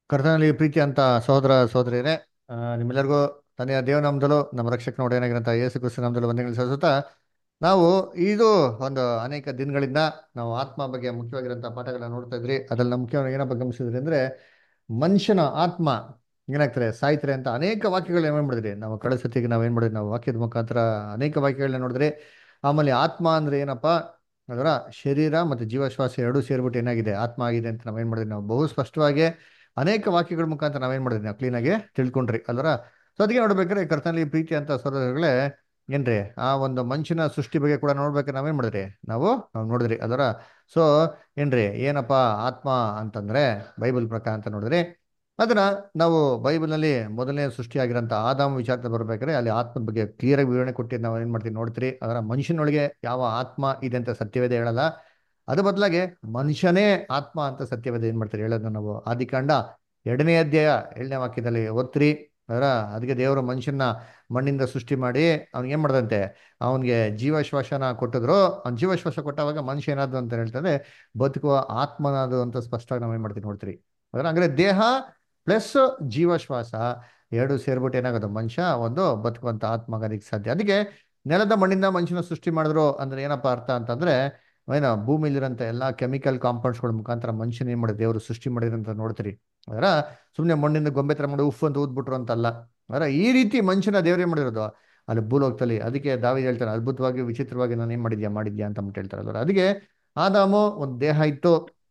ಕರ್ತನಲ್ಲಿ ಪ್ರೀತಿ ಅಂತ ಸಹೋದರ ಸಹೋದರಿಯರೇ ಆ, ನಿಮ್ಮೆಲ್ಲರಿಗೂ ತಂದೆಯ ದೇವನಾಮದಲ್ಲೂ ನಮ್ಮ ರಕ್ಷಕನ ಒಡೆಯನಾಗಿರಂತ ಯೇಸು ಕ್ರಿಸ್ತ ನಾಮದಲ್ಲೂ ವಂದನೆಗಳು ಸಲ್ಲಿಸುತ್ತಾ ನಾವು ಇದು ಒಂದು ಅನೇಕ ದಿನಗಳಿಂದ ನಾವು ಆತ್ಮ ಬಗ್ಗೆ ಮುಖ್ಯವಾಗಿರೋಂಥ ಪಾಠಗಳನ್ನ ನೋಡ್ತಾ ಇದ್ರಿ ಅದ್ರಲ್ಲಿ ಮುಖ್ಯವಾಗಿ ಏನಪ್ಪ ಗಮನಿಸಿದ್ರಿ ಅಂದ್ರೆ ಮನುಷ್ಯನ ಆತ್ಮ ಏನಾಗ್ತಾರೆ ಸಾಯ್ತಾರೆ ಅಂತ ಅನೇಕ ವಾಕ್ಯಗಳನ್ನ ಏನ್ ಮಾಡಿದ್ರಿ ನಾವು ಕಳೆದ ಸತಿಗೆ ನಾವು ಏನ್ ಮಾಡಿದ್ರಿ ನಾವು ವಾಕ್ಯದ ಮುಖಾಂತರ ಅನೇಕ ವಾಕ್ಯಗಳನ್ನ ನೋಡಿದ್ರಿ ಆಮೇಲೆ ಆತ್ಮ ಅಂದ್ರೆ ಏನಪ್ಪ ಅದರ ಶರೀರ ಮತ್ತು ಜೀವಶ್ವಾಸ ಎರಡೂ ಸೇರ್ಬಿಟ್ಟು ಏನಾಗಿದೆ ಆತ್ಮ ಆಗಿದೆ ಅಂತ ನಾವೇನ್ ಮಾಡಿದ್ರಿ ನಾವು ಬಹು ಸ್ಪಷ್ಟವಾಗಿ ಅನೇಕ ವಾಕ್ಯಗಳ ಮುಖಾಂತರ ನಾವೇನ್ ಮಾಡಿದ್ರಿ ನಾವು ಕ್ಲೀನಾಗಿ ತಿಳ್ಕೊಂಡ್ರಿ ಅಲ್ವರ ಸೊ ಅದಕ್ಕೆ ನೋಡ್ಬೇಕಾದ್ರೆ ಕರ್ತನಲ್ಲಿ ಪ್ರೀತಿ ಅಂತ ಸರೋದರಗಳೇ ಏನ್ರಿ ಆ ಒಂದು ಮನುಷ್ಯನ ಸೃಷ್ಟಿ ಬಗ್ಗೆ ಕೂಡ ನೋಡ್ಬೇಕಾದ್ರೆ ನಾವೇನ್ ಮಾಡಿದ್ರಿ ನಾವು ನಾವು ನೋಡಿದ್ರಿ ಅದರ ಸೊ ಏನ್ರಿ ಏನಪ್ಪ ಆತ್ಮ ಅಂತಂದ್ರೆ ಬೈಬಲ್ ಪ್ರಕಾರ ಅಂತ ನೋಡಿದ್ರಿ ಅದನ್ನ ನಾವು ಬೈಬಲ್ನಲ್ಲಿ ಮೊದಲನೇ ಸೃಷ್ಟಿಯಾಗಿರೋಂಥ ಆದಾಮ ವಿಚಾರದ ಬರ್ಬೇಕಾದ್ರೆ ಅಲ್ಲಿ ಆತ್ಮದ ಬಗ್ಗೆ ಕ್ಲಿಯರ್ ಆಗಿ ವಿವರಣೆ ಕೊಟ್ಟಿದ್ದು ನಾವು ಏನ್ ಮಾಡ್ತೀವಿ ನೋಡ್ತೀರಿ ಅದರ ಮನುಷ್ಯನೊಳಗೆ ಯಾವ ಆತ್ಮ ಇದೆ ಅಂತ ಸತ್ಯವೇದ ಹೇಳಲ್ಲ ಅದ್ರ ಬದಲಾಗಿ ಮನುಷ್ಯನೇ ಆತ್ಮ ಅಂತ ಸತ್ಯವೇದ ಏನ್ ಮಾಡ್ತಾರೆ ಹೇಳೋದನ್ನ ನಾವು ಆದಿಕಾಂಡ ಎರಡನೇ ಅಧ್ಯಾಯ ಏಳನೇ ವಾಕ್ಯದಲ್ಲಿ ಓದ್ತ್ರಿ ಅದರ ಅದಕ್ಕೆ ದೇವರು ಮನುಷ್ಯನ ಮಣ್ಣಿಂದ ಸೃಷ್ಟಿ ಮಾಡಿ ಅವ್ನಿಗೆ ಏನ್ ಮಾಡ್ದಂತೆ ಅವನಿಗೆ ಜೀವಶ್ವಾಸನ ಕೊಟ್ಟಿದ್ರು ಅವ್ನ ಜೀವಶ್ವಾಸ ಕೊಟ್ಟವಾಗ ಮನುಷ್ಯ ಏನಾದ್ರು ಅಂತ ಹೇಳ್ತಾರೆ ಬದುಕುವ ಆತ್ಮನಾದು ಅಂತ ಸ್ಪಷ್ಟವಾಗಿ ನಾವು ಏನ್ ಮಾಡ್ತೀವಿ ನೋಡ್ತೀರಿ ಅದರ ಅಂದ್ರೆ ದೇಹ ಪ್ಲಸ್ ಜೀವಶ್ವಾಸ ಎರಡು ಸೇರ್ಬಿಟ್ಟು ಏನಾಗೋದು ಮನುಷ್ಯ ಒಂದು ಬದುಕುವಂತ ಆತ್ಮ ಆಗೋದಕ್ಕೆ ಸಾಧ್ಯ ಅದಕ್ಕೆ ನೆಲದ ಮಣ್ಣಿಂದ ಮನುಷ್ಯನ ಸೃಷ್ಟಿ ಮಾಡಿದ್ರು ಅಂದ್ರೆ ಏನಪ್ಪಾ ಅರ್ಥ ಅಂತಂದ್ರೆ ಏನೋ ಭೂಮಿಲಿರೋಂಥ ಎಲ್ಲ ಕೆಮಿಕಲ್ ಕಾಂಪೌಂಡ್ಸ್ಗಳ ಮುಖಾಂತರ ಮನುಷ್ಯನ ಏನ್ ಮಾಡಿ ದೇವರು ಸೃಷ್ಟಿ ಮಾಡಿರಂತ ನೋಡ್ತೀರಿ ಅದರ ಸುಮ್ಮನೆ ಮಣ್ಣಿಂದ ಗೊಂಬೆ ತರ ಮಾಡಿ ಉಫ್ ಅಂತ ಊದ್ಬಿಟ್ರು ಅಂತಲ್ಲ ಅದರ ಈ ರೀತಿ ಮನುಷ್ಯನ ದೇವ್ರು ಏನ್ ಮಾಡಿರೋದು ಅಲ್ಲಿ ಭೂಲೋಕದಲ್ಲಿ ಅದಕ್ಕೆ ದಾವಿ ಹೇಳ್ತಾರೆ ಅದ್ಭುತವಾಗಿ ವಿಚಿತ್ರವಾಗಿ ನಾನು ಏನ್ ಮಾಡಿದ್ಯಾ ಮಾಡಿದ್ಯಾ ಅಂತ ಅಂದ್ಬಿಟ್ಟು ಹೇಳ್ತಾರೆ ಅಲ್ವ ಅದಕ್ಕೆ ಆದಾಮು ಒಂದು ದೇಹ ಇತ್ತು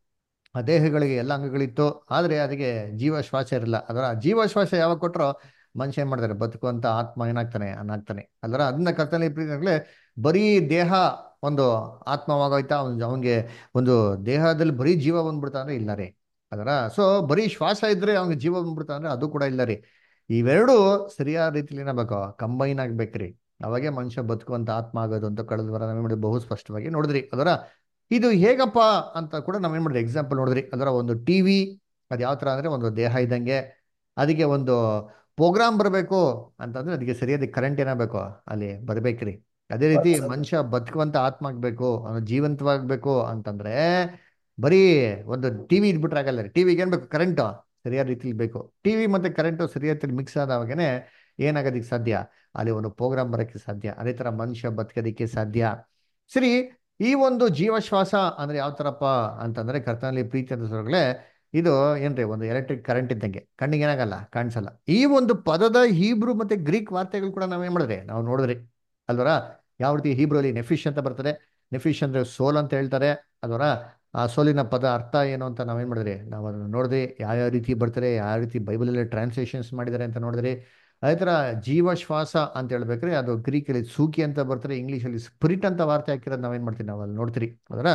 ಆ ದೇಹಗಳಿಗೆ ಎಲ್ಲ ಅಂಗಗಳಿತ್ತು ಆದರೆ ಅದಕ್ಕೆ ಜೀವಶ್ವಾಸ ಇರಲ್ಲ ಅದರ ಜೀವಶ್ವಾಸ ಯಾವಾಗ ಕೊಟ್ಟರೋ ಮನುಷ್ಯ ಏನ್ ಮಾಡ್ತಾರೆ ಬದುಕುವಂತ ಆತ್ಮ ಏನಾಗ್ತಾನೆ ಅನ್ನಾಗ್ತಾನೆ ಅಲ್ಲರ ಅದನ್ನ ಕರ್ತನೆ ಪ್ರೀತಿಗಳೇ ಬರೀ ದೇಹ ಒಂದು ಆತ್ಮವಾಗೋಯ್ತಾ ಅವ್ನ್ ಅವನಿಗೆ ಒಂದು ದೇಹದಲ್ಲಿ ಬರೀ ಜೀವ ಬಂದ್ಬಿಡ್ತಾ ಅಂದ್ರೆ ಇಲ್ಲ ರೀ ಅದರ ಸೊ ಬರೀ ಶ್ವಾಸ ಇದ್ರೆ ಅವ್ನಿಗೆ ಜೀವ ಬಂದ್ಬಿಡ್ತಾ ಅಂದ್ರೆ ಅದು ಕೂಡ ಇಲ್ಲ ರೀ ಇವೆರಡು ಸರಿಯಾದ ರೀತಿಲಿ ಏನಾಗಬೇಕು ಕಂಬೈನ್ ಆಗ್ಬೇಕ್ರಿ ಅವಾಗೆ ಮನುಷ್ಯ ಬದುಕುವಂತ ಆತ್ಮ ಆಗೋದು ಅಂತ ಕಳೆದ ವಾರ ನಾವೇನ್ ಮಾಡಿದ್ವಿ ಬಹು ಸ್ಪಷ್ಟವಾಗಿ ನೋಡಿದ್ರಿ ಅದರ ಇದು ಹೇಗಪ್ಪ ಅಂತ ಕೂಡ ನಾವೇನ್ ಮಾಡಿದ್ರಿ ಎಕ್ಸಾಂಪಲ್ ನೋಡಿದ್ರಿ ಅದರ ಒಂದು ಟಿವಿ ಅದು ಯಾವ ತರ ಅಂದ್ರೆ ಒಂದು ದೇಹ ಇದ್ದಂಗೆ ಅದಕ್ಕೆ ಒಂದು ಪ್ರೋಗ್ರಾಮ್ ಬರಬೇಕು ಅಂತಂದ್ರೆ ಅದಕ್ಕೆ ಸರಿಯಾದ ಕರೆಂಟ್ ಏನಾಗಬೇಕು ಅಲ್ಲಿ ಬರ್ಬೇಕ್ರಿ ಅದೇ ರೀತಿ ಮನುಷ್ಯ ಬದುಕುವಂತ ಆತ್ಮ ಆಗ್ಬೇಕು ಅವನು ಜೀವಂತವಾಗ್ಬೇಕು ಅಂತಂದ್ರೆ ಬರೀ ಒಂದು ಟಿವಿ ಇದ್ಬಿಟ್ರೆ ಆಗಲ್ಲ ರೀ ಟಿವಿಗೆ ಏನ್ ಬೇಕು ಕರೆಂಟ್ ಸರಿಯಾದ ರೀತಿಲಿ ಬೇಕು ಟಿವಿ ಮತ್ತೆ ಕರೆಂಟ್ ಸರಿಯಾದ ರೀತಿಲಿ ಮಿಕ್ಸ್ ಆದವಾಗನೇ ಏನಾಗೋದಕ್ಕೆ ಸಾಧ್ಯ ಅಲ್ಲಿ ಒಂದು ಪ್ರೋಗ್ರಾಮ್ ಬರೋಕ್ಕೆ ಸಾಧ್ಯ ಅದೇ ತರ ಮನುಷ್ಯ ಬದುಕೋದಕ್ಕೆ ಸಾಧ್ಯ ಸರಿ ಈ ಒಂದು ಜೀವಶ್ವಾಸ ಅಂದ್ರೆ ಯಾವ ತರಪ್ಪ ಅಂತಂದ್ರೆ ಕರ್ತನಲ್ಲಿ ಪ್ರೀತಿ ಅಂತ ಸ್ವರಗಳೇ ಇದು ಏನ್ರಿ ಒಂದು ಎಲೆಕ್ಟ್ರಿಕ್ ಕರೆಂಟ್ ಇದ್ದಂಗೆ ಕಣ್ಣಿಗೆ ಏನಾಗಲ್ಲ ಕಾಣಿಸಲ್ಲ ಈ ಒಂದು ಪದದ ಹೀಬ್ರು ಮತ್ತೆ ಗ್ರೀಕ್ ವಾರ್ತೆಗಳು ಕೂಡ ನಾವೇನ್ ಮಾಡಿದ್ರಿ ನಾವು ನೋಡಿದ್ರಿ ಅಲ್ವರ ಯಾವ ರೀತಿ ಹೀಬ್ರಲ್ಲಿ ನೆಫಿಶ್ ಅಂತ ಬರ್ತದೆ ನೆಫಿಶ್ ಅಂದ್ರೆ ಸೋಲ್ ಅಂತ ಹೇಳ್ತಾರೆ ಅಲ್ವರ ಆ ಸೋಲಿನ ಪದ ಅರ್ಥ ಏನು ಅಂತ ನಾವೇನ್ ಮಾಡಿದ್ರಿ ನಾವು ಅದನ್ನು ನೋಡಿದ್ರಿ ಯಾವ ರೀತಿ ಬರ್ತಾರೆ ಯಾವ ರೀತಿ ಬೈಬಲಲ್ಲಿ ಟ್ರಾನ್ಸ್ಲೇಷನ್ಸ್ ಮಾಡಿದ್ದಾರೆ ಅಂತ ನೋಡಿದ್ರಿ ಅದೇ ಥರ ಜೀವಶ್ವಾಸ ಅಂತ ಹೇಳ್ಬೇಕ್ರೆ ಅದು ಗ್ರೀಕಲ್ಲಿ ಸೂಕಿ ಅಂತ ಬರ್ತಾರೆ ಇಂಗ್ಲೀಷಲ್ಲಿ ಸ್ಪಿರಿಟ್ ಅಂತ ವಾರ್ತೆ ಹಾಕಿರೋದು ನಾವೇನ್ ಮಾಡ್ತೀವಿ ನಾವು ಅಲ್ಲಿ ನೋಡ್ತೀರಿ ಅದರ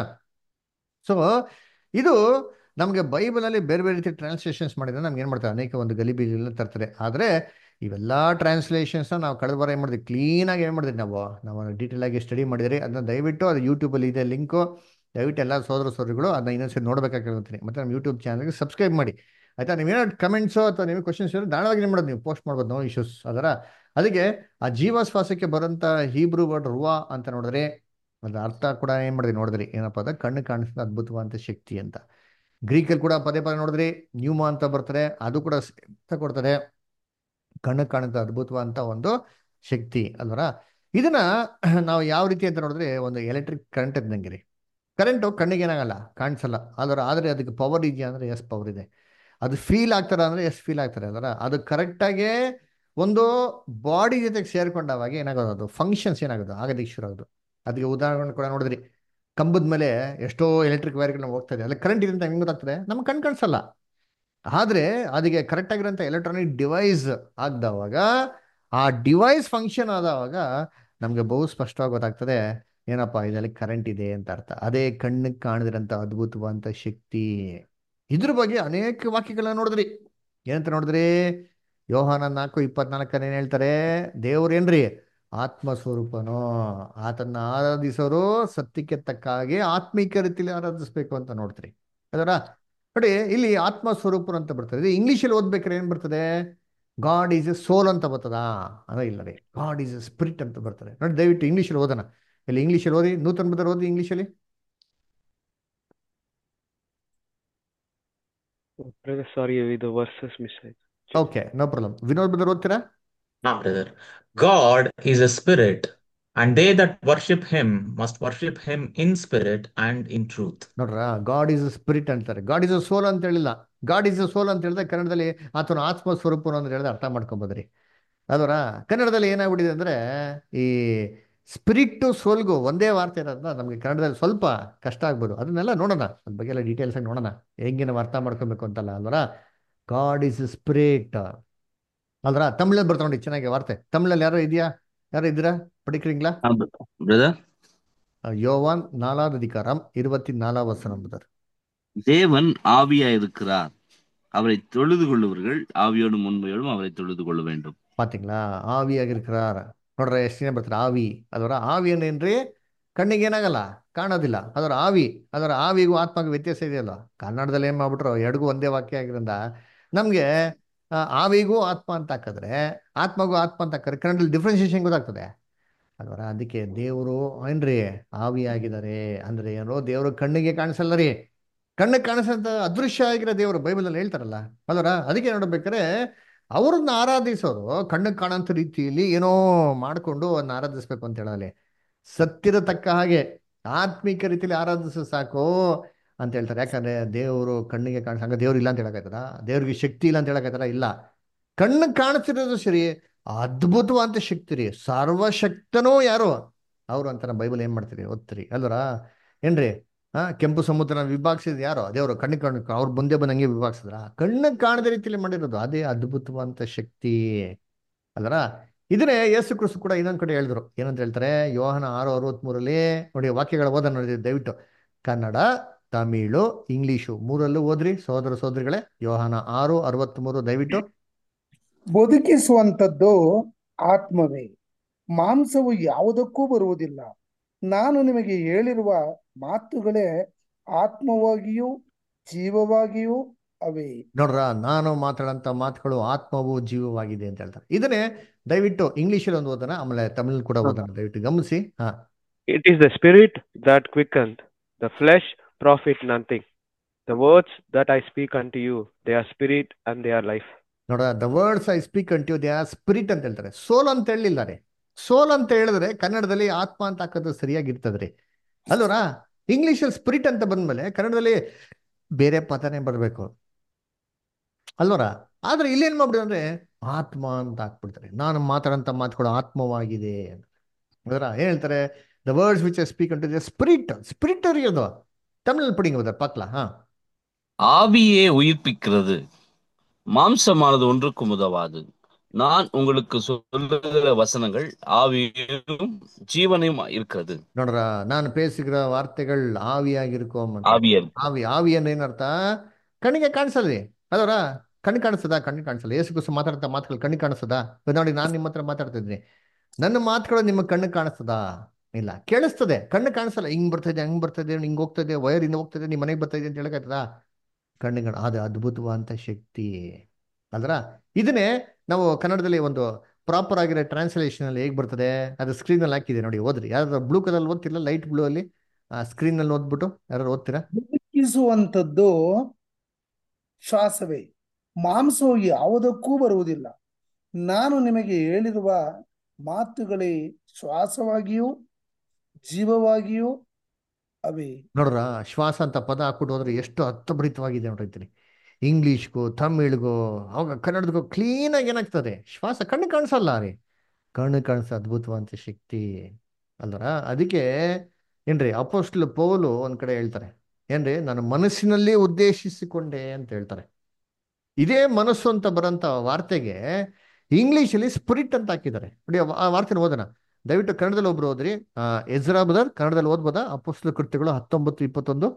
ಸೊ ಇದು ನಮಗೆ ಬೈಬಲಲ್ಲಿ ಬೇರೆ ಬೇರೆ ರೀತಿ ಟ್ರಾನ್ಸ್ಲೇಷನ್ಸ್ ಮಾಡಿದ್ರೆ ನಮ್ಗೆ ಏನು ಮಾಡ್ತಾರೆ ಅನೇಕ ಒಂದು ಗಲಿಬಿಲಿಲ್ಲ ತರ್ತಾರೆ ಆದರೆ ಇವೆಲ್ಲ ಟ್ರಾನ್ಸ್ಲೇಷನ್ಸ್ನ ನಾವು ಕಳೆದ ವಾರ ಏನು ಮಾಡಿದ್ವಿ ಕ್ಲೀನಾಗಿ ಏನು ಮಾಡಿದ್ವಿ ನಾವು ನಾವು ಡೀಟೇಲ್ ಆಗಿ ಸ್ಟಡಿ ಮಾಡಿದ್ರಿ ಅದನ್ನ ದಯವಿಟ್ಟು ಅದು ಯೂಟ್ಯೂಬಲ್ಲಿ ಇದೆ ಲಿಂಕು ದಯವಿಟ್ಟು ಎಲ್ಲ ಸೋದರ ಸೋದರಿಗಳು ಅದನ್ನ ಇನ್ನೊಂದ್ಸರಿ ನೋಡ್ಬೇಕಾಗಿರ್ತೀನಿ ಮತ್ತೆ ನಮ್ಮ ಯೂಟ್ಯೂಬ್ ಚಾನಲ್ಗೆ ಸಬ್ಸ್ಕ್ರೈಬ್ ಮಾಡಿ ಆಯ್ತಾ ನೀವೇನೋ ಕಮೆಂಟ್ಸು ಅಥವಾ ನಿಮಗೆ ಕ್ವಶನ್ಸ್ ಇರೋ ದಾಳವಾಗಿ ಏನು ಮಾಡೋದು ನೀವು ಪೋಸ್ಟ್ ಮಾಡ್ಬೋದು ನೋ ಇಶ್ಯೂಸ್ ಅದರ ಅದಕ್ಕೆ ಆ ಜೀವಶ್ವಾಸಕ್ಕೆ ಬರೋಂಥ ಹೀಬ್ರು ವರ್ಡ್ ರುವಾ ಅಂತ ನೋಡಿದ್ರೆ ಅದ್ರ ಅರ್ಥ ಕೂಡ ಏನು ಮಾಡಿದ್ರಿ ನೋಡಿದ್ರಿ ಏನಪ್ಪ ಅದ ಕಣ್ಣು ಕಾಣಿಸಿದ ಅದ್ಭುತವಾದಂಥ ಶಕ್ತಿ ಅಂತ ಗ್ರೀಕಲ್ಲಿ ಕೂಡ ಪದೇ ಪದೇ ನೋಡಿದ್ರಿ ನ್ಯೂಮಾ ಅಂತ ಬರ್ತಾರೆ ಅದು ಕೂಡ ಅರ್ಥ ಕೊಡ್ತಾರೆ ಕಣ್ಣು ಕಾಣುತ್ತ ಅದ್ಭುತವಾದಂಥ ಒಂದು ಶಕ್ತಿ ಅಲ್ವರ ಇದನ್ನ ನಾವು ಯಾವ ರೀತಿ ಅಂತ ನೋಡಿದ್ರೆ ಒಂದು ಎಲೆಕ್ಟ್ರಿಕ್ ಕರೆಂಟ್ ಇದ್ದಂಗೆ ರೀ ಕರೆಂಟು ಕಣ್ಣಿಗೆ ಏನಾಗಲ್ಲ ಕಾಣಿಸಲ್ಲ ಅದರ ಆದರೆ ಅದಕ್ಕೆ ಪವರ್ ಇದೆಯಾ ಅಂದರೆ ಎಸ್ ಪವರ್ ಇದೆ ಅದು ಫೀಲ್ ಆಗ್ತಾರೆ ಅಂದರೆ ಎಷ್ಟು ಫೀಲ್ ಆಗ್ತಾರೆ ಅದರ ಅದು ಕರೆಕ್ಟಾಗಿ ಒಂದು ಬಾಡಿ ಜೊತೆಗೆ ಸೇರ್ಕೊಂಡಾಗ ಏನಾಗೋದು ಅದು ಫಂಕ್ಷನ್ಸ್ ಏನಾಗೋದು ಆಗೋದಕ್ಕೆ ಶುರು ಆಗೋದು ಅದಕ್ಕೆ ಉದಾಹರಣೆ ಕೂಡ ನೋಡಿದ್ರಿ ಕಂಬದ ಮೇಲೆ ಎಷ್ಟೋ ಎಲೆಕ್ಟ್ರಿಕ್ ವೈರ್ಗಳನ್ನ ಹೋಗ್ತಾ ಇದೆ ಅಲ್ಲಿ ಕರೆಂಟ್ ಇದೆ ಅಂತ ಹೆಂಗೆ ಗೊತ್ತಾಗ್ತದೆ ನಮ್ಗೆ ಕಣ್ ಕಾಣಿಸಲ್ಲ ಆದರೆ ಅದಕ್ಕೆ ಕರೆಕ್ಟ್ ಆಗಿರೋಂಥ ಎಲೆಕ್ಟ್ರಾನಿಕ್ ಡಿವೈಸ್ ಆಗದವಾಗ ಆ ಡಿವೈಸ್ ಫಂಕ್ಷನ್ ಆದವಾಗ ನಮಗೆ ಬಹು ಸ್ಪಷ್ಟವಾಗಿ ಗೊತ್ತಾಗ್ತದೆ ಏನಪ್ಪ ಇದರಲ್ಲಿ ಕರೆಂಟ್ ಇದೆ ಅಂತ ಅರ್ಥ ಅದೇ ಕಣ್ಣಿಗೆ ಕಾಣದಿರೋಂಥ ಅದ್ಭುತವಾದಂಥ ಶಕ್ತಿ ಇದ್ರ ಬಗ್ಗೆ ಅನೇಕ ವಾಕ್ಯಗಳನ್ನ ನೋಡಿದ್ರಿ ಏನಂತ ನೋಡಿದ್ರಿ ಯೋಹಾನ ನಾಲ್ಕು ಇಪ್ಪತ್ನಾಲ್ಕನೇ ಏನ್ ಹೇಳ್ತಾರೆ ದೇವ್ರೇನ್ರಿ ಆತ್ಮ ಸ್ವರೂಪನೋ ಆತನ್ನ ಆರಾಧಿಸೋರು ಸತ್ಯಕ್ಕೆ ತಕ್ಕ ಹಾಗೆ ಆತ್ಮೀಕ ರೀತಿಯಲ್ಲಿ ಆರಾಧಿಸ್ಬೇಕು ಅಂತ ನೋಡ್ತೀರಿ ಅದರ ನೋಡಿ ಇಲ್ಲಿ ಆತ್ಮ ಸ್ವರೂಪರು ಅಂತ ಬರ್ತದೆ ಇಂಗ್ಲೀಷಲ್ಲಿ ಓದ್ಬೇಕಾದ್ರೆ ಏನ್ ಬರ್ತದೆ ಗಾಡ್ ಈಸ್ ಎ ಸೋಲ್ ಅಂತ ಬರ್ತದಾ ಅದ ಇಲ್ಲ ರೀ ಗಾಡ್ ಈಸ್ ಎ ಸ್ಪಿರಿಟ್ ಅಂತ ಬರ್ತದೆ ನೋಡಿ ದಯವಿಟ್ಟು ಇಂಗ್ಲೀಷಲ್ಲಿ ಓದೋಣ ಇಲ್ಲಿ ಇಂಗ್ಲೀಷಲ್ಲಿ ಓದಿ ನೂತನ ಬದರ್ ಓದಿ ಇಂಗ್ಲೀಷಲ್ಲಿ Brother, sorry, the verses missing. Okay no problem Vinod brother ಓದ್ತೀರಾ Ah, brother. God is a spirit, and they that worship him must worship him in spirit and in truth. ನೋಡ್ರ ಗಾಡ್ ಇಸ್ ಸ್ಪಿರಿಟ್ ಅಂತಾರೆ God is a soul ಅಂತ ಹೇಳಿಲ್ಲ god is a soul ಅಂತ ಹೇಳಿದ್ರೆ ಕನ್ನಡದಲ್ಲಿ ಆತನ ಆತ್ಮ ಸ್ವರೂಪನು ಅಂತ ಹೇಳಿದ್ರೆ ಅರ್ಥ ಮಾಡ್ಕೊಬೋದ್ರಿ ಅದರ ಕನ್ನಡದಲ್ಲಿ ಏನಾಗ್ಬಿಟ್ಟಿದೆ ಅಂದ್ರೆ ಈ ಸ್ಪಿರಿಟ್ ಸೋಲ್ಗೂ ಒಂದೇ ವಾರ್ತೆ ಇರೋದ್ರಿಂದ ನಮಗೆ ಕನ್ನಡದಲ್ಲಿ ಸ್ವಲ್ಪ ಕಷ್ಟ ಆಗ್ಬೋದು ಅದನ್ನೆಲ್ಲ ನೋಡೋಣ ಅದ್ರ ಬಗ್ಗೆ ಎಲ್ಲ ಡೀಟೇಲ್ಸ್ ಆಗಿ ನೋಡೋಣ ಹೆಂಗೆ ನಾವು ಅರ್ಥ ಮಾಡ್ಕೊಬೇಕು ಅಂತಲ್ಲ ಅಲ್ವರ ಗಾಡ್ ಇಸ್ ಸ್ಪಿರಿಟ್ ಅಲ್ವರ ತಮಿಳಲ್ಲಿ ಬರ್ತಾ ನೋಡಿ ಚೆನ್ನಾಗಿ ವಾರ್ತೆ ತಮಿಳಲ್ಲಿ ಯಾರೋ ಇದೆಯಾ ಯಾರೋ ಇದ್ದೀರಾ படிக்கிறீங்களா பிரதர் யோவான் நாலாவது அதிகாரம் இருபத்தி நாலாம் வசனம் brother. தேவன் ஆவியா இருக்கிறார் அவரை தொழுது கொள்ளுவர்கள் ஆவியோடும் உண்மையோடும் அவரை தொழுது கொள்ள வேண்டும் பாத்தீங்களா ಆವಿಯಾಗಿ இருக்கிறார் ನೋಡ್ರೆ ಎಷ್ಟು ಜನ ಬರ್ತಾರೆ ಆವಿ ಅದರ ಆವಿ ಏನ್ರಿ ಕಣ್ಣಿಗೆ ಏನಾಗಲ್ಲ ಕಾಣೋದಿಲ್ಲ ಅದರ ಆವಿ ಅದರ ಆವಿಗೂ ಆತ್ಮಗೂ ವ್ಯತ್ಯಾಸ ಇದೆಯಲ್ಲ ಕನ್ನಡದಲ್ಲಿ ಏನ್ ಮಾಡ್ಬಿಟ್ರು ಎರಡಿಗೂ ಒಂದೇ ವಾಕ್ಯ ಆಗಿರೋದ್ರಿಂದ ನಮ್ಗೆ ಆ, ಆವಿಗೂ ಆತ್ಮ ಅಂತ ಹಾಕಿದ್ರೆ ಆತ್ಮಗೂ ಆತ್ಮ ಅಂತ ಹಾಕಿದ್ರೆ ಕನ್ನಡದಲ್ಲಿ ಡಿಫ್ರೆನ್ಸಿಯೇಷನ್ ಗೊತ್ತಾಗ್ತದೆ ಅಲ್ವರ ಅದಕ್ಕೆ ದೇವರು ಏನ್ರಿ ಆವಿಯಾಗಿದ್ದಾರೆ ಅಂದ್ರೆ ಏನೋ ದೇವರು ಕಣ್ಣಿಗೆ ಕಾಣಿಸಲ್ಲ ರೀ ಕಣ್ಣಿಗೆ ಕಾಣಿಸಂತ ಅದೃಶ್ಯ ಆಗಿರೋ ದೇವರು ಬೈಬಲಲ್ಲಿ ಹೇಳ್ತಾರಲ್ಲ ಅಲ್ವರ ಅದಕ್ಕೆ ನೋಡ್ಬೇಕಾದ್ರೆ ಅವ್ರನ್ನ ಆರಾಧಿಸೋರು ಕಣ್ಣಿಗೆ ಕಾಣಂತ ರೀತಿಯಲ್ಲಿ ಏನೋ ಮಾಡಿಕೊಂಡು ಅದನ್ನ ಆರಾಧಿಸ್ಬೇಕು ಅಂತ ಹೇಳಲಿ ಸತ್ಯದ ತಕ್ಕ ಹಾಗೆ ಆತ್ಮಿಕ ರೀತಿಯಲ್ಲಿ ಆರಾಧಿಸ ಸಾಕು ಅಂತ ಹೇಳ್ತಾರೆ ಯಾಕಂದ್ರೆ ದೇವರು ಕಣ್ಣಿಗೆ ಕಾಣಿಸ ಹಂಗ ದೇವ್ರು ಇಲ್ಲ ಅಂತ ಹೇಳಕತ್ತಾರ ದೇವ್ರಿಗೆ ಶಕ್ತಿ ಇಲ್ಲ ಅಂತ ಹೇಳಕತ್ತಾರ ಇಲ್ಲ ಕಣ್ಣಿಗೆ ಕಾಣಿಸ್ತಿರೋದು ಸರಿ ಅದ್ಭುತವಾದ ಶಕ್ತಿ ರೀ ಸರ್ವಶಕ್ತನೂ ಯಾರು ಅವರು ಅಂತ ನಮ್ಮ ಬೈಬಲ್ ಏನ್ ಮಾಡ್ತೀರಿ ಓದ್ತೀರಿ ಅಲ್ವರ ಏನ್ರಿ ಆ ಕೆಂಪು ಸಮುದ್ರ ವಿಭಾಗಿಸಿದ ಯಾರು ದೇವರು ಕಣ್ಣಿಗೆ ಕಾಣ ಅವ್ರು ಮುಂದೆ ಬಂದಂಗೆ ವಿಭಾಗಿಸಿದ್ರ ಕಣ್ಣಿಗೆ ಕಾಣದ ರೀತಿಯಲ್ಲಿ ಮಾಡಿರೋದು ಅದೇ ಅದ್ಭುತವಾದ ಶಕ್ತಿ ಅಲ್ಲರ ಇದನ್ನೇ ಯೇಸು ಕ್ರಿಸ್ತು ಕೂಡ ಇನ್ನೊಂದ್ ಕಡೆ ಹೇಳಿದ್ರು ಏನಂತ ಹೇಳ್ತಾರೆ ಯೋಹನ ಆರು ಅರವತ್ಮೂರಲ್ಲಿ ನೋಡಿ ವಾಕ್ಯಗಳ ಓದ ನೋಡಿ ದಯವಿಟ್ಟು ಕನ್ನಡ ತಮಿಳು ಇಂಗ್ಲಿಷು ಮೂರಲ್ಲೂ ಓದ್ರಿ ಸಹೋದರ ಸಹೋದರಿಗಳೇ ಯೋಹನ ಆರು ಅರವತ್ಮೂರು ದಯವಿಟ್ಟು ಬದುಕಿಸುವಂಥದ್ದು ಆತ್ಮವೇ ಮಾಂಸವು ಯಾವುದಕ್ಕೂ ಬರುವುದಿಲ್ಲ ನಾನು ನಿಮಗೆ ಹೇಳಿರುವ ಮಾತುಗಳೇ ಆತ್ಮವಾಗಿಯೂ ಜೀವವಾಗಿಯೂ ಅವೇ ನೋಡ್ರ ನಾನು ಮಾತಾಡಂತ ಮಾತುಗಳು ಆತ್ಮವು ಜೀವವಾಗಿದೆ ಅಂತ ಹೇಳ್ತಾರೆ ಇದನ್ನೇ ದಯವಿಟ್ಟು ಇಂಗ್ಲಿಷಲ್ಲಿ ಒಂದು ಓದೋಣ ಆಮೇಲೆ ತಮಿಳ್ ಕೂಡ ಓದೋಣ ದಯವಿಟ್ಟು ಗಮನಿಸಿ ಹಾ It is the spirit that quickened, the flesh profit nothing. The words that I speak unto you, they are spirit and they are life. ನೋಡ the words I speak unto they are spirit ಅಂತ ಹೇಳ್ತಾರೆ ಸೋಲ್ ಅಂತ ಹೇಳಿಲ್ಲ ರೀ ಸೋಲ್ ಅಂತ ಹೇಳಿದ್ರೆ ಕನ್ನಡದಲ್ಲಿ ಆತ್ಮ ಅಂತ ಹಾಕೋದು ಸರಿಯಾಗಿರ್ತದ್ರಿ ಅಲ್ವರಾ ಇಂಗ್ಲಿಷಲ್ಲಿ ಸ್ಪಿರಿಟ್ ಅಂತ ಬಂದ್ಮೇಲೆ ಕನ್ನಡದಲ್ಲಿ ಬೇರೆ ಪದನೇ ಬರಬೇಕು ಅಲ್ವರ ಆದ್ರೆ ಇಲ್ಲೇನ್ ಮಾಡ್ಬಿಡಿ ಅಂದ್ರೆ ಆತ್ಮ ಅಂತ ಹಾಕ್ಬಿಡ್ತಾರೆ ನಾನು ಮಾತಾಡಂತ ಮಾತುಗಳು ಆತ್ಮವಾಗಿದೆ ಅದರ ಏನ್ ಹೇಳ್ತಾರೆ the words which I speak unto they spirit spirit ಅದು ತಮಿಳಲ್ಲಿ படிங்க brother பார்க்கலாம் ஆ ஆவியே உயிர்ப்பிக்கிறது மாம்சமானது ஒன்றுக்கும் உதவாது நான் உங்களுக்கு சொல்லுகிற வசனங்கள் ஆவியும் ஜீவனையும் இருக்கிறது ನೋಡ್ರ ನಾನು பேசுகிற ವಾರ್ತೆಗಳು ಆವಿಯಾಗಿರ್ಕೋಮ್ ಅಂತ ஆவியர் ಆವಿ ಆವಿ ಅಂದ್ರೆ ಏನರ್ಥ ಕಣ್ಣಿಗೆ ಕಾಣಿಸಲ್ಲ ರೀ ಅದರ ಕಣ್ಣು ಕಾಣಿಸ್ತದ ಕಣ್ಣು ಕಾಣಿಸಲ್ಲ ಏಸು ಕುಸು ಮಾತಾಡ್ತಾ ಮಾತುಗಳು ಕಣ್ಣಿಗೆ ಕಾಣಿಸ್ತದ ಇವಾಗ ನೋಡಿ ನಾನು ನಿಮ್ಮ ಹತ್ರ ಮಾತಾಡ್ತಾ ಇದ್ದೀನಿ ನನ್ನ ಮಾತುಗಳು ನಿಮ್ಮ ಕಣ್ಣಿಗೆ ಕಾಣಿಸ್ತದ ಇಲ್ಲ ಕೇಳಿಸ್ತದೆ ಕಣ್ಣು ಕಾಣಿಸಲ್ಲ ಹಿಂಗ್ ಬರ್ತಾ ಇದೆ ಹಂಗ್ ಬರ್ತಾ ಇದೆ ಹಿಂಗ್ ಹೋಗ್ತಾ ಇದೆ ವೈರ್ ಹಿಂಗ್ ಹೋಗ್ತಾ ಇದೆ ನಿಮ್ಮ ಮನೆಗೆ ಬರ್ತಾ ಇದೆ ಅಂತ ಹೇಳಕತ್ತದ ಕಣ್ಣಿಗೆ ಅದು ಅದ್ಭುತವಾದಂತ ಶಕ್ತಿ ಅಲ್ರ ಇದನ್ನೇ ನಾವು ಕನ್ನಡದಲ್ಲಿ ಒಂದು ಪ್ರಾಪರ್ ಆಗಿರೋ ಟ್ರಾನ್ಸ್ಲೇಷನ್ ಅಲ್ಲಿ ಹೇಗ್ ಬರ್ತದೆ ಅದು ಸ್ಕ್ರೀನ್ ಅಲ್ಲಿ ಹಾಕಿದೆ ನೋಡಿ ಓದ್ರಿ ಯಾರು ಬ್ಲೂ ಕಲರ್ ಓದ್ತಿಲ್ಲ ಲೈಟ್ ಬ್ಲೂ ಅಲ್ಲಿ ಆ ಸ್ಕ್ರೀನ್ ಅಲ್ಲಿ ಓದ್ಬಿಟ್ಟು ಯಾರು ಓದ್ತೀರಾ ಬದುಕಿಸುವಂಥದ್ದು ಶ್ವಾಸವೇ ಮಾಂಸವು ಯಾವುದಕ್ಕೂ ಬರುವುದಿಲ್ಲ ನಾನು ನಿಮಗೆ ಹೇಳಿರುವ ಮಾತುಗಳೇ ಶ್ವಾಸವಾಗಿಯೂ ಜೀವವಾಗಿಯೂ ಅವೇ ನೋಡ್ರ ಶ್ವಾಸ ಅಂತ ಪದ ಹಾಕ್ಬಿಟ್ಟು ಹೋದ್ರೆ ಎಷ್ಟು ಅರ್ಥಭರಿತವಾಗಿದೆ ನೋಡಿರ್ತೀನಿ ಇಂಗ್ಲಿಷ್ಗೂ ತಮಿಳ್ಗೂ ಅವಾಗ ಕನ್ನಡದಕ್ಕೂ ಕ್ಲೀನಾಗಿ ಏನಾಗ್ತದೆ ಶ್ವಾಸ ಕಣ್ಣು ಕಾಣಿಸಲ್ಲ ರೀ ಕಣ್ಣು ಕಾಣಿಸ ಅದ್ಭುತವಾದ ಶಕ್ತಿ ಅಲ್ವರ ಅದಕ್ಕೆ ಏನ್ರಿ ಅಪೋಸ್ಟ್ಲ್ ಪೌಲು ಒಂದ್ ಕಡೆ ಹೇಳ್ತಾರೆ ಏನ್ರಿ ನಾನು ಮನಸ್ಸಿನಲ್ಲಿ ಉದ್ದೇಶಿಸಿಕೊಂಡೆ ಅಂತ ಹೇಳ್ತಾರೆ ಇದೇ ಮನಸ್ಸು ಅಂತ ಬರೋಂಥ ವಾರ್ತೆಗೆ ಇಂಗ್ಲಿಷಲ್ಲಿ ಸ್ಪಿರಿಟ್ ಅಂತ ಹಾಕಿದ್ದಾರೆ ನೋಡಿ ಆ ವಾರ್ತೆನ ಓದೋಣ ದಯವಿಟ್ಟು ಕನ್ನಡದಲ್ಲಿ ಒಬ್ರು ಓದ್ರಿ ಆ ಎಜ್ರಾ ಬದರ್ ಕನ್ನಡದಲ್ಲಿ ಓದ್ಬೋದಾ ಅಪೋಸ್ಟ್ಲ ಕೃತ್ಯಗಳು ಹತ್ತೊಂಬತ್ತು ಇಪ್ಪತ್ತೊಂದು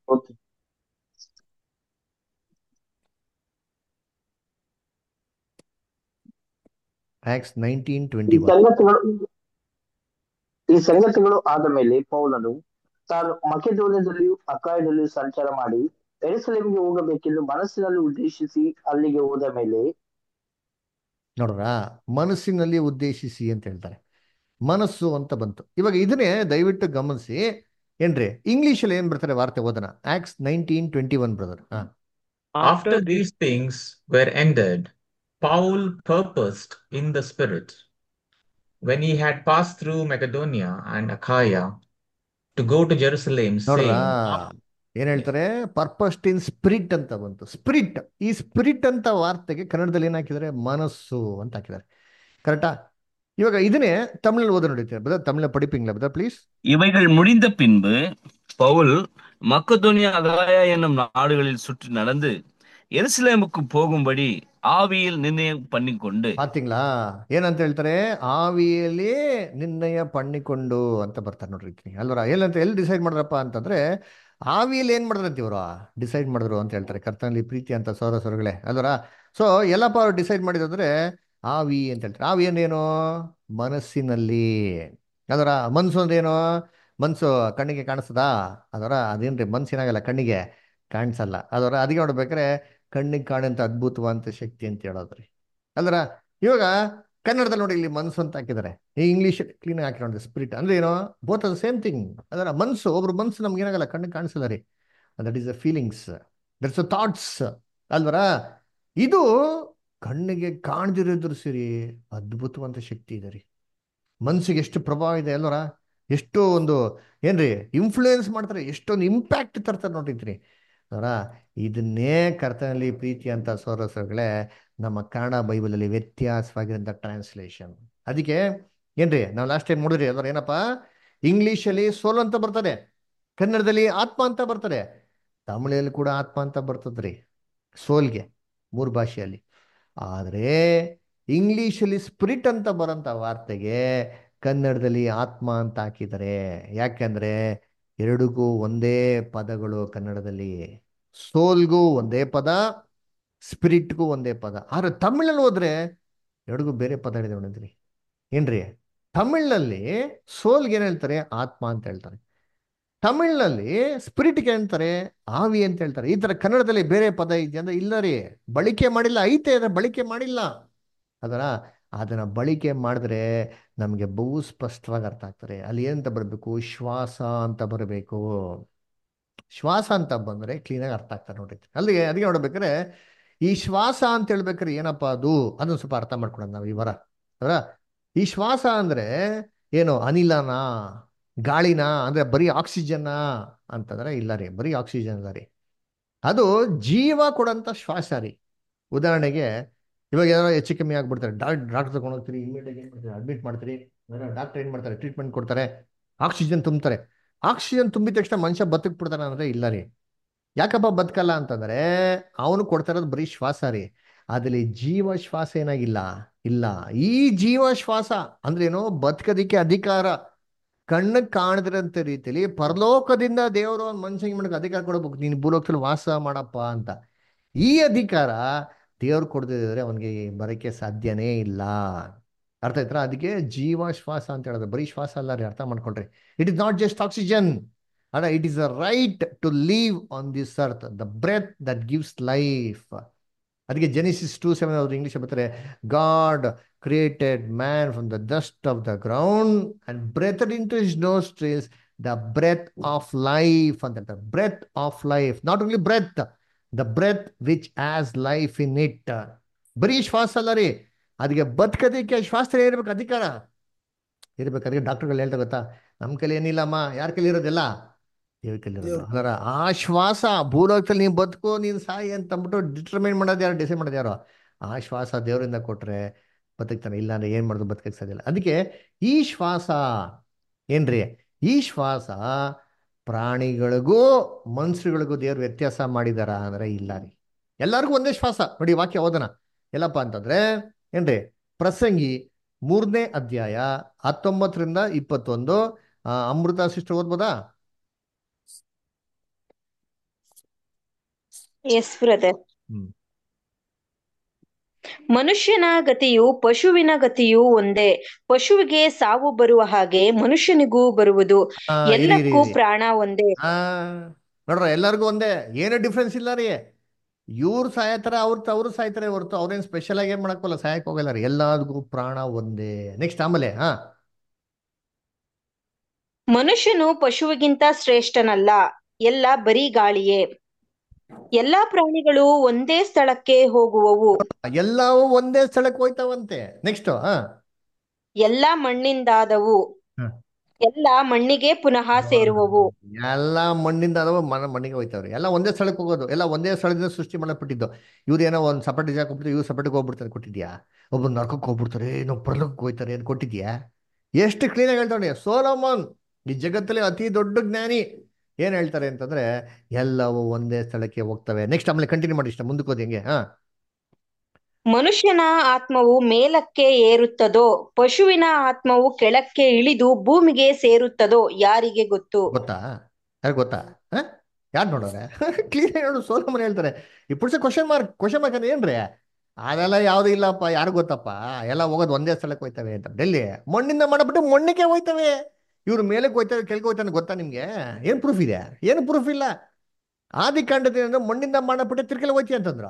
ಆಕ್ಸ್ ನೈನ್ಟೀನ್ ಈ ಟ್ವೆಂಟಿ ಒನ್ ಸಂಗತಿಗಳು ಈ ಸಂಗತಿಗಳು ಆದ ಮೇಲೆ ಪೌಲನು ತಾನು ಮಕೆದೋನ್ಯದಲ್ಲಿಯೂ ಅಕಾಯದಲ್ಲಿಯೂ ಸಂಚಾರ ಮಾಡಿ ಎರುಸಲೇಮಿಗೆ ಹೋಗಬೇಕೆಂದು ಮನಸ್ಸಿನಲ್ಲಿ ಉದ್ದೇಶಿಸಿ ಅಲ್ಲಿಗೆ ಹೋದ ಮೇಲೆ ನೋಡ್ರ ಮನಸ್ಸಿನಲ್ಲಿ ಉದ್ದೇಶಿಸಿ ಅಂತ ಹೇಳ್ತಾರೆ ಮನಸ್ಸು ಅಂತ ಬಂತು ಇವಾಗ ಇದನ್ನೇ ದಯವಿಟ್ಟು ಗಮನಿಸಿ ಏನ್ರಿ ಇಂಗ್ಲಿಷಲ್ಲಿ ಏನ್ ಬರ್ತಾರೆ ವಾರ್ತೆ ಓದನ Acts nineteen twenty one brother ಹಾ After these things were ended, Paul purposed in the Spirit, when he had passed through Macedonia and Achaia, to go to Jerusalem, ನೋಡ್ರಾ saying, ಏನ್ ಹೇಳ್ತಾರೆ ಪರ್ಪಸ್ಟ್ ಇನ್ ಸ್ಪಿರಿಟ್ ಅಂತ ಬಂತು ಸ್ಪಿರಿಟ್ ಈ ಸ್ಪಿರಿಟ್ ಅಂತ ವಾರ್ತೆಗೆ ಕನ್ನಡದಲ್ಲಿ ಏನ್ ಹಾಕಿದ್ದಾರೆ ಮನಸ್ಸು ಅಂತ ಹಾಕಿದ್ದಾರೆ ಕರೆಕ್ಟಾ ಇವಾಗ ಇದನ್ನೇ ತಮಿಳಲ್ಲಿ ಓದ ನೋಡಿರ್ತೀವಿ ಬದ ತಮಿಳ படிப்பீங்களா பதா ப்ளீஸ் இவைகள் முடிந்த பின்பு பவுல் மக்கதோனியா அகாயா என்னும் நாடுகளில் சுற்றி நடந்து எருசலேமுக்கு போகும்படி ஆவியில் நிர்ணயம் பண்ணிக்கொண்டு ಪಾತಿಂಗ್ಲಾ ಏನಂತ ಹೇಳ್ತಾರೆ ಆವಿಯಲ್ಲಿ ನಿರ್ಣಯ ಪಣ್ಣಿಕೊಂಡು ಅಂತ ಬರ್ತಾರೆ ನೋಡ್ರಿ ಇಲ್ಲಿ. ಅಲ್ವರ ಏನಂತ ಎಲ್ಲಿ ಡಿಸೈಡ್ ಮಾಡಿದ್ರಪ್ಪ ಅಂತಂದ್ರೆ ಆವಿಯಲ್ಲಿ ಏನ್ ಮಾಡಿದ್ರಂತ ಇವರು ಡಿಸೈಡ್ ಮಾಡಿದ್ರು ಅಂತ ಹೇಳ್ತಾರೆ ಕರ್ತನಲ್ಲಿ ಪ್ರೀತಿ ಅಂತ ಸೌರ ಸೌರಗಳೇ ಅಲ್ವರ ಸೊ ಎಲ್ಲಪ್ಪ ಅವ್ರು ಡಿಸೈಡ್ ಮಾಡಿದಂದ್ರೆ ಆವಿ ಅಂತ ಹೇಳ್ತಾರೆ ಆವಿ ಅಂದ್ರೇನು ಮನಸ್ಸಿನಲ್ಲಿ ಅದರ ಮನ್ಸು ಅಂದ್ರೇನು ಮನ್ಸು ಕಣ್ಣಿಗೆ ಕಾಣಿಸ್ತದಾ ಅದರ ಅದೇನ್ರಿ ಮನ್ಸಿನಾಗಲ್ಲ ಕಣ್ಣಿಗೆ ಕಾಣಿಸಲ್ಲ ಅದರ ಅದಕ್ಕೆ ನೋಡ್ಬೇಕಾದ್ರೆ ಕಣ್ಣಿಗೆ ಕಾಣಂತ ಅದ್ಭುತವಾದಂತ ಶಕ್ತಿ ಅಂತ ಹೇಳೋದ್ರಿ ಅಲ್ರ ಇವಾಗ ಕನ್ನಡದಲ್ಲಿ ನೋಡಿ ಇಲ್ಲಿ ಮನಸ್ಸು ಅಂತ ಹಾಕಿದ್ದಾರೆ ಈ ಇಂಗ್ಲಿಷ್ ಕ್ಲೀನ್ ಹಾಕಿ ನೋಡಿ ಸ್ಪಿರಿಟ್ ಅಂದ್ರೆ ಏನೋ ಬೋತ್ ಅದ ಸೇಮ್ ಥಿಂಗ್ ಅದರ ಮನಸ್ಸು ಒಬ್ರು ಮನಸ್ಸು ನಮ್ಗೆ ಏನಾಗಲ್ಲ ಕಣ್ಣಿಗೆ ಕಾಣಿಸಲ್ಲ ರೀ that is a feelings that's a thoughts ಅಲ್ವರ ಇದು ಕಣ್ಣಿಗೆ ಕಾಣದಿರೋದ್ರ ಸಿರಿ ಅದ್ಭುತವಂತ ಶಕ್ತಿ ಇದೆ ರೀ ಮನ್ಸಿಗೆ ಎಷ್ಟು ಪ್ರಭಾವ ಇದೆ ಅಲ್ವರ ಎಷ್ಟು ಒಂದು ಏನ್ರಿ ಇನ್ಫ್ಲೂಯೆನ್ಸ್ ಮಾಡ್ತಾರೆ ಎಷ್ಟೊಂದು ಇಂಪ್ಯಾಕ್ಟ್ ತರ್ತಾರೆ ನೋಡಿದ್ರಿ ಅವರ ಇದನ್ನೇ ಕರ್ತನಲ್ಲಿ ಪ್ರೀತಿ ಅಂತ ಸೋರಸಗಳೇ ನಮ್ಮ ಕನ್ನಡ ಬೈಬಲಲ್ಲಿ ವ್ಯತ್ಯಾಸವಾಗಿರೋಂಥ ಟ್ರಾನ್ಸ್ಲೇಷನ್ ಅದಕ್ಕೆ ಏನ್ರಿ ನಾವು ಲಾಸ್ಟ್ ಟೈಮ್ ನೋಡಿದ್ರಿ ಅಲ್ವ ಏನಪ್ಪ ಇಂಗ್ಲೀಷಲ್ಲಿ ಸೋಲ್ ಅಂತ ಬರ್ತದೆ ಕನ್ನಡದಲ್ಲಿ ಆತ್ಮ ಅಂತ ಬರ್ತದೆ ತಮಿಳಲ್ಲಿ ಕೂಡ ಆತ್ಮ ಅಂತ ಬರ್ತದ್ರಿ ಸೋಲ್ಗೆ ಮೂರು ಭಾಷೆಯಲ್ಲಿ ಆದರೆ ಇಂಗ್ಲೀಷಲ್ಲಿ ಸ್ಪಿರಿಟ್ ಅಂತ ಬರೋಂಥ ವಾರ್ತೆಗೆ ಕನ್ನಡದಲ್ಲಿ ಆತ್ಮ ಅಂತ ಹಾಕಿದ್ದಾರೆ ಯಾಕೆಂದ್ರೆ ಎರಡಿಗೂ ಒಂದೇ ಪದಗಳು ಕನ್ನಡದಲ್ಲಿ ಸೋಲ್ಗೂ ಒಂದೇ ಪದ ಸ್ಪಿರಿಟ್ಗೂ ಒಂದೇ ಪದ ಆದ್ರೆ ತಮಿಳಲ್ಲಿ ಹೋದ್ರೆ ಎರಡಿಗೂ ಬೇರೆ ಪದ ಇದೆ ನೋಡಿದ್ರಿ ಏನ್ರಿ ತಮಿಳ್ನಲ್ಲಿ ಸೋಲ್ಗೆ ಏನ್ ಹೇಳ್ತಾರೆ ಆತ್ಮ ಅಂತ ಹೇಳ್ತಾರೆ ತಮಿಳ್ನಲ್ಲಿ ಸ್ಪಿರಿಟ್ಗೆ ಹೇಳ್ತಾರೆ ಆವಿ ಅಂತ ಹೇಳ್ತಾರೆ ಈ ತರ ಕನ್ನಡದಲ್ಲಿ ಬೇರೆ ಪದ ಇದೆಯಾ ಅಂದ್ರೆ ಇಲ್ಲ ರೀ ಬಳಕೆ ಮಾಡಿಲ್ಲ ಐತೆ ಅದ್ರ ಬಳಕೆ ಮಾಡಿಲ್ಲ ಅದರ ಅದನ್ನ ಬಳಕೆ ಮಾಡಿದ್ರೆ ನಮಗೆ ಬಹು ಸ್ಪಷ್ಟವಾಗಿ ಅರ್ಥ ಆಗ್ತಾರೆ ಅಲ್ಲಿ ಏನಂತ ಬರಬೇಕು ಶ್ವಾಸ ಅಂತ ಬರಬೇಕು ಶ್ವಾಸ ಅಂತ ಬಂದ್ರೆ ಕ್ಲೀನಾಗಿ ಅರ್ಥ ಆಗ್ತಾರೆ ನೋಡ್ರಿ ಅಲ್ಲಿಗೆ ಅದಕ್ಕೆ ನೋಡ್ಬೇಕಾದ್ರೆ ಈ ಶ್ವಾಸ ಅಂತ ಹೇಳ್ಬೇಕಾದ್ರೆ ಏನಪ್ಪ ಅದು ಅದನ್ನ ಸ್ವಲ್ಪ ಅರ್ಥ ಮಾಡ್ಕೊಳೋಣ ನಾವು ಈ ವಾರ ಅದರ ಈ ಶ್ವಾಸ ಅಂದ್ರೆ ಏನು ಅನಿಲನ ಗಾಳಿನ ಅಂದ್ರೆ ಬರೀ ಆಕ್ಸಿಜನ್ನ ಅಂತಂದ್ರೆ ಇಲ್ಲ ರೀ ಬರೀ ಆಕ್ಸಿಜನ್ ಅಲ್ಲ ರೀ ಅದು ಜೀವ ಕೊಡಂತ ಶ್ವಾಸ ರೀ ಉದಾಹರಣೆಗೆ ಇವಾಗ ಏನಾದ್ರು ಹೆಚ್ಚು ಕಮ್ಮಿ ಆಗ್ಬಿಡ್ತಾರೆ ಡಾಕ್ಟರ್ ಡಾಕ್ಟರ್ ತಗೊಂಡು ಹೋಗ್ತೀರಿ ಇಮಿಡಿಯೇಟ್ ಏನು ಮಾಡ್ತಾರೆ ಅಡ್ಮಿಟ್ ಮಾಡ್ತೀರಿ ಡಾಕ್ಟರ್ ಏನು ಮಾಡ್ತಾರೆ ಟ್ರೀಟ್ಮೆಂಟ್ ಕೊಡ್ತಾರೆ ಆಕ್ಸಿಜನ್ ತುಂಬ್ತಾರೆ ಆಕ್ಸಿಜನ್ ತುಂಬಿದ ತಕ್ಷಣ ಮನುಷ್ಯ ಬದುಕ್ ಬಿಡ್ತಾನೆ ಅಂದ್ರೆ ಇಲ್ಲ ರೀ ಯಾಕಪ್ಪ ಬದುಕಲ್ಲ ಅಂತಂದ್ರೆ ಅವನು ಕೊಡ್ತಾ ಇರೋದು ಬರೀ ಶ್ವಾಸ ರೀ ಅದ್ರಲ್ಲಿ ಜೀವ ಶ್ವಾಸ ಏನಾಗಿಲ್ಲ ಇಲ್ಲ ಈ ಜೀವ ಶ್ವಾಸ ಅಂದ್ರೆ ಏನೋ ಬದುಕೋದಿಕ್ಕೆ ಅಧಿಕಾರ ಕಣ್ಣಿಗೆ ಕಾಣದಿರಂತ ರೀತಿಯಲ್ಲಿ ಪರಲೋಕದಿಂದ ದೇವರು ಒಂದು ಮನುಷ್ಯನಿಗೆ ಮಾಡಕ್ಕೆ ಅಧಿಕಾರ ಕೊಡಬೇಕು ನೀನು ಭೂಲೋಕದಲ್ಲಿ ವಾಸ ಮಾಡಪ್ಪ ಅಂತ ಈ ಅಧಿಕಾರ ದೇವ್ರು ಕೊಡದಿದ್ರೆ ಅವನಿಗೆ ಬರೋಕ್ಕೆ ಸಾಧ್ಯನೇ ಇಲ್ಲ ಅರ್ಥ ಆಯ್ತಾ ಅದಕ್ಕೆ ಜೀವ ಶ್ವಾಸ ಅಂತ ಹೇಳೋದು ಬರೀ ಶ್ವಾಸ ಅಲ್ಲ ರೀ ಅರ್ಥ ಮಾಡ್ಕೊಳ್ರಿ it is not just oxygen ಅಲ್ಲ it is a right to live on this earth the breath that gives life ಅದಕ್ಕೆ ಜೆನಿಸಿಸ್ ಟೂ ಸೆವೆನ್ ಅವ್ರು ಇಂಗ್ಲಿಷ್ ಬರ್ತಾರೆ God created man from the dust of the ground and breath into is nostrils the breath of life ಅಂತ ಹೇಳ್ತಾರೆ breath of life not only breath the breath which as life in it ಬರೀ ಶ್ವಾಸ ಅಲ್ಲ ರೀ ಅದಕ್ಕೆ ಬದುಕೋದಕ್ಕೆ ಶ್ವಾಸ ಇರ್ಬೇಕು ಅಧಿಕಾರ ಇರ್ಬೇಕು ಅದಕ್ಕೆ ಡಾಕ್ಟರ್ಗಳು ಹೇಳ್ತಾ ಗೊತ್ತಾ ನಮ್ಮ ಕೈಲಿ ಏನಿಲ್ಲಮ್ಮ ಯಾರ ಕೈಲಿ ಇರೋದಿಲ್ಲ ದೇವ್ರ ಕೈಲಿ ಇರೋದು ಅದರ ಆ ಶ್ವಾಸ ಭೂಲೋಕದಲ್ಲಿ ನೀನು ಬದುಕು ನೀನು ಸಾಯಿ ಅಂತ ಅಂದ್ಬಿಟ್ಟು ಡಿಟರ್ಮೈನ್ ಮಾಡೋದು ಯಾರು ಡಿಸೈಡ್ ಮಾಡೋದು ಯಾರು ಆ ಶ್ವಾಸ ದೇವರಿಂದ ಕೊಟ್ರೆ ಬದುಕ್ತಾನೆ ಇಲ್ಲ ಅಂದ್ರೆ ಏನ್ ಮಾಡೋದು ಬದುಕಕ್ಕೆ ಸಾಧ್ಯ ಇಲ್ಲ ಅದಕ್ಕೆ ಈ ಶ್ವಾಸ ಏನ್ರಿ ಈ ಶ್ವಾಸ ಪ್ರಾಣಿಗಳಿಗೂ ಮನುಷ್ಯರಿಗಳಿಗೂ ದೇವ್ರು ವ್ಯತ್ಯಾಸ ಮಾಡಿದಾರ ಅಂದ್ರೆ ಇಲ್ಲ ರೀ ಎಲ್ಲರಿಗೂ ಒಂದೇ ಶ್ವಾಸ ನೋಡಿ ವಾಕ್ಯ ಓದನ ಎಲ್ಲಪ್ಪ ಅಂತಂದ್ರೆ ಏನ್ರಿ ಪ್ರಸಂಗಿ ಮೂರನೇ ಅಧ್ಯಾಯ ಹತ್ತೊಂಬತ್ತರಿಂದ ಇಪ್ಪತ್ತೊಂದು ಆ, ಅಮೃತ ಸಿಸ್ಟರ್ ಓದ್ಬೋದಾ ಎಸ್ ಬ್ರದರ್ ಹ್ಮ್ ಮನುಷ್ಯನ ಗತಿಯು ಪಶುವಿನ ಗತಿಯು ಒಂದೇ ಪಶುವಿಗೆ ಸಾವು ಬರುವ ಹಾಗೆ ಮನುಷ್ಯನಿಗೂ ಬರುವುದು ಆ, ಇರಿ, ಇರಿ, ಎಲ್ಲಕ್ಕೂ ಇರಿ. ಪ್ರಾಣ ಒಂದೇ ಆ ನೋಡ್ರ ಎಲ್ಲರಿಗೂ ಒಂದೇ ಏನು ಡಿಫ್ರೆನ್ಸ್ ಇಲ್ಲ ರೀ ಇವ್ರು ಸಾಯತಾರ ಅವ್ರ ಅವ್ರು ಸಾಯ್ತಾರೆ ಹೊರತು ಅವ್ರೇನ್ ಸ್ಪೆಷಲ್ ಆಗಿ ಏನ್ ಮಾಡಕ್ಕಲ್ಲ ಸಾಯಕ್ ಹೋಗಲ್ಲ ರೀ ಎಲ್ಲರಿಗೂ ಪ್ರಾಣ ಒಂದೇ ನೆಕ್ಸ್ಟ್ ಆಮೇಲೆ ಹಾ ಮನುಷ್ಯನು ಪಶುವಿಗಿಂತ ಶ್ರೇಷ್ಠನಲ್ಲ ಎಲ್ಲ ಬರೀ ಗಾಳಿಯೇ ಎಲ್ಲಾ ಪ್ರಾಣಿಗಳು ಒಂದೇ ಸ್ಥಳಕ್ಕೆ ಹೋಗುವವು ಎಲ್ಲವೂ ಒಂದೇ ಸ್ಥಳಕ್ಕೆ ಹೋಯ್ತಾವಂತೆ ನೆಕ್ಸ್ಟ್ ಹಾ ಎಲ್ಲಾ ಮಣ್ಣಿಂದಾದವು ಹ್ಮ್. ಎಲ್ಲಾ ಮಣ್ಣಿಗೆ ಪುನಃ ಸೇರುವವು ಎಲ್ಲ ಮಣ್ಣಿಂದ ಅದಾವ ಮನ ಮಣ್ಣಿಗೆ ಹೋಯ್ತಾವ್ರಿ ಎಲ್ಲ ಒಂದೇ ಸ್ಥಳಕ್ಕೆ ಹೋಗೋದು ಎಲ್ಲ ಒಂದೇ ಸ್ಥಳದಿಂದ ಸೃಷ್ಟಿ ಮಾಡಲ್ಪಟ್ಟಿದ್ದು ಇವ್ರು ಏನೋ ಒಂದು ಸಪರೇಟ್ ಜಾಗ ಕೊಟ್ಬಿಟ್ಟು ಇವ್ರು ಸಪರೇಟ್ಗೆ ಹೋಗ್ಬಿಡ್ತಾರೆ ಕೊಟ್ಟಿದ್ಯಾ ಒಬ್ಬರು ನರ್ಕಕ್ಕೆ ಹೋಗ್ಬಿಡ್ತಾರೆ ನಾವು ಪರಲೋಕಕ್ಕೆ ಹೋಯ್ತಾರೆ ಅಂತ ಕೊಟ್ಟಿದ್ಯಾ ಎಷ್ಟು ಕ್ಲೀನಾಗಿ ಹೇಳ್ತಾನೆ ಸೋಲೋಮನ್ ಈ ಜಗತ್ತಲ್ಲಿ ಅತಿ ದೊಡ್ಡ ಜ್ಞಾನಿ ಏನ್ ಹೇಳ್ತಾರೆ ಅಂತಂದ್ರೆ ಎಲ್ಲವೂ ಒಂದೇ ಸ್ಥಳಕ್ಕೆ ಹೋಗ್ತವೆ ನೆಕ್ಸ್ಟ್ ಆಮೇಲೆ ಕಂಟಿನ್ಯೂ ಮಾಡಿ ಇಷ್ಟ ಮುಂದಕ್ಕೆ ಹೋದ್ ಹೆಂಗೆ ಹಾ ಮನುಷ್ಯನ ಆತ್ಮವು ಮೇಲಕ್ಕೆ ಏರುತ್ತದೋ ಪಶುವಿನ ಆತ್ಮವು ಕೆಳಕ್ಕೆ ಇಳಿದು ಭೂಮಿಗೆ ಸೇರುತ್ತದೋ ಯಾರಿಗೆ ಗೊತ್ತು ಗೊತ್ತಾ ಯಾರು ಗೊತ್ತಾ ಯಾರು ನೋಡೋರೆ ಕ್ಲೀನ್ ನೋಡು ಸೋಲಮನ್ ಹೇಳ್ತಾರೆ ಈ ಪುರುಷ ಕ್ವಶನ್ ಮಾರ್ಕ್ ಕ್ವಶನ್ ಮಾರ್ಕ್ ಅಂದ್ರೆ ಏನ್ರಿ ಅದೆಲ್ಲ ಯಾವ್ದು ಇಲ್ಲಪ್ಪ ಯಾರು ಗೊತ್ತಪ್ಪ ಎಲ್ಲ ಹೋಗೋದು ಒಂದೇ ಸ್ಥಳಕ್ಕೆ ಹೋಯ್ತವೆ ಅಂತ ಡೆಲ್ಲಿ ಮಣ್ಣಿಂದ ಮಾಡಬಿಟ್ಟು ಮಣ್ಣಿಗೆ ಹೋಯ್ತವೆ ಇವ್ರು ಮೇಲಕ್ಕೆ ಹೋಯ್ತವೆ ಕೆಳಗೆ ಹೋಯ್ತಾನೆ ಗೊತ್ತಾ ನಿಮ್ಗೆ ಏನ್ ಪ್ರೂಫ್ ಇದೆ ಏನು ಪ್ರೂಫ್ ಇಲ್ಲ ಆದಿ ಕಾಂಡದ ಅಂದ್ರೆ ಮಣ್ಣಿಂದ ಮಾಡಬಿಟ್ಟು ತಿರ್ಕೆಲ್ಲ ಹೋಯ್ತಿ ಅಂತಂದ್ರ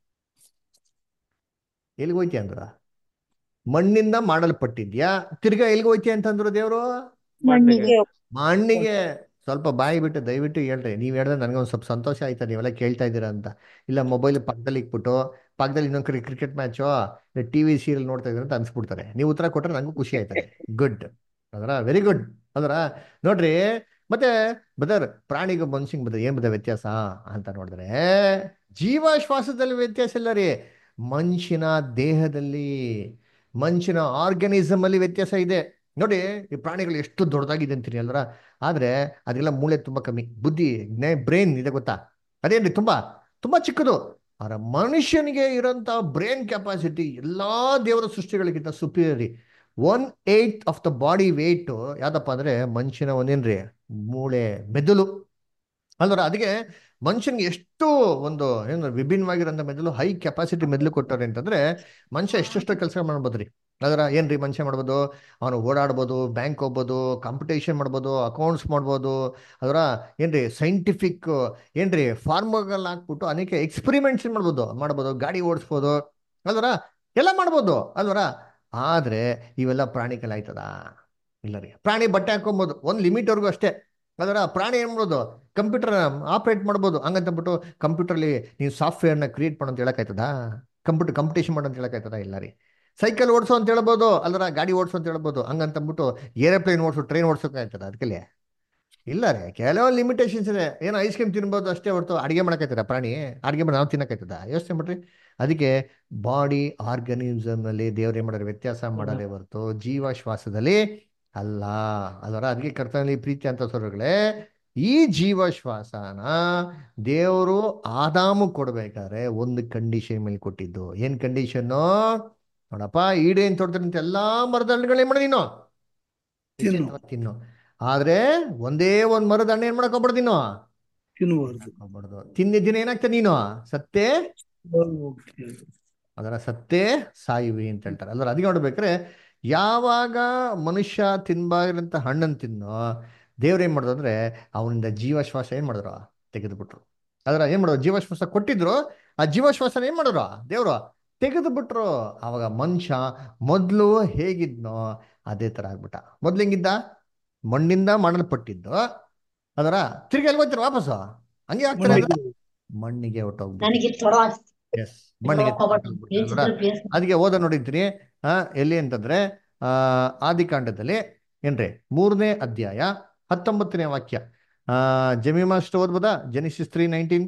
ಎಲ್ಲಿಗೆ ಹೋಯ್ತಿ ಅಂದ್ರ ಮಣ್ಣಿಂದ ಮಾಡಲ್ಪಟ್ಟಿದ್ಯಾ ತಿರ್ಗಾ ಎಲ್ಲಿಗೆ ಹೋಯ್ತಿ ಅಂತಂದ್ರು ದೇವ್ರು ಮಣ್ಣಿಗೆ ಮಣ್ಣಿಗೆ ಸ್ವಲ್ಪ ಬಾಯಿ ಬಿಟ್ಟು ದಯವಿಟ್ಟು ಹೇಳ್ರಿ ನೀವು ಹೇಳಿದ್ರೆ ನನಗೆ ಒಂದು ಸ್ವಲ್ಪ ಸಂತೋಷ ಆಯ್ತಾ ನೀವೆಲ್ಲ ಕೇಳ್ತಾ ಇದ್ದೀರಾ ಅಂತ ಇಲ್ಲ ಮೊಬೈಲ್ ಪಕ್ಕದಲ್ಲಿ ಇಕ್ಬಿಟ್ಟು ಪಕ್ಕದಲ್ಲಿ ಇನ್ನೊಂದು ಕಡೆ cricket match T V serial ನೋಡ್ತಾ ಇದ್ದೀರಾ ಅಂತ ಅನ್ಸ್ಬಿಡ್ತಾರೆ ನೀವು ಉತ್ತರ ಕೊಟ್ಟರೆ ನನಗೂ ಖುಷಿ ಆಯ್ತದೆ ಗುಡ್ ಅದರ ವೆರಿ ಗುಡ್ ಅದರ ನೋಡ್ರಿ ಮತ್ತೆ ಬದರ್ ಪ್ರಾಣಿಗೂ ಮನುಷ್ಯಂಗೆ ಬದ ಏನ್ ಬದ ವ್ಯತ್ಯಾಸ ಅಂತ ನೋಡಿದ್ರೆ ಜೀವಶ್ವಾಸದಲ್ಲಿ ವ್ಯತ್ಯಾಸ ಇಲ್ಲ ರೀ ಮನುಷ್ಯನ ದೇಹದಲ್ಲಿ ಮನುಷ್ಯನ ಆರ್ಗನಿಸಮ್ ಅಲ್ಲಿ ವ್ಯತ್ಯಾಸ ಇದೆ ನೋಡಿ ಈ ಪ್ರಾಣಿಗಳು ಎಷ್ಟು ದೊಡ್ಡದಾಗಿದೆ ಅಂತೀನಿ ಅಲ್ರ ಆದ್ರೆ ಅದೆಲ್ಲ ಮೂಳೆ ತುಂಬಾ ಕಮ್ಮಿ ಬುದ್ಧಿ ಬ್ರೈನ್ ಇದೆ ಗೊತ್ತಾ ಅದೇನ್ರಿ ತುಂಬಾ ತುಂಬಾ ಚಿಕ್ಕದು ಆದ್ರೆ ಮನುಷ್ಯನಿಗೆ ಇರೋಂಥ ಬ್ರೈನ್ ಕೆಪಾಸಿಟಿ ಎಲ್ಲಾ ದೇವರ ಸೃಷ್ಟಿಗಳಿಗಿಂತ superior one eight of the body weight ಯಾವ್ದಪ್ಪ ಅಂದ್ರೆ ಮನುಷ್ಯನ ಒಂದೇನ್ರಿ ಮೂಳೆ ಮೆದುಳು ಅಲ್ವರ ಅದಕ್ಕೆ ಮನುಷ್ಯನ್ಗೆ ಎಷ್ಟು ಒಂದು ಏನು ವಿಭಿನ್ನವಾಗಿರೋಂಥ ಮೆದುಳು ಹೈ ಕೆಪಾಸಿಟಿ ಮೆದುಳು ಕೊಟ್ಟಾರೆ ಅಂತಂದ್ರೆ ಮನುಷ್ಯ ಎಷ್ಟೆಷ್ಟೋ ಕೆಲಸ ಮಾಡ್ಬೋದ್ರಿ ಅದರ ಏನ್ರಿ ಮನುಷ್ಯ ಮಾಡ್ಬೋದು ಅವನು ಓಡಾಡ್ಬೋದು ಬ್ಯಾಂಕ್ ಹೋಗ್ಬೋದು ಕಾಂಪಿಟೇಷನ್ ಮಾಡ್ಬೋದು ಅಕೌಂಟ್ಸ್ ಮಾಡ್ಬೋದು ಅದರ ಏನ್ರಿ ಸೈಂಟಿಫಿಕ್ ಏನ್ರಿ ಫಾರ್ಮುಗಳ ಹಾಕ್ಬಿಟ್ಟು ಅನೇಕ ಎಕ್ಸ್ಪೆರಿಮೆಂಟ್ಸ್ ಮಾಡ್ಬೋದು ಮಾಡ್ಬೋದು ಗಾಡಿ ಓಡಿಸ್ಬೋದು ಅಲ್ವರ ಎಲ್ಲ ಮಾಡ್ಬೋದು ಅಲ್ವರ ಆದ್ರೆ ಇವೆಲ್ಲ ಪ್ರಾಣಿಗೆಲ್ಲ ಆಯ್ತದ ಇಲ್ಲ ರೀ ಪ್ರಾಣಿ ಬಟ್ಟೆ ಹಾಕೊಬೋದು ಒಂದು ಲಿಮಿಟ್ವರೆಗೂ ಅಷ್ಟೇ ಅದರ ಪ್ರಾಣಿ ಏನ್ ಮಾಡೋದು ಕಂಪ್ಯೂಟರ್ ಆಪರೇಟ್ ಮಾಡ್ಬೋದು ಹಂಗಂತಬಿಟ್ಟು ಕಂಪ್ಯೂಟರ್ಲಿ ನೀವು ಸಾಫ್ಟ್ವೇರ್ನ ಕ್ರಿಯೇಟ್ ಮಾಡೋ ಅಂತ ಹೇಳಕ್ಕಾಯ್ತದ ಕಂಪ್ಯೂಟರ್ ಕಾಂಪಿಟೇಷನ್ ಮಾಡೋ ಅಂತ ಹೇಳಕ್ಕಾಯ್ತದ ಇಲ್ಲ ರೀ ಸೈಕಲ್ ಓಡಿಸೋ ಅಂತ ಹೇಳ್ಬೋದು ಅಲ್ಲರ ಗಾಡಿ ಓಡಿಸೋ ಅಂತ ಹೇಳ್ಬೋದು ಹಂಗಂತಂದ್ಬಿಟ್ಟು ಏರೋಪ್ಲೇನ್ ಓಡಿಸೋ ಟ್ರೈನ್ ಓಡಿಸೋಕಾಯ್ತದ ಅದಕ್ಕೆ ಇಲ್ಲ ರೀ ಕೆಲವೊಂದು ಲಿಮಿಟೇಷನ್ಸ್ ಇದೆ ಏನೋ ಐಸ್ ಕ್ರೀಮ್ ತಿನ್ಬೋದು ಅಷ್ಟೇ ಹೊರತು ಅಡುಗೆ ಮಾಡೋಕ್ಕಾಯ್ತದ ಪ್ರಾಣಿ ಅಡುಗೆ ಮಾಡಿ ನಾವು ತಿನ್ನಕ್ಕಾಯ್ತದ ಯೋಚನೆ ಮಾಡ್ರಿ ಅದಕ್ಕೆ ಬಾಡಿ ಆರ್ಗನಿಸಮ್ನಲ್ಲಿ ದೇವ್ರು ಏನು ಮಾಡೋರು ವ್ಯತ್ಯಾಸ ಮಾಡಲೇ ಹೊರತು ಜೀವಶ್ವಾಸದಲ್ಲಿ ಅಲ್ಲ ಅದರ ಅದಕ್ಕೆ ಕರ್ತನಲ್ಲಿ ಪ್ರೀತಿ ಅಂತ ಸ್ವರಗಳೇ ಈ ಜೀವಶ್ವಾಸನ ದೇವರು ಆದಾಮು ಕೊಡ್ಬೇಕಾದ್ರೆ ಒಂದು ಕಂಡೀಷನ್ ಮೇಲೆ ಕೊಟ್ಟಿದ್ದು ಏನ್ ಕಂಡೀಷನ್ನು ನೋಡಪ್ಪ ಈಡೇನ್ ತೊಡ್ತಾರಂತ ಎಲ್ಲಾ ಮರದ ಹಣ್ಣುಗಳು ಏನ್ ಮಾಡ ನೀನು ತಿನ್ನು. ತಿನ್ನು ಆದ್ರೆ ಒಂದೇ ಒಂದ್ ಮರದ ಹಣ್ಣು ಏನ್ ಮಾಡಕ್ ಹೋಗ್ಬಾರ್ದು ನೀನು ತಿನ್ನಬಾರ್ದು ಹೋಗ್ಬಾರ್ದು ತಿಂದಿದ್ದಿನ ಏನಾಗ್ತದೆ ನೀನು ಸತ್ತೇ ಅದರ ಸತ್ತೇ ಸಾಯುವಿ ಅಂತ ಹೇಳ್ತಾರೆ ಅದ್ರ ಅದಕ್ಕೆ ನೋಡ್ಬೇಕಾದ್ರೆ ಯಾವಾಗ ಮನುಷ್ಯ ತಿನ್ಬಾಗಿರಂತ ಹಣ್ಣನ್ನು ತಿನ್ನೋ ದೇವ್ರು ಏನ್ ಮಾಡಿದ್ರು ಅಂದ್ರೆ ಅವನಿಂದ ಜೀವಶ್ವಾಸ ಏನ್ ಮಾಡಿದ್ರು ತೆಗೆದುಬಿಟ್ರು ಅದರ ಏನ್ ಮಾಡೋದು ಜೀವಶ್ವಾಸ ಕೊಟ್ಟಿದ್ರು ಆ ಜೀವಶ್ವಾಸನ ಏನ್ ಮಾಡಿದ್ರು ದೇವ್ರು ತೆಗೆದು ಬಿಟ್ರು ಅವಾಗ ಮನುಷ್ಯ ಮೊದ್ಲು ಹೇಗಿದ್ನೋ ಅದೇ ತರ ಆಗ್ಬಿಟ್ಟ ಮೊದ್ಲು ಹೆಂಗಿದ್ದ ಮಣ್ಣಿಂದ ಮಾಡಲ್ಪಟ್ಟಿದ್ದು ಅದರ ತಿರ್ಗಿ ಎಲ್ಲಿ ಹೋಗ್ತಾರೆ ವಾಪಸ್ಸು ಹಂಗೆ ಆಗ್ತಾರೆ ಅಂದ್ರೆ ಮಣ್ಣಿಗೆ ಹೊಟ್ಟೋಗ್ಬಿಟ್ಟು ನನಗೆ ತೊಡ ಎಸ್ ಮಣ್ಣಿಗೆ ಹೊರ್ಟೋಗ್ಬಿಟ್ರು ಅಲ್ವಾ? ಅದಕ್ಕೆ ಓದ ನೋಡಿರ್ತೀನಿ ಆ ಎಲ್ಲಿ ಅಂತಂದ್ರೆ ಆ ಆದಿಕಾಂಡದಲ್ಲಿ ಏನ್ರಿ ಮೂರನೇ ಅಧ್ಯಾಯ ಹತ್ತೊಂಬತ್ತನೇ ವಾಕ್ಯ ಆ ಜಮೀಮಾ ಅಷ್ಟು ಓದ್ಬೋದಾ ಜೆನಿಸಿಸ್ ತ್ರೀ ನೈನ್ಟೀನ್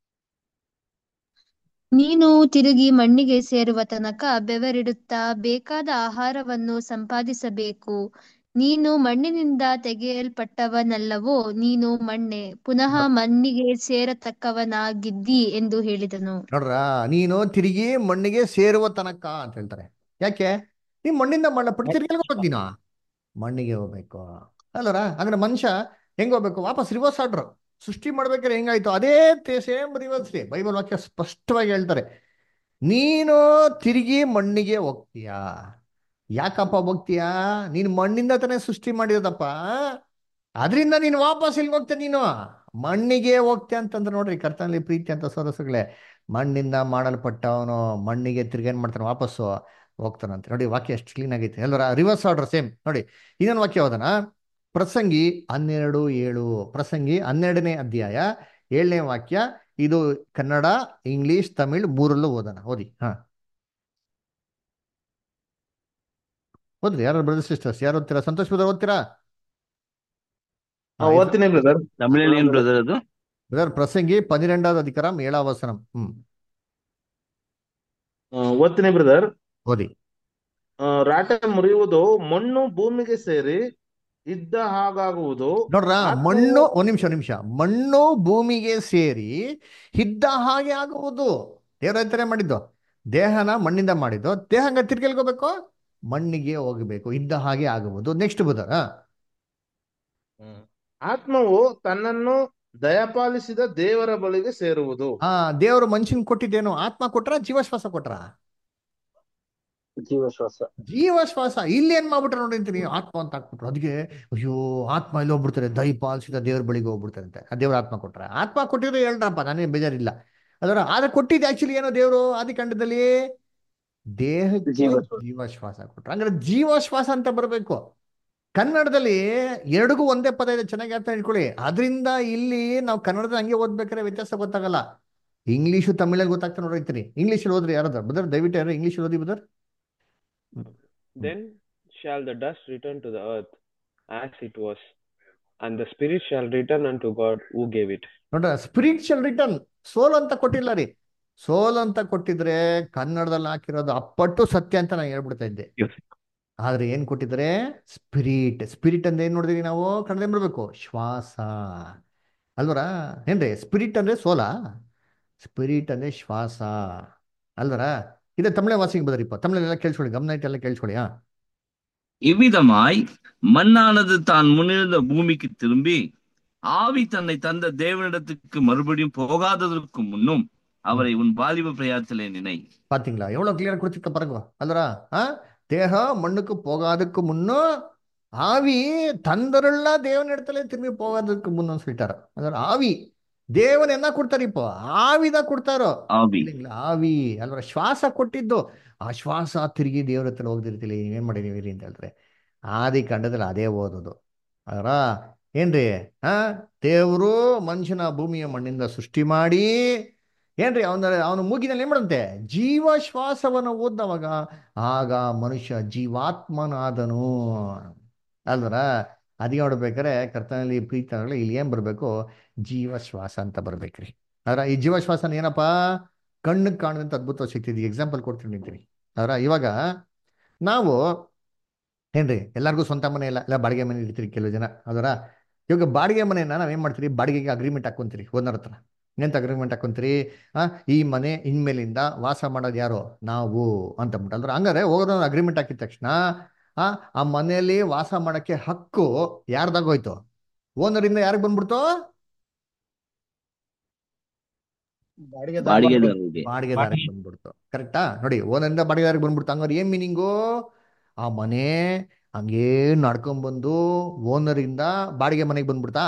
ನೀನು ತಿರುಗಿ ಮಣ್ಣಿಗೆ ಸೇರುವ ತನಕ ಬೆವರಿಡುತ್ತಾ ಬೇಕಾದ ಆಹಾರವನ್ನು ಸಂಪಾದಿಸಬೇಕು ನೀನು ಮಣ್ಣಿನಿಂದ ತೆಗೆಯಲ್ಪಟ್ಟವನಲ್ಲವೋ ನೀನು ಮಣ್ಣೆ ಪುನಃ ಮಣ್ಣಿಗೆ ಸೇರತಕ್ಕವನಾಗಿದ್ದಿ ಎಂದು ಹೇಳಿದನು ನೋಡ್ರ ನೀನು ತಿರುಗಿ ಮಣ್ಣಿಗೆ ಸೇರುವ ತನಕ ಅಂತ ಹೇಳ್ತಾರೆ ಯಾಕೆ ನೀ ಮಣ್ಣಿಂದ ಮಾಡಲ್ಪಟ್ಟು ತಿರುಗಿ ಎಲ್ಲಿಗೆ ಹೋಗ್ಬೇಕು ನೀನು ಮಣ್ಣಿಗೆ ಹೋಗ್ಬೇಕು ಅಲ್ಲರ ಅಂದ್ರೆ ಮನುಷ್ಯ ಹೆಂಗ್ ಹೋಗ್ಬೇಕು ವಾಪಸ್ ರಿವರ್ಸ್ ಆರ್ಡ್ರು ಸೃಷ್ಟಿ ಮಾಡ್ಬೇಕಾದ್ರೆ ಹೆಂಗಾಯ್ತು ಅದೇ ಸೇಮ್ ರಿವರ್ಸ್ ರೀ ಬೈಬಲ್ ವಾಕ್ಯ ಸ್ಪಷ್ಟವಾಗಿ ಹೇಳ್ತಾರೆ ನೀನು ತಿರುಗಿ ಮಣ್ಣಿಗೆ ಹೋಗ್ತೀಯಾ ಯಾಕಪ್ಪ ಹೋಗ್ತೀಯಾ ನೀನು ಮಣ್ಣಿಂದ ತಾನೇ ಸೃಷ್ಟಿ ಮಾಡಿರೋದಪ್ಪ ಅದರಿಂದ ನೀನು ವಾಪಸ್ ಎಲ್ಲಿಗೆ ಹೋಗ್ತೀಯ ನೀನು ಮಣ್ಣಿಗೆ ಹೋಗ್ತೀಯ ಅಂತಂದ್ರೆ ನೋಡ್ರಿ ಕರ್ತನಲ್ಲಿ ಪ್ರೀತಿ ಅಂತ ಸದಸ್ಯಗಳೇ ಮಣ್ಣಿಂದ ಮಾಡಲ್ಪಟ್ಟವನು ಮಣ್ಣಿಗೆ ತಿರ್ಗಿ ಏನ್ ಮಾಡ್ತಾನೆ ವಾಪಸ್ಸು ಹೋಗ್ತಾನಂತೆ ನೋಡಿ ವಾಕ್ಯ ಎಷ್ಟು ಕ್ಲೀನ್ ಆಗೈತೆ ಎಲ್ಲರ ರಿವರ್ಸ್ ಆರ್ಡರ್ ಸೇಮ್ ನೋಡಿ ಇನ್ನೊಂದು ವಾಕ್ಯ ಹೋದನ ಪ್ರಸಂಗಿ ಹನ್ನೆರಡು ಏಳು ಪ್ರಸಂಗಿ ಹನ್ನೆರಡನೇ ಅಧ್ಯಾಯ ಏಳನೇ ವಾಕ್ಯ ಇದು ಕನ್ನಡ ಇಂಗ್ಲಿಷ್ ತಮಿಳ್ ಮೂರಲ್ಲೂ ಓದೋಣ ಓದಿ ಹಾ ಓದ್ರಿ ಯಾರು ಬ್ರದರ್ ಸಿಸ್ಟರ್ಸ್ ಯಾರು ಓದ್ತೀರಾ ಸಂತೋಷ್ ಬ್ರದರ್ ಓದ್ತೀರಾ ಆ, ಓದ್ತೀನಿ ಬ್ರದರ್ ತಮಿಳಲ್ಲಿ ಏನ್ ಬ್ರದರ್ ಅದು ಬ್ರದರ್ ಪ್ರಸಂಗಿ ಪನ್ನಿರೆಂಡಾவது அதிகாரம் ஏழாவது வசனம் ம் ಓದ್ತೀನಿ ಬ್ರದರ್ ಓದಿ ರಾಟೆ ಮುರಿಯುವುದು ಮಣ್ಣು ಭೂಮಿಗೆ ಸೇರಿ ಇದ್ದ ಹಾಗಾಗುವುದು ನೋಡ್ರ ಆತ್ಮವು- ಮಣ್ಣು ಒಂದ್ ನಿಮಿಷ ಒಂದ್ ನಿಮಿಷ ಮಣ್ಣು ಭೂಮಿಗೆ ಸೇರಿ ಇದ್ದ ಹಾಗೆ ಆಗುವುದು ದೇವ್ರ ಅಂತಾನೆ ಮಾಡಿದ್ದು ದೇಹನ ಮಣ್ಣಿಂದ ಮಾಡಿದ್ದು ದೇಹ ಹಂಗ ತಿರ್ಗೆಲ್ಕೋಬೇಕು ಮಣ್ಣಿಗೆ ಹೋಗಬೇಕು ಇದ್ದ ಹಾಗೆ ಆಗುವುದು ನೆಕ್ಸ್ಟ್ ಬುಧರ ಹ್ಮ್. ಆತ್ಮವು ತನ್ನನ್ನು ದಯಪಾಲಿಸಿದ ದೇವರ ಬಳಿಗೆ ಸೇರುವುದು ಆ ದೇವರು ಮನುಷ್ಯನ್ ಕೊಟ್ಟಿದ್ದೇನು ಆತ್ಮ ಕೊಟ್ರ ಜೀವಶ್ವಾಸ ಕೊಟ್ರ ಜೀವಶ್ವಾಸ ಜೀವಶ್ವಾಸ ಇಲ್ಲಿ ಏನ್ ಮಾಡ್ಬಿಟ್ರೆ ನೋಡಿರ್ತೀನಿ ಆತ್ಮ ಅಂತ ಹಾಕ್ಬಿಟ್ರು ಅದಕ್ಕೆ ಅಯ್ಯೋ ಆತ್ಮ ಇಲ್ಲಿ ಹೋಗ್ಬಿಡ್ತಾರೆ ದೈ ಪಾಲಿಸಿದ ದೇವ್ರ ಬಳಿಗೆ ಹೋಗ್ಬಿಡ್ತಾರೆ ಅಂತ ಆ ದೇವ್ರ ಆತ್ಮ ಕೊಟ್ರ ಆತ್ಮ ಕೊಟ್ಟಿದ್ರೆ ಹೇಳ್ರಪ್ಪ ನಾನೇನ್ ಬೇಜಾರಿಲ್ಲ ಅದರ ಆದ್ರೆ ಕೊಟ್ಟಿದ್ದು ಆಕ್ಚುಲಿ ಏನೋ ದೇವರು ಆದಿಕಾಂಡದಲ್ಲಿ ದೇಹಕ್ಕೆ ಜೀವಶ್ವಾಸ. ಜೀವಶ್ವಾಸ ಕೊಟ್ರು ಹಂಗಾರೆ ಜೀವಶ್ವಾಸ ಅಂತ ಬರಬೇಕು ಕನ್ನಡದಲ್ಲಿ ಎರಡಿಗೂ ಒಂದೇ ಪದ ಇದೆ ಚೆನ್ನಾಗಿ ಅರ್ಥ ಇಟ್ಕೊಳ್ಳಿ ಅದರಿಂದ ಇಲ್ಲಿ ನಾವು ಕನ್ನಡದ ಹಂಗೆ ಓದ್ಬೇಕಾದ್ರೆ ವ್ಯತ್ಯಾಸ ಗೊತ್ತಾಗಲ್ಲ ಇಂಗ್ಲೀಷು ತಮಿಳಲ್ಲಿ ಗೊತ್ತಾಗ್ತಾ ನೋಡಿರ್ತೀನಿ ಇಂಗ್ಲೀಷಲ್ಲಿ ಓದ್ರಿ ಯಾರಾದ್ರು ಬದರ್ ದಯವಿಟ್ಟು ಯಾರು ಇಂಗ್ಲೀಷ್ ಓದಿ brother Then shall the dust return to the earth as it was, and the spirit shall return unto God who gave it. ನೋಡ್ರ ಸ್ಪಿರಿಚುವಲ್ ರಿಟರ್ನ್ ಸೋಲ್ ಅಂತ ಕೊಟ್ಟಿಲ್ಲ ರೀ ಸೋಲ್ ಅಂತ ಕೊಟ್ಟಿದ್ರೆ ಕನ್ನಡದಲ್ಲಿ ಹಾಕಿರೋದು ಅಪ್ಪಟ್ಟು ಸತ್ಯ ಅಂತ ನಾನು ಹೇಳ್ಬಿಡ್ತಾ ಇದ್ದೆ ಆದ್ರೆ ಏನ್ ಕೊಟ್ಟಿದ್ರೆ ಸ್ಪಿರಿಟ್ ಸ್ಪಿರಿಟ್ ಅಂದ್ರೆ ಏನ್ ನೋಡಿದ್ರಿ ನಾವು ಕನ್ನಡ ಬರ್ಬೇಕು ಶ್ವಾಸ ಅಲ್ವರ ಏನ್ರಿ ಸ್ಪಿರಿಟ್ ಅಂದ್ರೆ ಸೋಲ ಸ್ಪಿರಿಟ್ ಅಂದ್ರೆ ಶ್ವಾಸ ಅಲ್ವರ ಇದೆ ತಮಿಳೆ ವಾಸಿಗೆ ಬದರಿಪ್ಪ ತಮಿಳೆಲ್ಲ ಕೇಳಿಸ್ಕೊಳ್ಳಿ ಗಮನ ಇಟ್ಟು ಎಲ್ಲ ಕೇಳಿಸ್ಕೊಳ್ಳಿ ಹಾ இவ்விதமாய் மண்ணானது தான் முன்னிருந்த பூமிக்கு திரும்பி ஆவி தன்னை தந்த தேவனிடத்துக்கு மறுபடியும் போகாததற்கு முன்னும் அவரை உன் வாலிப பிரயாத்திலே நினை பாத்தீங்களா எவ்வளவு கிளியரா கொடுத்துருக்க பாருங்க அல்லரா ஆ தேக மண்ணுக்கு போகாதுக்கு முன்னும் ஆவி தந்தருள்ள தேவன் இடத்துல திரும்பி போகாததுக்கு முன்னு சொல்லிட்டாரு அதாவது ஆவி தேவன் என்ன கொடுத்தாரு இப்போ ஆவிதான் கொடுத்தாரோ ஆவி இல்லைங்களா ಆವಿ ಅಲ್ವರ ಶ್ವಾಸ ಕೊಟ್ಟಿದ್ದು ಆ ಶ್ವಾಸ ತಿರುಗಿ ದೇವ್ರ ಹತ್ರ ಹೋಗ್ದಿರ್ತಿಲ್ಲ ನೀವೇನ್ ಮಾಡಿದೀವಿ ಅಂತ ಹೇಳ್ತಾರೆ ಆದಿ ಕಂಡದಲ್ಲಿ ಅದೇ ಓದೋದು ಅದರ ಏನ್ರಿ ಆ ದೇವರು ಮನುಷ್ಯನ ಭೂಮಿಯ ಮಣ್ಣಿಂದ ಸೃಷ್ಟಿ ಮಾಡಿ ಏನ್ರಿ ಅವನ ಅವನ ಮೂಗಿನಲ್ಲಿ ಏನ್ ಮಾಡಂತೆ ಜೀವ ಶ್ವಾಸವನ್ನು ಓದ್ದವಾಗ ಆಗ ಮನುಷ್ಯ ಜೀವಾತ್ಮನಾದನು ಅಲ್ವರ ಅದಿಗೆ ನೋಡ್ಬೇಕಾರೆ ಕರ್ತನಲ್ಲಿ ಪ್ರೀತಿ ಇಲ್ಲಿ ಏನ್ ಬರ್ಬೇಕು ಜೀವಶ್ವಾಸ ಅಂತ ಬರ್ಬೇಕ್ರಿ ಅದರ ಈ ಜೀವಶ್ವಾಸನ ಏನಪ್ಪ ಕಣ್ಣಿಗೆ ಕಾಣುವಂತ ಅದ್ಭುತ ಶಕ್ತಿ ಇದೆ ಎಕ್ಸಾಂಪಲ್ ಕೊಡ್ತೀನಿ ನಿಂತೀನಿ ಅದರ ಇವಾಗ ನಾವು ಏನ್ರಿ ಎಲ್ಲರಿಗೂ ಸ್ವಂತ ಮನೆ ಇಲ್ಲ ಇಲ್ಲ ಬಾಡಿಗೆ ಮನೆ ಇರ್ತೀರಿ ಕೆಲವು ಜನ ಅದರ ಇವಾಗ ಬಾಡಿಗೆ ಮನೆಯನ್ನ ನಾವೇನ್ ಮಾಡ್ತೀರಿ ಬಾಡಿಗೆಗೆ ಅಗ್ರಿಮೆಂಟ್ ಹಾಕೊಂತೀರಿ ಓನರ್ ಹತ್ರ ಎಂತ ಅಗ್ರಿಮೆಂಟ್ ಹಾಕೊಂತೀರಿ ಆ ಈ ಮನೆ ಇನ್ಮೇಲಿಂದ ವಾಸ ಮಾಡೋದು ಯಾರು ನಾವು ಅಂತ ಅಂದ್ಬಿಟ್ಟು ಅಂದ್ರೆ ಹಂಗಾರೆ ಹೋಗೋದನ್ನ ಅಗ್ರಿಮೆಂಟ್ ಹಾಕಿದ ತಕ್ಷಣ ಆ ಆ ಮನೆಯಲ್ಲಿ ವಾಸ ಮಾಡಕ್ಕೆ ಹಕ್ಕು ಯಾರ್ದಾಗೋಯ್ತು ಓನರಿಂದ ಯಾರಿಗೆ ಬಂದ್ಬಿಡ್ತು ಬಾಡಿಗೆದಾರರಿಗೆ ಬಾಡಿಗೆದಾರಿಗೆ ಬಂದ್ಬಿಡ್ತು ಕರೆಕ್ಟಾ ನೋಡಿ ಓನರಿಂದ ಬಾಡಿಗೆದಾರಿಗೆ ಬಂದ್ಬಿಡ್ತು ಹಂಗಾರೆ ಏನ್ ಮೀನಿಂಗು ಆ ಮನೆ ಹಂಗೇ ನಡ್ಕೊಂಡ್ ಬಂದು ಓನರಿಂದ ಬಾಡಿಗೆ ಮನೆಗೆ ಬಂದ್ಬಿಡ್ತಾ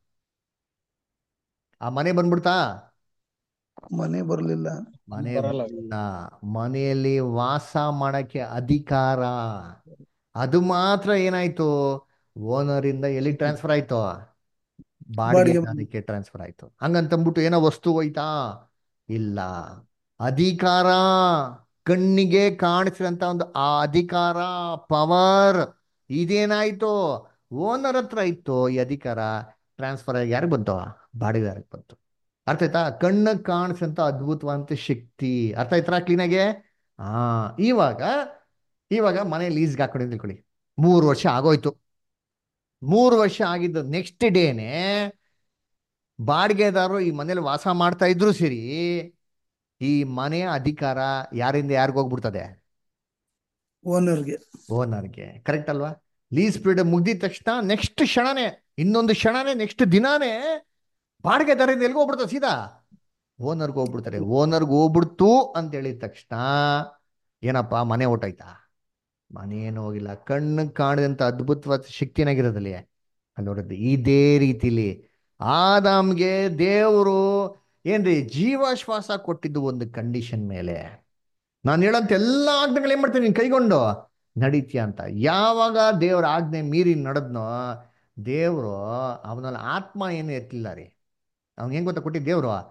ಆ ಮನೆ ಬಂದ್ಬಿಡ್ತಾ ಮನೆ ಬರ್ಲಿಲ್ಲ ಮನೆ ಬರಲ್ಲ. ಬರ್ಲಿಲ್ಲ ಮನೆಯಲ್ಲಿ ವಾಸ ಮಾಡಕ್ಕೆ ಅಧಿಕಾರ ಅದು ಮಾತ್ರ ಏನಾಯ್ತು ಓನರಿಂದ ಎಲ್ಲಿ ಟ್ರಾನ್ಸ್ಫರ್ ಆಯ್ತು ಬಾಡಿಗೆ ಬಾಡಿಗೆ ಅದಕ್ಕೆ ಟ್ರಾನ್ಸ್ಫರ್ ಆಯ್ತು ಹಂಗಂತಂದ್ಬಿಟ್ಟು ಏನೋ ವಸ್ತು ಹೋಯ್ತಾ ಇಲ್ಲ ಅಧಿಕಾರ ಕಣ್ಣಿಗೆ ಕಾಣಿಸಿದಂತ ಒಂದು ಆ ಅಧಿಕಾರ ಪವರ್ ಇದೇನಾಯ್ತು ಓನರ್ ಹತ್ರ ಇತ್ತು ಈ ಅಧಿಕಾರ ಟ್ರಾನ್ಸ್ಫರ್ ಆಗಿ ಯಾರಿಗೆ ಬಂತು ಬಾಡಿಗೆದಾರಿಗೆ ಬಂತು ಅರ್ಥ ಆಯ್ತಾ ಕಣ್ಣಿಗೆ ಕಾಣಿಸಂತ ಅದ್ಭುತವಾದಂತ ಶಕ್ತಿ ಅರ್ಥ ಆಯ್ತಾ ಕ್ಲೀನಾಗೆ ಆ ಇವಾಗ ಇವಾಗ ಮನೆ ಲೀಸ್ಗೆ ಹಾಕೊಂಡು ತಿಳ್ಕೊಳ್ಳಿ ಮೂರು ವರ್ಷ ಆಗೋಯ್ತು ಮೂರು ವರ್ಷ ಆಗಿದ್ದ ನೆಕ್ಸ್ಟ್ ಡೇನೆ ಬಾಡಿಗೆದಾರರು ಈ ಮನೇಲಿ ವಾಸ ಮಾಡ್ತಾ ಇದ್ರು ಸರಿ ಈ ಮನೆಯ ಅಧಿಕಾರ ಯಾರಿಂದ ಯಾರಿಗ ಹೋಗ್ಬಿಡ್ತದೆ ಓನರ್ಗೆ ಓನರ್ಗೆ ಕರೆಕ್ಟ್ ಅಲ್ವಾ ಲೀಸ್ ಪೀರಿಯಡ್ ಮುಗ್ದಿದ ತಕ್ಷಣ ನೆಕ್ಸ್ಟ್ ಕ್ಷಣನೇ ಇನ್ನೊಂದು ಕ್ಷಣನೇ ನೆಕ್ಸ್ಟ್ ದಿನಾನೇ ಬಾಡಿಗೆದಾರರಿಂದ ಎಲ್ಗೆ ಹೋಗ್ಬಿಡ್ತದೆ ಸೀದಾ ಓನರ್ಗೆ ಹೋಗ್ಬಿಡ್ತಾರೆ ಓನರ್ಗೆ ಹೋಗ್ಬಿಡ್ತು ಅಂತ ಹೇಳಿದ ತಕ್ಷಣ ಏನಪ್ಪ ಮನೆ ಹೊಟ್ಟೋಯ್ತಾ ಮನೆ ಏನು ಹೋಗಿಲ್ಲ ಕಣ್ಣು ಕಾಣದಂತ ಅದ್ಭುತವಾದ ಶಕ್ತಿನಾಗಿರೋದಲ್ಲಿ ಅಲ್ಲಿ ನೋಡಿದ್ದು ಇದೇ ರೀತಿಲಿ ಆದಾಮ್ಗೆ ದೇವರು ಏನ್ರಿ ಜೀವಶ್ವಾಸ ಕೊಟ್ಟಿದ್ದು ಒಂದು ಕಂಡೀಷನ್ ಮೇಲೆ ನಾನು ಹೇಳಂತ ಎಲ್ಲ ಆಜ್ಞೆಗಳು ಏನ್ ಮಾಡ್ತೀನಿ ನೀನ್ ಕೈಗೊಂಡು ನಡೀತೀಯ ಅಂತ ಯಾವಾಗ ದೇವ್ರ ಆಜ್ಞೆ ಮೀರಿ ನಡೆದ್ನೋ ದೇವರು ಅವನಲ್ಲಿ ಆತ್ಮ ಏನು ಎತ್ತಿಲ್ಲ ರೀ ಅವ್ನಿಗೆ ಹೆಂಗ್ ಗೊತ್ತಾ ಕೊಟ್ಟಿದ್ದು ದೇವ್ರು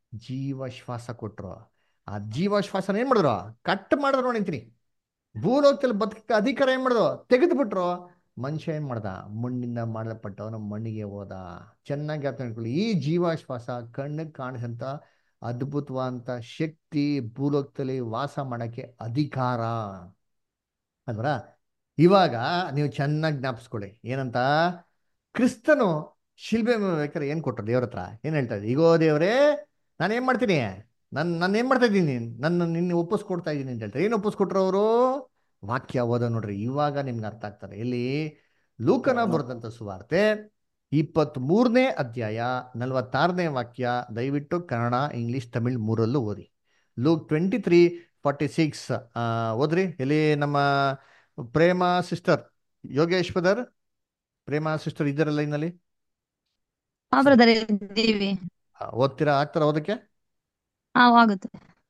ಜೀವ ಶ್ವಾಸ ಕೊಟ್ರು ಆ ಜೀವ ಶ್ವಾಸನ ಏನ್ ಮಾಡಿದ್ರು ಕಟ್ ಮಾಡಿದ್ರು ನೋಡಿಂತೀನಿ ಭೂಲೋಕದಲ್ಲಿ ಬದುಕ ಅಧಿಕಾರ ಏನ್ ಮಾಡಿದ್ರು ತೆಗೆದು ಬಿಟ್ರು ಮನುಷ್ಯ ಏನ್ ಮಾಡ್ದ ಮಣ್ಣಿಂದ ಮಾಡಲ್ಪಟ್ಟವನು ಮಣ್ಣಿಗೆ ಹೋದ ಚೆನ್ನಾಗಿ ಅರ್ಥ ಮಾಡ್ಕೊಳ್ಳಿ ಈ ಜೀವಾಶ್ವಾಸ ಕಣ್ಣಿಗೆ ಕಾಣಿಸಂತ ಅದ್ಭುತವಾದಂತ ಶಕ್ತಿ ಭೂಲೋಕದಲ್ಲಿ ವಾಸ ಮಾಡಕ್ಕೆ ಅಧಿಕಾರ ಅಲ್ವರ ಇವಾಗ ನೀವು ಚೆನ್ನಾಗಿ ಜ್ಞಾಪಿಸ್ಕೊಳ್ಳಿ ಏನಂತ ಕ್ರಿಸ್ತನು ಶಿಲ್ಬೆ ಮೇಲೆ ಬೇಕಾದ್ರೆ ಏನ್ ಕೊಟ್ರು ದೇವ್ರ ಹತ್ರ ಏನ್ ಹೇಳ್ತಾ ಇದ್ದೆ ಈಗೋ ದೇವ್ರೇ ನಾನು ಏನ್ ಮಾಡ್ತೀನಿ ನನ್ ನಾನು ಏನ್ ಮಾಡ್ತಾ ಇದ್ದೀನಿ ನನ್ನ ನಿನ್ನೆ ಒಪ್ಪಿಸ್ಕೊಡ್ತಾ ಇದ್ದೀನಿ ಅಂತ ಹೇಳ್ತಾರೆ ಏನ್ ಒಪ್ಪಿಸ್ಕೊಟ್ರು ಅವರು ವಾಕ್ಯ ಓದ ನೋಡ್ರಿ ಇವಾಗ ನಿಮ್ಗೆ ಅರ್ಥ ಆಗ್ತಾರೆ ಇಲ್ಲಿ ಲೂಕನ ಬರೆದಂತ ಸುವಾರ್ತೆ ಇಪ್ಪತ್ತ್ ಮೂರನೇ ಅಧ್ಯಾಯ ನಲವತ್ತಾರನೇ ವಾಕ್ಯ ದಯವಿಟ್ಟು ಕನ್ನಡ ಇಂಗ್ಲಿಷ್ ತಮಿಳ್ ಮೂರಲ್ಲೂ ಓದಿ Luke twenty three forty six ಓದ್ರಿ ಎಲ್ಲಿ ನಮ್ಮ ಪ್ರೇಮ ಸಿಸ್ಟರ್ ಯೋಗೇಶ್ ಪದರ್ ಪ್ರೇಮ ಸಿಸ್ಟರ್ ಇದ್ದಾರಲ್ಲ ಇನ್ನಲ್ಲಿ ಹಾ ಬ್ರದರ್ ಇದ್ದೀವಿ ಆ, ಓದ್ತೀರಾ ಆಗ್ತಾರ ಓದಕ್ಕೆ ಹಾ ಆಗುತ್ತೆ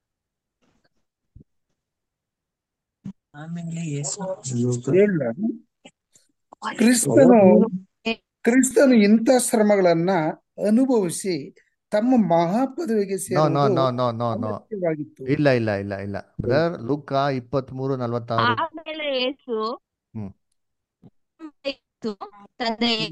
ಇಲ್ಲ ಕ್ರಿಸ್ತನು ಕ್ರಿಸ್ತನು ಇಂಥ ಶ್ರಮಗಳನ್ನ ಅನುಭವಿಸಿ ತಮ್ಮ ಮಹಾಪದವಿಗೆ ನೋ ನೋ ಸೇರುವುದು ನೋ ನೋ ನೋ ನೋ ಅಗತ್ಯವಾಗಿತ್ತು ಇಲ್ಲ ಇಲ್ಲ ಇಲ್ಲ ಇಲ್ಲ ಬ್ರದರ್ ಲೂಕ ಇಪ್ಪತ್ತ್ ಮೂರು ನಲವತ್ತಾರು ಆಮೇಲೆ ಯೇಸು ಹ್ಮ್ ಯೇಸು ತಂದೆಯೇ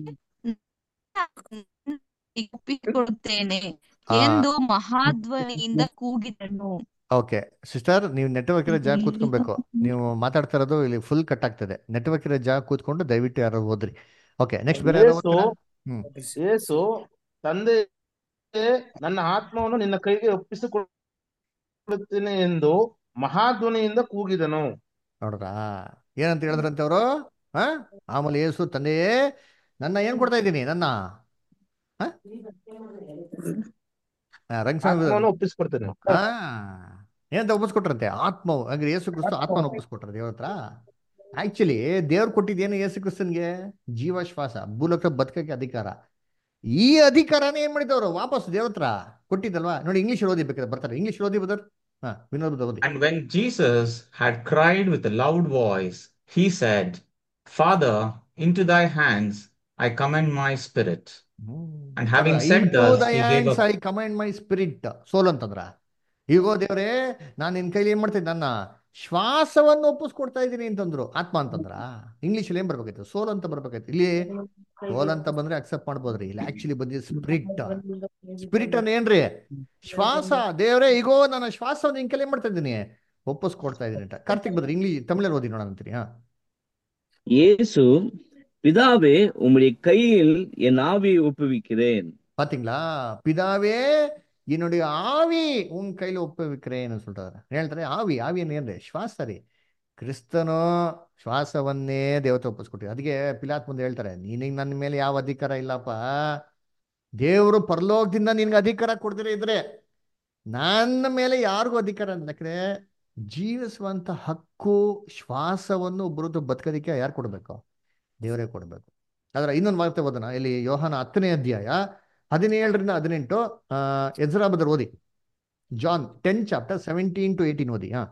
ಒಪ್ಪಿಕೊಡುತ್ತೇನೆ ಆ ಎಂದು ಮಹಾಧ್ವನಿಯಿಂದ ಕೂಗಿದನು ಓಕೆ ಸಿಸ್ಟರ್ ನೀವು ನೆಟ್ವರ್ಕ್ ಇರೋ ಜಾಗ ಕೂತ್ಕೊಬೇಕು ನೀವು ಮಾತಾಡ್ತಾ ಇರೋದು ಇಲ್ಲಿ ಫುಲ್ ಕಟ್ ಆಗ್ತದೆ ನೆಟ್ವರ್ಕ್ ಇರೋ ಜಾಗ ಕೂತ್ಕೊಂಡು ದಯವಿಟ್ಟು ಯಾರು ಓದ್ರಿ ಓಕೆ ನೆಕ್ಸ್ಟ್ ಬೇರೆ ಯಾರು ಯೇಸು ಓದ್ತೀರಾ ಹ್ಮ್ ಯೇಸು ತಂದೆ ನನ್ನ ಆತ್ಮವನ್ನು ನಿನ್ನ ಕೈಗೆ ಒಪ್ಪಿಸಿಕೊಡುತ್ತೇನೆ ಎಂದು ಮಹಾಧ್ವನಿಯಿಂದ ಕೂಗಿದನು ನೋಡ್ರಾ ಏನಂತ ಹೇಳಿದ್ರಂತೆ ಅವರು ಹಾ ಆಮೇಲೆ ಯೇಸು ತಂದೆಯೇ ನನ್ನ ಏನ್ ಕೊಡ್ತಾ ಇದ್ದೀನಿ ನನ್ನ ಹಾ ರಂಗಸ್ವಾಮಿ ಆತ್ಮವನ್ನು ಒಪ್ಪಿಸಿಕೊಡ್ತೇನೆ ಹಾ ಏನಂತ ಒಪ್ಪಿಸ್ಕೊಟ್ರಂತೆ ಆತ್ಮವು ಹಾಗಾದ್ರೆ ಯೇಸು ಕ್ರಿಸ್ತು ಆತ್ಮನ ಒಪ್ಪಿಸ್ಕೊಟ್ರ ದೇವ್ರ ಹತ್ರ ಆಕ್ಚುಲಿ ದೇವ್ರು ಕೊಟ್ಟಿದ್ದೇನು ಯೇಸು ಕ್ರಿಸ್ತನ್ಗೆ ಜೀವಶ್ವಾಸ ಭೂಲೋಕ ಬದುಕಕ್ಕೆ ಅಧಿಕಾರ ಈ ಅಧಿಕಾರನೇ ಏನ್ ಮಾಡಿದವರು ವಾಪಸ್ ದೇವ್ರ ಹತ್ರ ಕೊಟ್ಟಿದ್ದಲ್ವಾ ನೋಡಿ ಇಂಗ್ಲಿಷ್ ಓದಿ ಬೇಕಾದ್ರೆ ಬರ್ತಾರೆ ಇಂಗ್ಲಿಷ್ ಓದಿ ಬದರ್ ಹಾ ವಿನೋದ್ ಬದರ್ ಓದಿ And when Jesus had cried with a loud voice, he said, Father, into thy hands I commend my spirit. And having said into thus, the he gave hands up. I commend my spirit soul ಅಂತಂದ್ರ ಈಗೋ ದೇವ್ರೆ ನಾನು ನಿನ್ ಕೈಲಿ ಏನ್ ಮಾಡ್ತೀನಿ ನನ್ನ ಶ್ವಾಸವನ್ನು ಒಪ್ಪಿಸ್ಕೊಡ್ತಾ ಇದ್ದೀನಿ ಅಂತಂದ್ರು ಆತ್ಮ ಅಂತಂದ್ರ ಇಂಗ್ಲಿಷ್ ಏನ್ ಬರ್ಬೇಕಾಯ್ತು ಸೋಲ್ ಅಂತ ಬರ್ಬೇಕಾಯ್ತು ಇಲ್ಲಿ ಸೋಲ್ ಅಂತ ಬಂದ್ರೆ ಅಕ್ಸೆಪ್ಟ್ ಮಾಡ್ಬೋದ್ರಿ ಇಲ್ಲಿ ಆಕ್ಚುಲಿ ಬಂದಿದ್ದು ಸ್ಪಿರಿಟ್ ಸ್ಪಿರಿಟ್ ಅನ್ನ ಏನ್ರಿ ಶ್ವಾಸ ದೇವ್ರೆ ಈಗೋ ನನ್ನ ಶ್ವಾಸವನ್ನು ನಿನ್ ಕೈಲಿ ಏನ್ ಮಾಡ್ತಾ ಇದ್ದೀನಿ ಒಪ್ಪಿಸ್ಕೊಡ್ತಾ ಇದ್ದೀನಿ ಅಂತ ಕಾರ್ತಿಕ್ ಬಂದ್ರೆ ಇಂಗ್ಲಿಷ್ ತಮಿಳಲ್ಲಿ ಓದಿ ನೋಡೋಣ ಅಂತೀರಿ ಹಾ இயேசு பிதாவே உம்முடைய கையில் என் ஆவியை ஒப்புவிக்கிறேன் பாத்தீங்களா பிதாவே என்னுடைய ஆவி உன் கையில ஒப்புவிக்கிறேன்னு சொல்றாரு ಹೇಳ್ತಾರೆ ಆವಿ ಆವಿ ಏನ್ರಿ ಶ್ವಾಸ ರೀ ಕ್ರಿಸ್ತನು ಶ್ವಾಸವನ್ನೇ ದೇವತೆ ಒಪ್ಪಿಸ್ಕೊಟ್ಟಿವಿ ಅದಕ್ಕೆ ಪಿಲಾತ್ ಮುಂದೆ ಹೇಳ್ತಾರೆ ನಿನಗೆ ನನ್ನ ಮೇಲೆ ಯಾವ ಅಧಿಕಾರ ಇಲ್ಲಪ್ಪ ದೇವರು ಪರಲೋಕದಿಂದ ನಿನ್ಗೆ ಅಧಿಕಾರ ಕೊಡ್ದಿರ ಇದ್ರೆ ನನ್ನ ಮೇಲೆ ಯಾರಿಗೂ ಅಧಿಕಾರ ಯಾಕಂದ್ರೆ ಜೀವಿಸುವಂತ ಹಕ್ಕು ಶ್ವಾಸವನ್ನು ಒಬ್ಬರದ್ದು ಬದುಕೋದಿಕ್ಕೆ ಯಾರು ಕೊಡ್ಬೇಕು ದೇವರೇ ಕೊಡ್ಬೇಕು ಆದ್ರೆ ಇನ್ನೊಂದು ವಾರ್ತೆ ಓದೋಣ ಇಲ್ಲಿ ಯೋಹಾನ ಹತ್ತನೇ ಅಧ್ಯಾಯ ಹದಿನೇಳರಿಂದ ಹದಿನೆಂಟು ಆ ಎಜ್ರಾಬದರ್ ಓದಿ John ten chapter seventeen to eighteen ಓದಿ ಹಾ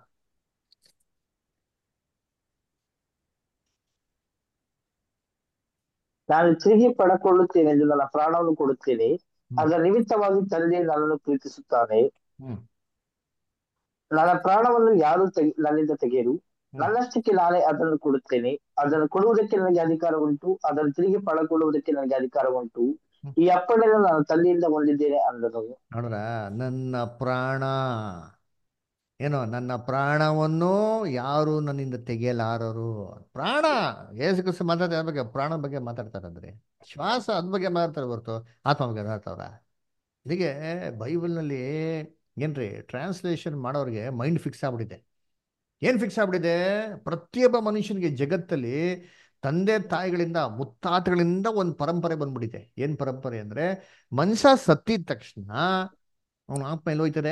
ನಾನು ತಿರುಗಿ ಪಡಕೊಳ್ಳುತ್ತೇನೆ ಎಂದು ನನ್ನ ಪ್ರಾಣವನ್ನು ಕೊಡುತ್ತೇನೆ ಹ್ಮ್ ಅದರ ನಿಮಿತ್ತವಾಗಿ ತಂದೆ ನನ್ನನ್ನು ಪ್ರೀತಿಸುತ್ತಾನೆ ಹ್ಮ್ ನನ್ನ ಪ್ರಾಣವನ್ನು ಯಾರು ತೆಗೆ ನನ್ನಿಂದ ತೆಗೆಯರು ಹ್ಮ್ ನನ್ನಷ್ಟಕ್ಕೆ ನಾನೇ ಅದನ್ನು ಕೊಡುತ್ತೇನೆ ಅದನ್ನು ಕೊಡುವುದಕ್ಕೆ ನನಗೆ ಅಧಿಕಾರ ಉಂಟು ಅದನ್ನು ತಿರುಗಿ ಪಡಕೊಳ್ಳುವುದಕ್ಕೆ ನನಗೆ ಅಧಿಕಾರ ಉಂಟು ಹ್ಮ್. ಈ ಅಪ್ಪಣೆಯನ್ನು ನಾನು ತಂದೆಯಿಂದ ಹೊಂದಿದ್ದೇನೆ ಅಂದನು ನೋಡ್ರ ನನ್ನ ಪ್ರಾಣ ಏನೋ ನನ್ನ ಪ್ರಾಣವನ್ನು ಯಾರು ನನ್ನಿಂದ ತೆಗೆಯಲಾರರು ಪ್ರಾಣ ಏಸು ಕ್ರಿಸ್ತು ಮಾತಾಡ್ತಾ ಬಗ್ಗೆ ಪ್ರಾಣ ಬಗ್ಗೆ ಮಾತಾಡ್ತಾರಂದ್ರೆ ಶ್ವಾಸ ಅದ್ ಬಗ್ಗೆ ಮಾತಾಡ್ತಾರೆ ಹೊರತು ಆತ್ಮ ಬಗ್ಗೆ ಮಾತಾಡ್ತಾರ ಇದಕ್ಕೆ ಬೈಬಲ್ನಲ್ಲಿ ಏನ್ರಿ ಟ್ರಾನ್ಸ್ಲೇಷನ್ ಮಾಡೋರಿಗೆ ಮೈಂಡ್ ಫಿಕ್ಸ್ ಆಗ್ಬಿಟ್ಟಿದೆ ಏನ್ ಫಿಕ್ಸ್ ಆಗ್ಬಿಟ್ಟಿದೆ ಪ್ರತಿಯೊಬ್ಬ ಮನುಷ್ಯನಿಗೆ ಜಗತ್ತಲ್ಲಿ ತಂದೆ ತಾಯಿಗಳಿಂದ ಮುತ್ತಾತಗಳಿಂದ ಒಂದು ಪರಂಪರೆ ಬಂದ್ಬಿಟ್ಟಿದೆ ಏನ್ ಪರಂಪರೆ ಅಂದ್ರೆ ಮನುಷ್ಯ ಸತ್ತಿದ ತಕ್ಷಣ ಅವನ ಆತ್ಮ ಎಲ್ಲಿ ಹೋಯ್ತದೆ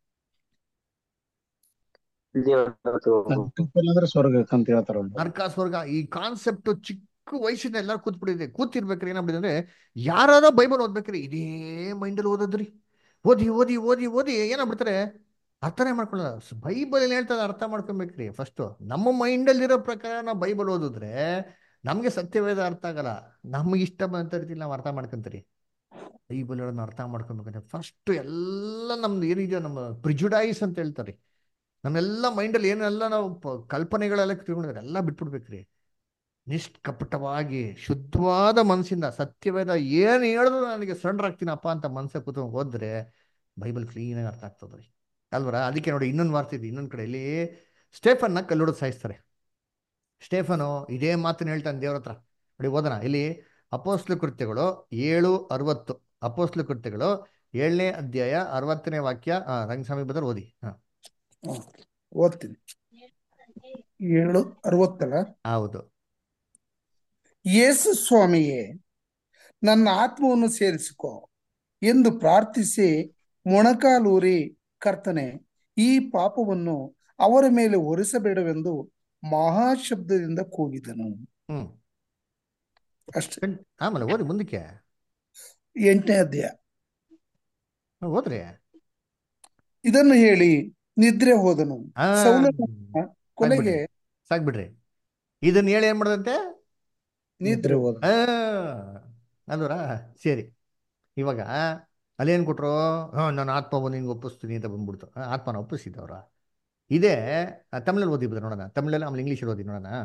ದೇವರ ಹತ್ರ ಹೋಗು. ಅಂದ್ರೆ ಸ್ವರ್ಗಕ್ಕೆ ಅಂತ ಹೇಳ್ತಾರ ನರಕ ಸ್ವರ್ಗ ಈ ಕಾನ್ಸೆಪ್ಟ್ ಚಿಕ್ಕ ವಯಸ್ಸಿನ ಎಲ್ಲರೂ ಕೂತ್ಬಿಟ್ಟಿದೆ ಕೂತಿರ್ಬೇಕ್ರಿ ಏನಾಗ್ಬಿಟ್ಟಿದೆ ಅಂದ್ರೆ ಯಾರಾದ ಬೈಬಲ್ ಓದ್ಬೇಕ್ರಿ ಇದೇ ಮೈಂಡಲ್ಲಿ ಓದೋದ್ರಿ ಓದಿ ಓದಿ ಓದಿ ಓದಿ ಏನಾಗ್ಬಿಡ್ತಾರೆ ಅರ್ಥನೇ ಮಾಡ್ಕೊಳ್ಳಲ್ಲ ಬೈಬಲ್ ಏನ್ ಹೇಳ್ತದೆ ಅರ್ಥ ಮಾಡ್ಕೊಬೇಕ್ರಿ ಫಸ್ಟ್ ನಮ್ಮ ಮೈಂಡಲ್ಲಿರೋ ಪ್ರಕಾರ ನಾವು ಬೈಬಲ್ ಓದಿದ್ರೆ ನಮ್ಗೆ ಸತ್ಯವೇದ ಅರ್ಥ ಆಗಲ್ಲ ನಮ್ಗೆ ಇಷ್ಟ ಬಂತ ರೀತಿಲಿ ನಾವು ಅರ್ಥ ಮಾಡ್ಕೊಂತೀರಿ ಬೈಬಲ್ ಹೇಳೋದನ್ನ ಅರ್ಥ ಮಾಡ್ಕೊಬೇಕಂದ್ರೆ ಫಸ್ಟ್ ಎಲ್ಲ ನಮ್ದು ಏನಿದೆಯೋ ನಮ್ಮ ಪ್ರಿಜುಡೈಸ್ ಅಂತ ಹೇಳ್ತಾರೆ ನಮ್ಮೆಲ್ಲ ಮೈಂಡಲ್ಲಿ ಏನೆಲ್ಲ ನಾವು ಪ- ಕಲ್ಪನೆಗಳೆಲ್ಲ ತಿಳ್ಕೊಂಡಿದ್ರೆ ಎಲ್ಲ ಬಿಟ್ಬಿಡ್ಬೇಕ್ರಿ ನಿಷ್ಕಪಟವಾಗಿ ಶುದ್ಧವಾದ ಮನಸ್ಸಿಂದ ಸತ್ಯವೇದ ಏನು ಹೇಳಿದ್ರು ನನಗೆ ಸರೆಂಡರ್ ಆಗ್ತೀನಪ್ಪ ಅಂತ ಮನಸ್ಸ ಕೂತ್ಕೊಂಡು ಹೋದ್ರೆ ಬೈಬಲ್ ಕ್ಲೀನಾಗಿ ಅರ್ಥ ಆಗ್ತದೆ ರೀ ಅಲ್ವರ ಅದಕ್ಕೆ ನೋಡಿ ಇನ್ನೊಂದು ವಾರ್ತೆ ಇದೆ ಇನ್ನೊಂದು ಕಡೆ ಇಲ್ಲಿ ಸ್ಟೇಫನ್ನ ಕಲ್ಲೊಡೆದು ಸಾಯಿಸ್ತಾರೆ ಸ್ಟೇಫನು ಇದೇ ಮಾತನ್ನ ಹೇಳ್ತಾನೆ ದೇವ್ರ ಹತ್ರ ನೋಡಿ ಓದೋಣ ಇಲ್ಲಿ ಅಪೋಸ್ಲು ಕೃತ್ಯಗಳು ಏಳು ಅರವತ್ತು ಅಪೋಸ್ಲು ಕೃತ್ಯಗಳು ಏಳನೇ ಅಧ್ಯಾಯ ಅರವತ್ತನೇ ವಾಕ್ಯ ಆ, ರಂಗಸ್ವಾಮಿ ಬದರ್ ಓದಿ ಹಾ ಹ, ಓದ್ತೀನಿ ಏಳು ಅರವತ್ತಲ್ಲ ಹೌದು ಯೇಸು ಸ್ವಾಮಿಯೇ ನನ್ನ ಆತ್ಮವನ್ನು ಸೇರಿಸಿಕೊ ಎಂದು ಪ್ರಾರ್ಥಿಸಿ ಮೊಣಕಾಲೂರಿ ಕರ್ತನೆ ಈ ಪಾಪವನ್ನು ಅವರ ಮೇಲೆ ಹೊರಿಸಬೇಡವೆಂದು ಮಹಾಶಬ್ದದಿಂದ ಕೂಗಿದನು ಹ್ಮ್ ಅಷ್ಟೇ ಕಣ್- ಆಮೇಲೆ ಓದಿ ಮುಂದಕ್ಕೆ ಎಂಟನೇ ಅಧ್ಯಾಯ ಹಾ, ಓದ್ರಿ ಇದನ್ನು ಹೇಳಿ ನಿದ್ರೆ ಹೋದನು ಆ ಸೌಲನ ಕೊನೆಗೆ ಸಾಕ್ಬಿಡ್ರಿ ಇದನ್ನ ಹೇಳಿ ಏನ್ ಮಾಡದಂತೆ ನಿದ್ರೆ ಹೋದ ಆ ಅಲ್ವರ ಸರಿ ಇವಾಗ ಅಲ್ಲೇನ್ ಕೊಟ್ರು ಹಾ ನಾನು ಆತ್ಮ ನಿನ್ಗೆ ಒಪ್ಪಿಸ್ತೀನಿ ಅಂತ ಬಂದ್ಬಿಡ್ತು ಆ, ಆತ್ಮನ ಒಪ್ಪಿಸಿದವ್ರ ಇದೇ ಆ, ತಮಿಳಲ್ಲಿ ಓದಿ ಬಿಡ್ರಿ ನೋಡೋಣ ತಮಿಳಲ್ಲಿ ಆಮೇಲೆ ಇಂಗ್ಲೀಷಲ್ಲಿ ಓದಿ ನೋಡೋಣ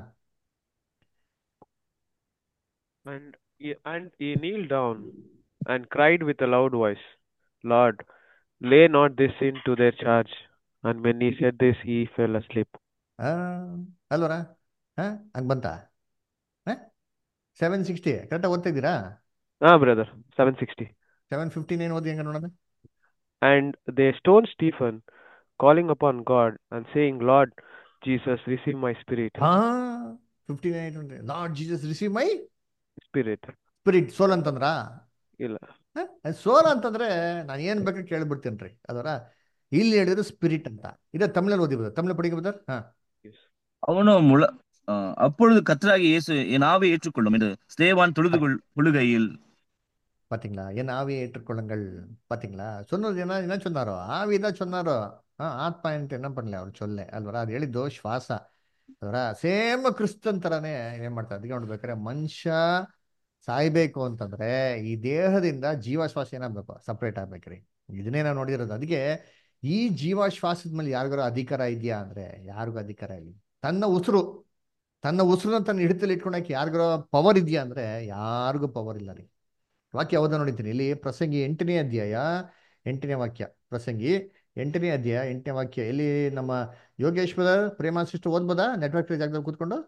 And he, and he kneeled down and cried with a loud voice, Lord, lay not this sin to their charge. And when he said this, he fell asleep. ಆ, ಅಲ್ವರ ಹಾ ಹಂಗ್ ಬಂತ ಸೆವೆನ್ ಸಿಕ್ಸ್ಟಿ ಕರೆಕ್ಟಾಗಿ ಓದ್ತಾ ಇದ್ದೀರಾ Ah, brother, 760. ಸೆವೆನ್ ಫಿಫ್ಟೀನ್ ಏನು ಓದಿ ಹಂಗ ನೋಡೋಣ And they stoned Stephen, calling upon God and saying, Lord Jesus, receive my spirit. ಹಾ fifteen eight Lord Jesus receive my Spirit. Spirit soul ಅಂತಂದ್ರಾ ಇಲ್ಲ ಸೋಲ್ ಅಂತಂದ್ರೆ ನಾನು ಏನ್ ಬೇಕಾದ್ರೆ ಕೇಳ್ಬಿಡ್ತೇನ್ರಿ ಅದರ ಇಲ್ಲಿ ಹೇಳಿದ್ರು ಸ್ಪಿರಿಟ್ ಅಂತ ಇದೇ ತಮಿಳಲ್ಲಿ ಓದಿಬೋದು ತಮಿಳು ಪಡಿಗೆ ಬದರ್ ಹಾ Yes. அவனோ முழ ஆ, அப்பொழுது கர்த்தராகிய இயேசு என் ஆவை ஏற்றுக்கொள்ளும் என்று ஸ்தேவான் தொழுது கொள்- கொள்ளுகையில் பாத்தீங்களா என் ஆவியை ஏற்றுக்கொள்ளுங்கள் பாத்தீங்களா சொன்னது என்ன என்ன சொன்னாரோ ஆவிதான் சொன்னாரோ ஆ ஆத்மா ಅಂತ என்ன பண்ணல ಅವ್ರು ಚೊಲ್ಲೆ ಅಲ್ವರ ಅದು ಹೇಳಿದ್ದು ಶ್ವಾಸ ಅದರ ಸೇಮ್ ಕ್ರಿಸ್ತನ್ ತರಾನೇ ಏನ್ ಮಾಡ್ತಾರೆ ಅದಕ್ಕೆ ನೋಡ್ಬೇಕಾದ್ರೆ ಮನುಷ್ಯ ಸಾಯ್ಬೇಕು ಅಂತಂದ್ರೆ ಈ ದೇಹದಿಂದ ಜೀವಶ್ವಾಸ ಏನಾಗ್ಬೇಕು ಸಪ್ರೇಟ್ ಆಗ್ಬೇಕ್ರಿ ಇದನ್ನೇ ನಾವು ನೋಡಿರೋದು ಅದಕ್ಕೆ ಈ ಜೀವಶ್ವಾಸದ ಮೇಲೆ ಯಾರಿಗಾರ ಅಧಿಕಾರ ಇದೆಯಾ ಅಂದ್ರೆ ಯಾರಿಗೂ ಅಧಿಕಾರ ಇಲ್ಲ ತನ್ನ ಉಸಿರು ತನ್ನ ಉಸಿರನ್ನ ತನ್ನ ಹಿಡಿತಲ್ಲಿ ಇಟ್ಕೊಳಕ್ಕೆ ಯಾರಿಗಾರ ಪವರ್ ಇದೆಯಾ ಅಂದ್ರೆ ಯಾರಿಗೂ ಪವರ್ ಇಲ್ಲ ರೀ ವಾಕ್ಯ ಯಾವ್ದು ನೋಡಿದ್ದೀನಿ ಇಲ್ಲಿ ಪ್ರಸಂಗಿ ಎಂಟನೇ ಅಧ್ಯಾಯ ಎಂಟನೇ ವಾಕ್ಯ ಪ್ರಸಂಗಿ ಎಂಟನೇ ಅಧ್ಯಾಯ ಎಂಟನೇ ವಾಕ್ಯ ಎಲ್ಲಿ ನಮ್ಮ ಯೋಗೇಶ್ವರ ಪ್ರೇಮ ಸಿಸ್ಟರ್ ಓದ್ಬೋದಾ ನೆಟ್ವರ್ಕ್ ಜಾಗದಲ್ಲಿ ಕೂತ್ಕೊಂಡು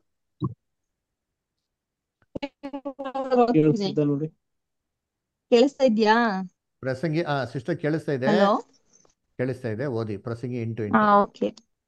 ಕೇಳಿಸ್ತಿದ್ದ ನೋಡಿ ಕೇಳಿಸ್ತಾ ಇದ್ಯಾ ಪ್ರಸಂಗಿ ಆ ಸಿಸ್ಟರ್ ಕೇಳಿಸ್ತಾ ಇದೆ ಹಲೋ ಕೇಳಿಸ್ತಾ ಇದೆ ಓದಿ ಪ್ರಸಂಗಿ ಎಂಟು ಹಾ ಎಂಟು ಓಕೆ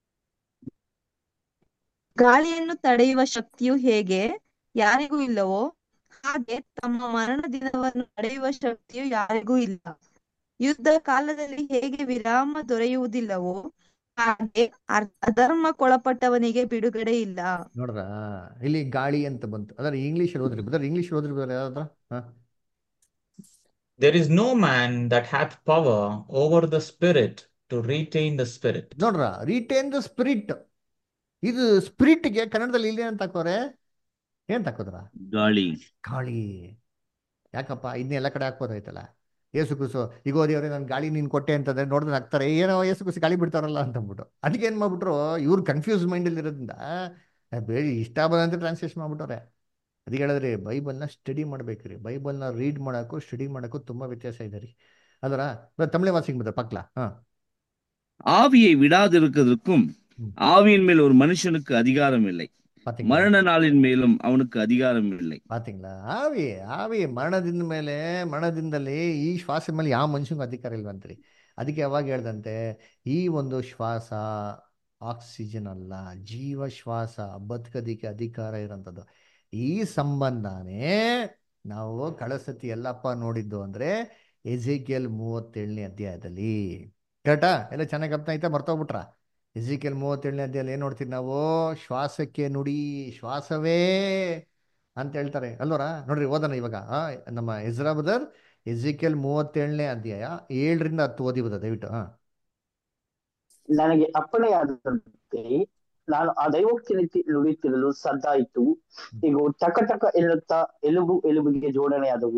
ಗಾಳಿಯನ್ನು ತಡೆಯುವ ಶಕ್ತಿಯು ಹೇಗೆ ಯಾರಿಗೂ ಇಲ್ಲವೋ ಹಾಗೆ ತಮ್ಮ ಮರಣ ದಿನವನ್ನು ತಡೆಯುವ ಶಕ್ತಿಯು ಯಾರಿಗೂ ಇಲ್ಲ ಯುದ್ಧ ಕಾಲದಲ್ಲಿ ಹೇಗೆ ವಿರಾಮ ದೊರೆಯುವುದಿಲ್ಲವೋ ಹಾಗೆ ಅರ್- ಅಧರ್ಮಕ್ಕೊಳಪಟ್ಟವನಿಗೆ ಬಿಡುಗಡೆ ಇಲ್ಲ ನೋಡ್ರ ಇಲ್ಲಿ ಗಾಳಿ ಅಂತ ಬಂತು ಅದರ ಇಂಗ್ಲಿಷ್ ಓದ್ರಿ ಬದರ್ ಇಂಗ್ಲಿಷ್ ಓದ್ರಿ ಬದರ್ ಯಾವ್ದ್ರ ಹಾ There is no man that hath power over the spirit to retain the spirit. ನೋಡ್ರ ರಿಟೇನ್ ದ ಸ್ಪಿರಿಟ್ ಇದು ಸ್ಪಿರಿಟ್ಗೆ ಕನ್ನಡದಲ್ಲಿ ಇಲ್ಲಿ ಅಂತ ಹಾಕೋರೆ ಏನ್ ಹಾಕೋದ್ರ ಗಾಳಿ ಗಾಳಿ ಯಾಕಪ್ಪ ಇದನ್ನ ಎಲ್ಲ ಕಡೆ ಹಾಕ್ಬೋದಾಯ್ತಲ್ಲ ಏಸು ಕುಸು ಈಗ ದೇವ್ರೆ ನಾನು ಗಾಳಿ ನೀನು ಕೊಟ್ಟೆ ಅಂತಂದ್ರೆ ನೋಡಿದ್ರೆ ಹಾಕ್ತಾರೆ ಏನೋ ಏಸು ಕುಸು ಗಾಳಿ ಬಿಡ್ತಾರಲ್ಲ ಅಂತ ಅಂದ್ಬಿಟ್ಟು ಅದಕ್ಕೆ ಏನು ಮಾಡ್ಬಿಟ್ರು ಇವ್ರು ಕನ್ಫ್ಯೂಸ್ ಮೈಂಡಲ್ಲಿ ಇರೋದ್ರಿಂದ ಆ, ಬೇರೆ ಇಷ್ಟ ಬಂದಂತೆ ಟ್ರಾನ್ಸ್ಲೇಷನ್ ಮಾಡ್ಬಿಟ್ಟವ್ರೆ ಅದಕ್ಕೆ ಹೇಳಿದ್ರಿ ಬೈಬಲ್ನ ಸ್ಟಡಿ ಮಾಡ್ಬೇಕ್ರಿ ಬೈಬಲ್ನ ರೀಡ್ ಮಾಡೋಕ್ಕೂ ಸ್ಟಡಿ ಮಾಡೋಕ್ಕೂ ತುಂಬ ವ್ಯತ್ಯಾಸ ಇದೆ ರೀ ಅದರ ತಮಿಳೆ ವಾಸಿಂಗ್ ಬದ ಪಕ್ಲ ಹಾ ஆவியை விடாதிருக்கிறதுக்கும் ம். ஆவியின் மேல் ஒரு மனுஷனுக்கு அதிகாரம் இல்லை பாத்தீங்களா மரண நாளின் மேலும் அவனுக்கு அதிகாரம் இல்லை ಪಾತಿಂಗ್ಲಾ ಆವಿ ಆವಿ ಮರಣದಿಂದ ಮೇಲೆ ಮರಣದಿಂದಲೇ ಈ ಶ್ವಾಸ ಮೇಲೆ ಯಾವ ಮನುಷ್ಯನಿಗೂ ಅಧಿಕಾರ ಇಲ್ವಂತ್ರಿ ಅದಕ್ಕೆ ಯಾವಾಗ ಹೇಳ್ದಂತೆ ಈ ಒಂದು ಶ್ವಾಸ ಆಕ್ಸಿಜನ್ ಅಲ್ಲ ಜೀವ ಶ್ವಾಸ ಬದುಕೋದಿಕ್ಕೆ ಅಧಿಕಾರ ಇರೋಂಥದ್ದು ಈ ಸಂಬಂಧನೇ ನಾವು ಕಳಸತಿ ಎಲ್ಲಪ್ಪ ನೋಡಿದ್ದು ಅಂದ್ರೆ ಎಜಿಕೆಲ್ ಮೂವತ್ತೇಳನೇ ಅಧ್ಯಾಯದಲ್ಲಿ ಕರೆಕ್ಟಾ ಎಲ್ಲ ಚೆನ್ನಾಗಿ ಅರ್ಥ ಆಯ್ತಾ ಮರ್ತೋಗ್ಬಿಟ್ರ ಎಜಿಕೆಲ್ ಮೂವತ್ತೇಳನೇ ಅಧ್ಯಾಯಲ್ಲಿ ಏನ್ ನೋಡ್ತೀವಿ ನಾವು ಶ್ವಾಸಕ್ಕೆ ನುಡಿ ಶ್ವಾಸವೇ ಅಂತ ಹೇಳ್ತಾರೆ ಅಲ್ವರ ನೋಡ್ರಿ ಓದೋಣ ಇವಾಗ ಆ, ನಮ್ಮ ಎಜ್ರಾ ಬದರ್ ಎಜಿಕೆಲ್ ಮೂವತ್ತೇಳನೇ ಅಧ್ಯಾಯ ಏಳರಿಂದ ಹತ್ತು ಓದಿ ಬದ ದಯವಿಟ್ಟು ಹಾ ನನಗೆ ಅಪ್ಪಣೆಯಾದಂತೆ ನಾನು ಆ ದೈವೋಕ್ತಿ ರೀತಿ ನುಡಿಯುತ್ತಿರಲು ಸದ್ದಾಯಿತು ಈಗ ಟಕ ಟಕ ಎನ್ನುತ್ತಾ ಎಲುಬು ಎಲುಬಿಗೆ ಜೋಡಣೆಯಾದವು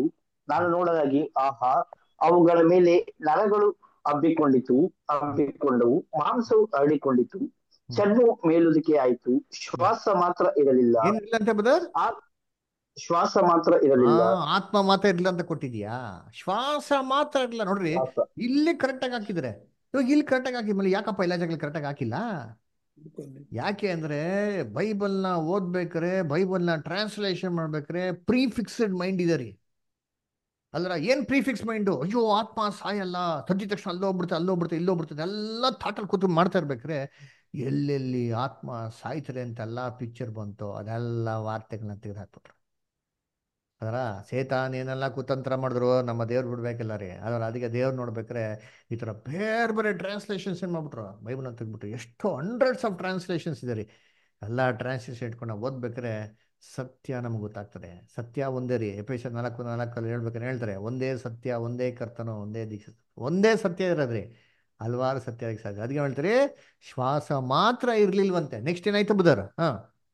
ನಾನು ನೋಡಲಾಗಿ ಆಹಾ ಅವುಗಳ ಮೇಲೆ ನರಗಳು ಹಬ್ಬಿಕೊಂಡಿತು ಹಬ್ಬಿಕೊಂಡವು ಮಾಂಸವು ಹರಡಿಕೊಂಡಿತು ಚರ್ಮವು ಮೇಲುದಿಕೆ ಆಯಿತು ಶ್ವಾಸ ಮಾತ್ರ ಇರಲಿಲ್ಲ ಏನಿಲ್ಲ ಅಂತ ಬ್ರದರ್ ಆ ಶ್ವಾಸ ಮಾತ್ರ ಇರಲಿಲ್ಲ ಆತ್ಮ ಮಾತ್ರ ಇರ್ಲಿಲ್ಲ ಅಂತ ಕೊಟ್ಟಿದ್ಯಾ ಶ್ವಾಸ ಮಾತ್ರ ಇರಲಿಲ್ಲ ನೋಡ್ರಿ ಶ್ವಾಸ ಇಲ್ಲಿ ಕರೆಕ್ಟ್ ಆಗಿ ಹಾಕಿದ್ರೆ ಇವಾಗ ಇಲ್ಲಿ ಕರೆಕ್ಟ್ ಆಗಿ ಹಾಕಿದ್ಮೇಲೆ ಯಾಕಪ್ಪ ಎಲ್ಲ ಜಾಗದಲ್ಲಿ ಕರೆಕ್ಟ್ ಆಗಿ ಹಾಕಿಲ್ಲ ಯಾಕೆ ಅಂದ್ರೆ ಬೈಬಲ್ನ ಓದ್ಬೇಕಾರೆ ಬೈಬಲ್ನ ಟ್ರಾನ್ಸ್ಲೇಷನ್ ಮಾಡ್ಬೇಕಾರೆ ಪ್ರೀ ಫಿಕ್ಸ್ಡ್ ಮೈಂಡ್ ಇದೆ ರೀ ಅಲ್ರ ಏನ್ ಪ್ರೀಫಿಕ್ಸ್ ಮೈಂಡು ಅಯ್ಯೋ ಆತ್ಮ ಸಾಯಲ್ಲ ತದ್ದಿದ ತಕ್ಷಣ ಅಲ್ಲೋಗ್ಬಿಡುತ್ತೆ ಅಲ್ಲೋಗ್ಬಿಡುತ್ತೆ ಇಲ್ಲೋಗ್ಬಿಡುತ್ತೆ ಎಲ್ಲ ಥಾಟಲ್ಲಿ ಕೂತು ಮಾಡ್ತಾ ಇರ್ಬೇಕಾರೆ ಎಲ್ಲೆಲ್ಲಿ ಆತ್ಮ ಸಾಯ್ತಾರೆ ಅಂತೆಲ್ಲ ಪಿಕ್ಚರ್ ಬಂತು ಅದೆಲ್ಲ ವಾರ್ತೆಗಳನ್ನ ತೆಗೆದು ಹಾಕ್ಬಿಟ್ರು ಅದರ ಸೇತಾನ್ ಏನೆಲ್ಲ ಕುತಂತ್ರ ಮಾಡಿದ್ರು ನಮ್ಮ ದೇವ್ರು ಬಿಡ್ಬೇಕಿಲ್ಲ ರೀ ಅದರ ಅದಕ್ಕೆ ದೇವ್ರು ನೋಡ್ಬೇಕಾರೆ ಈ ಥರ ಬೇರೆ ಬೇರೆ ಟ್ರಾನ್ಸ್ಲೇಷನ್ಸ್ ಏನು ಮಾಡ್ಬಿಟ್ರು ಬೈಬಲ್ನ ತೆಗ್ಬಿಟ್ರು ಎಷ್ಟು ಹಂಡ್ರೆಡ್ಸ್ ಆಫ್ ಟ್ರಾನ್ಸ್ಲೇಷನ್ಸ್ ಇದೆ ರೀ ಎಲ್ಲ ಟ್ರಾನ್ಸ್ಲೇಷನ್ ಇಟ್ಕೊಂಡು ನಾವು ಓದ್ಬೇಕಾರೆ ಸತ್ಯ ನಮ್ಗೆ ಗೊತ್ತಾಗ್ತದೆ ಸತ್ಯ ಒಂದೇ ರೀ ಎಪಿಸೋಡ್ ನಾಲ್ಕು ನಾಲ್ಕಲ್ಲಿ ಹೇಳ್ಬೇಕಾದ್ರೆ ಹೇಳ್ತಾರೆ ಒಂದೇ ಸತ್ಯ ಒಂದೇ ಕರ್ತನೋ ಒಂದೇ ದೀಕ್ಷ ಒಂದೇ ಸತ್ಯ ಇರೋದ್ರಿ ಹಲವಾರು ಸತ್ಯ ಅದಕ್ಕೆ ಸಾಧ್ಯ ಅದಕ್ಕೆ ಹೇಳ್ತಾರೆ ಶ್ವಾಸ ಮಾತ್ರ ಇರ್ಲಿಲ್ವಂತೆ ನೆಕ್ಸ್ಟ್ ಏನಾಯ್ತು ಬುಧರ್ ಹಾ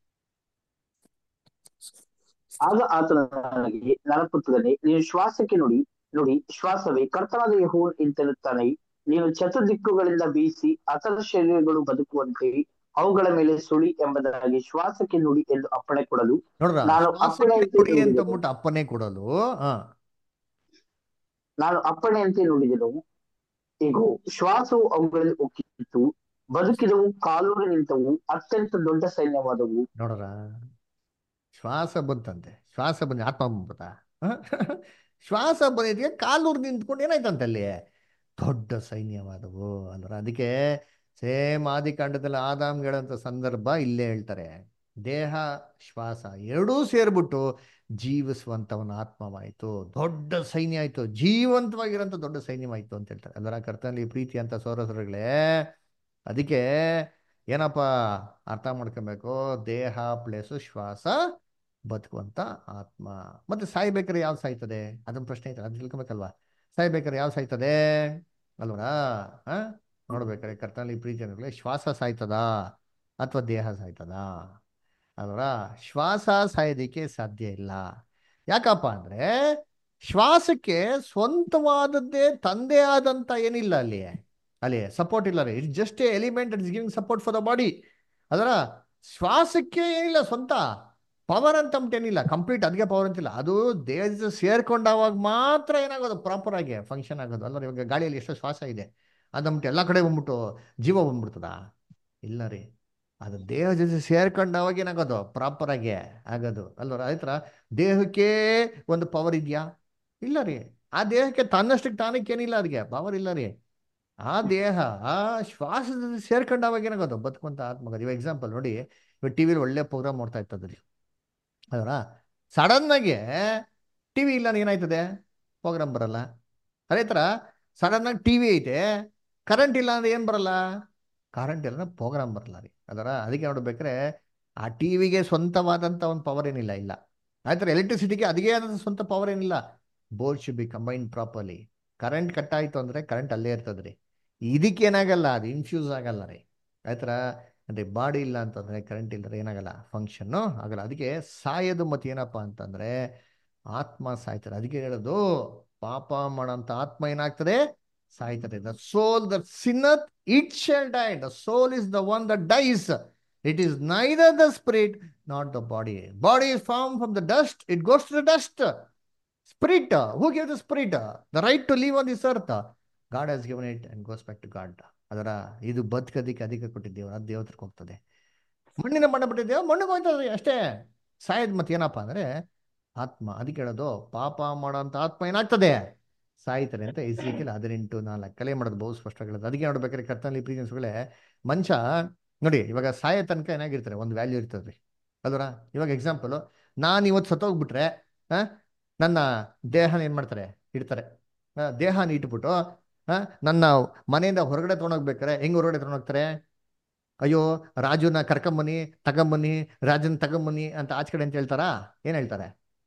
ಆಗ ಆತನ ನನಗೆ ನರಪುತ್ರನೇ ನೀನು ಶ್ವಾಸಕ್ಕೆ ನುಡಿ ನುಡಿ ಶ್ವಾಸವೇ ಕರ್ತನಾದ ಯೆಹೋವನು ಇಂತೆನ್ನುತ್ತಾನೆ ನೀನು ಚತುರ್ದಿಕ್ಕುಗಳಿಂದ ಬೀಸಿ ಅತರ ಶರೀರಗಳು ಬದುಕುವಂತೆ ಅವುಗಳ ಮೇಲೆ ಸುಳಿ ಎಂಬುದಾಗಿ ಶ್ವಾಸಕ್ಕೆ ನುಡಿ ಎಂದು ಅಪ್ಪಣೆ ಕೊಡಲು ನೋಡ್ರ ನಾನು ಶ್ವಾಸಕ್ಕೆ ಅಪ್ಪಣೆಯಂತೆ ಕೊಡಿ ಅಂತ ನುಡಿದೆನು ಅಂದ್ಬಿಟ್ಟು ಅಪ್ಪನೇ ಕೊಡಲು ಹಾ ನಾನು ಅಪ್ಪಣೆಯಂತೆ ನುಡಿದೆನು ಇಗೋ ಶ್ವಾಸವು ಅವುಗಳಲ್ಲಿ ಉಕ್ಕಿತು ಬದುಕಿದವು ಕಾಲೂರಿ ನಿಂತವು ಅತ್ಯಂತ ದೊಡ್ಡ ಸೈನ್ಯವಾದವು ನೋಡ್ರ ಶ್ವಾಸ ಬಂತಂತೆ ಶ್ವಾಸ ಬಂದು ಆತ್ಮ ಬಂದ್ಬಿಡ್ತಾ ಶ್ವಾಸ ಬಂದಿದ್ಗೆ ಕಾಲೂರು ನಿಂತ್ಕೊಂಡು ಏನಾಯ್ತಂತೆ ಅಲ್ಲಿ ದೊಡ್ಡ ಸೈನ್ಯವಾದವು ಅಂದ್ರೆ ಅದಕ್ಕೆ ಸೇಮ್ ಆದಿಕಾಂಡದಲ್ಲಿ ಆದಾಮ್ ಹೇಳೋಂಥ ಸಂದರ್ಭ ಇಲ್ಲೇ ಹೇಳ್ತಾರೆ ದೇಹ ಶ್ವಾಸ ಎರಡೂ ಸೇರ್ಬಿಟ್ಟು ಜೀವಿಸುವಂಥವನ ಆತ್ಮವಾಯಿತು ದೊಡ್ಡ ಸೈನ್ಯ ಆಯಿತು ಜೀವಂತವಾಗಿರೋಂಥ ದೊಡ್ಡ ಸೈನ್ಯವಾಯಿತು ಅಂತ ಹೇಳ್ತಾರೆ ಅದರ ಕರ್ತನಲ್ಲಿ ಪ್ರೀತಿ ಅಂತ ಸೋರಸರುಗಳೇ ಅದಕ್ಕೆ ಏನಪ್ಪ ಅರ್ಥ ಮಾಡ್ಕೊಬೇಕು ದೇಹ ಪ್ಲೇಸು ಶ್ವಾಸ ಬದುಕುವಂತ ಆತ್ಮ ಮತ್ತೆ ಸಾಯ್ಬೇಕಾದ್ರೆ ಯಾವ್ದು ಸಾಯ್ತದೆ ಅದೊಂದು ಪ್ರಶ್ನೆ ಐತೆ ಅದು ತಿಳ್ಕೊಬೇಕಲ್ವಾ ಸಾಯ್ಬೇಕಾದ್ರೆ ಯಾವ್ದು ಸಾಯ್ತದೆ ಅಲ್ವರಾ ಆ ನೋಡ್ಬೇಕಾರೆ ಕರ್ತನಲ್ಲಿ ಪ್ರೀತಿ ಅನ್ನೋದ್ರಲ್ಲಿ ಶ್ವಾಸ ಸಾಯ್ತದಾ ಅಥವಾ ದೇಹ ಸಾಯ್ತದಾ ಅಲ್ವರಾ ಶ್ವಾಸ ಸಾಯೋದಿಕ್ಕೆ ಸಾಧ್ಯ ಇಲ್ಲ ಯಾಕಪ್ಪ ಅಂದ್ರೆ ಶ್ವಾಸಕ್ಕೆ ಸ್ವಂತವಾದದ್ದೇ ತಂದೆ ಆದಂತ ಏನಿಲ್ಲ ಅಲ್ಲಿ ಅಲ್ಲಿ ಸಪೋರ್ಟ್ ಇಲ್ಲ ರೀ it's just a element it's giving support for the body ಅದರ ಶ್ವಾಸಕ್ಕೆ ಏನಿಲ್ಲ ಸ್ವಂತ ಪವರ್ ಅಂತ ಏನಿಲ್ಲ ಕಂಪ್ಲೀಟ್ ಅದಕ್ಕೆ ಪವರ್ ಅಂತಿಲ್ಲ ಅದು ದೇಹದ ಸೇರ್ಕೊಂಡಾಗ ಮಾತ್ರ ಏನಾಗೋದು ಪ್ರಾಪರ್ ಆಗಿ ಫಂಕ್ಷನ್ ಆಗೋದು ಅಲ್ಲ ಇವಾಗ ಗಾಳಿಯಲ್ಲಿ ಎಷ್ಟು ಶ್ವಾಸ ಇದೆ ಅದಂಬಿಟ್ಟು ಎಲ್ಲ ಕಡೆ ಬಂದ್ಬಿಟ್ಟು ಜೀವ ಬಂದ್ಬಿಡ್ತದ ಇಲ್ಲ ರೀ ಅದು ದೇಹ ಜೊತೆ ಸೇರ್ಕೊಂಡಾಗ ಏನಾಗೋದು ಪ್ರಾಪರ್ ಆಗಿ ಆಗೋದು ಅಲ್ವರ ಆಯ್ತರ ದೇಹಕ್ಕೆ ಒಂದು ಪವರ್ ಇದೆಯಾ ಇಲ್ಲ ರೀ ಆ ದೇಹಕ್ಕೆ ತನ್ನಷ್ಟಕ್ಕೆ ತಾನಕ್ಕೆ ಏನಿಲ್ಲ ಅದಕ್ಕೆ ಪವರ್ ಇಲ್ಲ ರೀ ಆ ದೇಹ ಆ ಶ್ವಾಸದ ಸೇರ್ಕೊಂಡಾಗ ಏನಾಗೋದು ಬದುಕುವಂತ ಆತ್ಮಗೋದು ಇವಾಗ ಎಕ್ಸಾಂಪಲ್ ನೋಡಿ ಇವಾಗ ಟಿ ವಿಲಿ ಒಳ್ಳೆ ಪ್ರೋಗ್ರಾಮ್ ನೋಡ್ತಾ ಇರ್ತದ್ರಿ ಅದರ ಸಡನ್ ಆಗಿ ಟಿ ವಿ ಇಲ್ಲ ಏನಾಯ್ತದೆ ಪ್ರೋಗ್ರಾಮ್ ಬರಲ್ಲ ಅದೇ ಥರ ಸಡನ್ ಆಗಿ ಟಿ ವಿ ಐತೆ ಕರೆಂಟ್ ಇಲ್ಲ ಅಂದ್ರೆ ಏನು ಬರಲ್ಲ ಕರೆಂಟ್ ಇಲ್ಲ ಪ್ರೋಗ್ರಾಮ್ ಬರಲ್ಲ ರೀ ಅದರ ಅದಕ್ಕೆ ನೋಡ್ಬೇಕಾದ್ರೆ ಆ ಟಿ ವಿಗೆ ಸ್ವಂತವಾದಂಥ ಒಂದು ಪವರ್ ಏನಿಲ್ಲ ಇಲ್ಲ ಆಯ್ತರ ಎಲೆಕ್ಟ್ರಿಸಿಟಿಗೆ ಅದೇ ಆದಂಥ ಸ್ವಂತ ಪವರ್ ಏನಿಲ್ಲ board should be combined properly current cut ಆಯ್ತು ಅಂದ್ರೆ ಕರೆಂಟ್ ಅಲ್ಲೇ ಇರ್ತದ್ರಿ ಇದಕ್ಕೇನಾಗಲ್ಲ ಅದು ಇನ್ಫ್ಯೂಸ್ ಆಗಲ್ಲ ರೀ ಆಯ್ತರ ಅಂದ್ರೆ ಬಾಡಿ ಇಲ್ಲ ಅಂತಂದ್ರೆ ಕರೆಂಟ್ ಇಲ್ಲದ್ರೆ ಏನಾಗಲ್ಲ ಫಂಕ್ಷನ್ನು ಆಗಲ್ಲ ಅದಕ್ಕೆ ಸಾಯೋದು ಮತ್ತೆ ಏನಪ್ಪ ಅಂತಂದ್ರೆ ಆತ್ಮ ಸಾಯ್ತಾರೆ ಅದಕ್ಕೆ ಹೇಳೋದು ಪಾಪ ಮಾಡೋಂಥ ಆತ್ಮ ಏನಾಗ್ತದೆ ಸಾಯ್ತದೆ the soul the sinneth it shall die the soul is the one the dies it is neither the spirit not the body body is form from the dust it goes to the dust spirit who give the spirit the right to live on this earth God has given it and goes back to God ಅದರ ಇದು ಬದುಕೋದಿಕ್ಕೆ ಅಧಿಕ ಕೊಟ್ಟಿದ್ದೇವೆ ಅದು ದೇವತ್ರಕ್ಕೆ ಹೋಗ್ತದೆ ಮಣ್ಣಿನ ಮಣ್ಣ ಬಿಟ್ಟಿದ್ದೇವೆ ಮಣ್ಣಿಗೆ ಹೋಗ್ತದೆ ಅಷ್ಟೇ ಸಾಯದ್ ಮತ್ತೆ ಏನಪ್ಪ ಅಂದ್ರೆ ಆತ್ಮ ಅದಕ್ಕೆ ಹೇಳೋದು ಪಾಪ ಮಾಡೋಂಥ ಆತ್ಮ ಏನಾಗ್ತದೆ ಸಾಯ್ತಾರೆ ಅಂತ ಇಸ್ಲಿಕ್ಕೆ ಹದಿನೆಂಟು ನಾಲ್ಕು ಕಲೆ ಮಾಡೋದು ಬಹು ಸ್ಪಷ್ಟ ಹೇಳೋದು ಅದಕ್ಕೆ ನೋಡ್ಬೇಕಾದ್ರೆ ಕರ್ತನಲ್ಲಿ ಪ್ರೀತಿಸುಗಳೇ ಮನುಷ್ಯ ನೋಡಿ ಇವಾಗ ಸಾಯ ತನಕ ಏನಾಗಿರ್ತಾರೆ ಒಂದು ವ್ಯಾಲ್ಯೂ ಇರ್ತದೆ ಅಲ್ವರ ಇವಾಗ ಎಕ್ಸಾಂಪಲ್ ನಾನು ಇವತ್ತು ಸತ್ತೋಗ್ಬಿಟ್ರೆ ನನ್ನ ದೇಹನ ಏನು ಮಾಡ್ತಾರೆ ಇಡ್ತಾರೆ ದೇಹನ ಇಟ್ಬಿಟ್ಟು ನನ್ನ ಮನೆಯಿಂದ ಹೊರಗಡೆ ತೊಗೊಂಡೋಗ್ಬೇಕಾರೆ ಹೆಂಗೆ ಹೊರಗಡೆ ತೊಗೊಂಡೋಗ್ತಾರೆ ಅಯ್ಯೋ ರಾಜುನ ಕರ್ಕೊಂಬನ್ನಿ ತಗೊಂಬನ್ನಿ ರಾಜನ್ ತಗೊಂಬನ್ನಿ ಅಂತ ಆಚೆ ಕಡೆ ಅಂತ ಹೇಳ್ತಾರಾ ಏನ್ ಹೇಳ್ತಾರೆ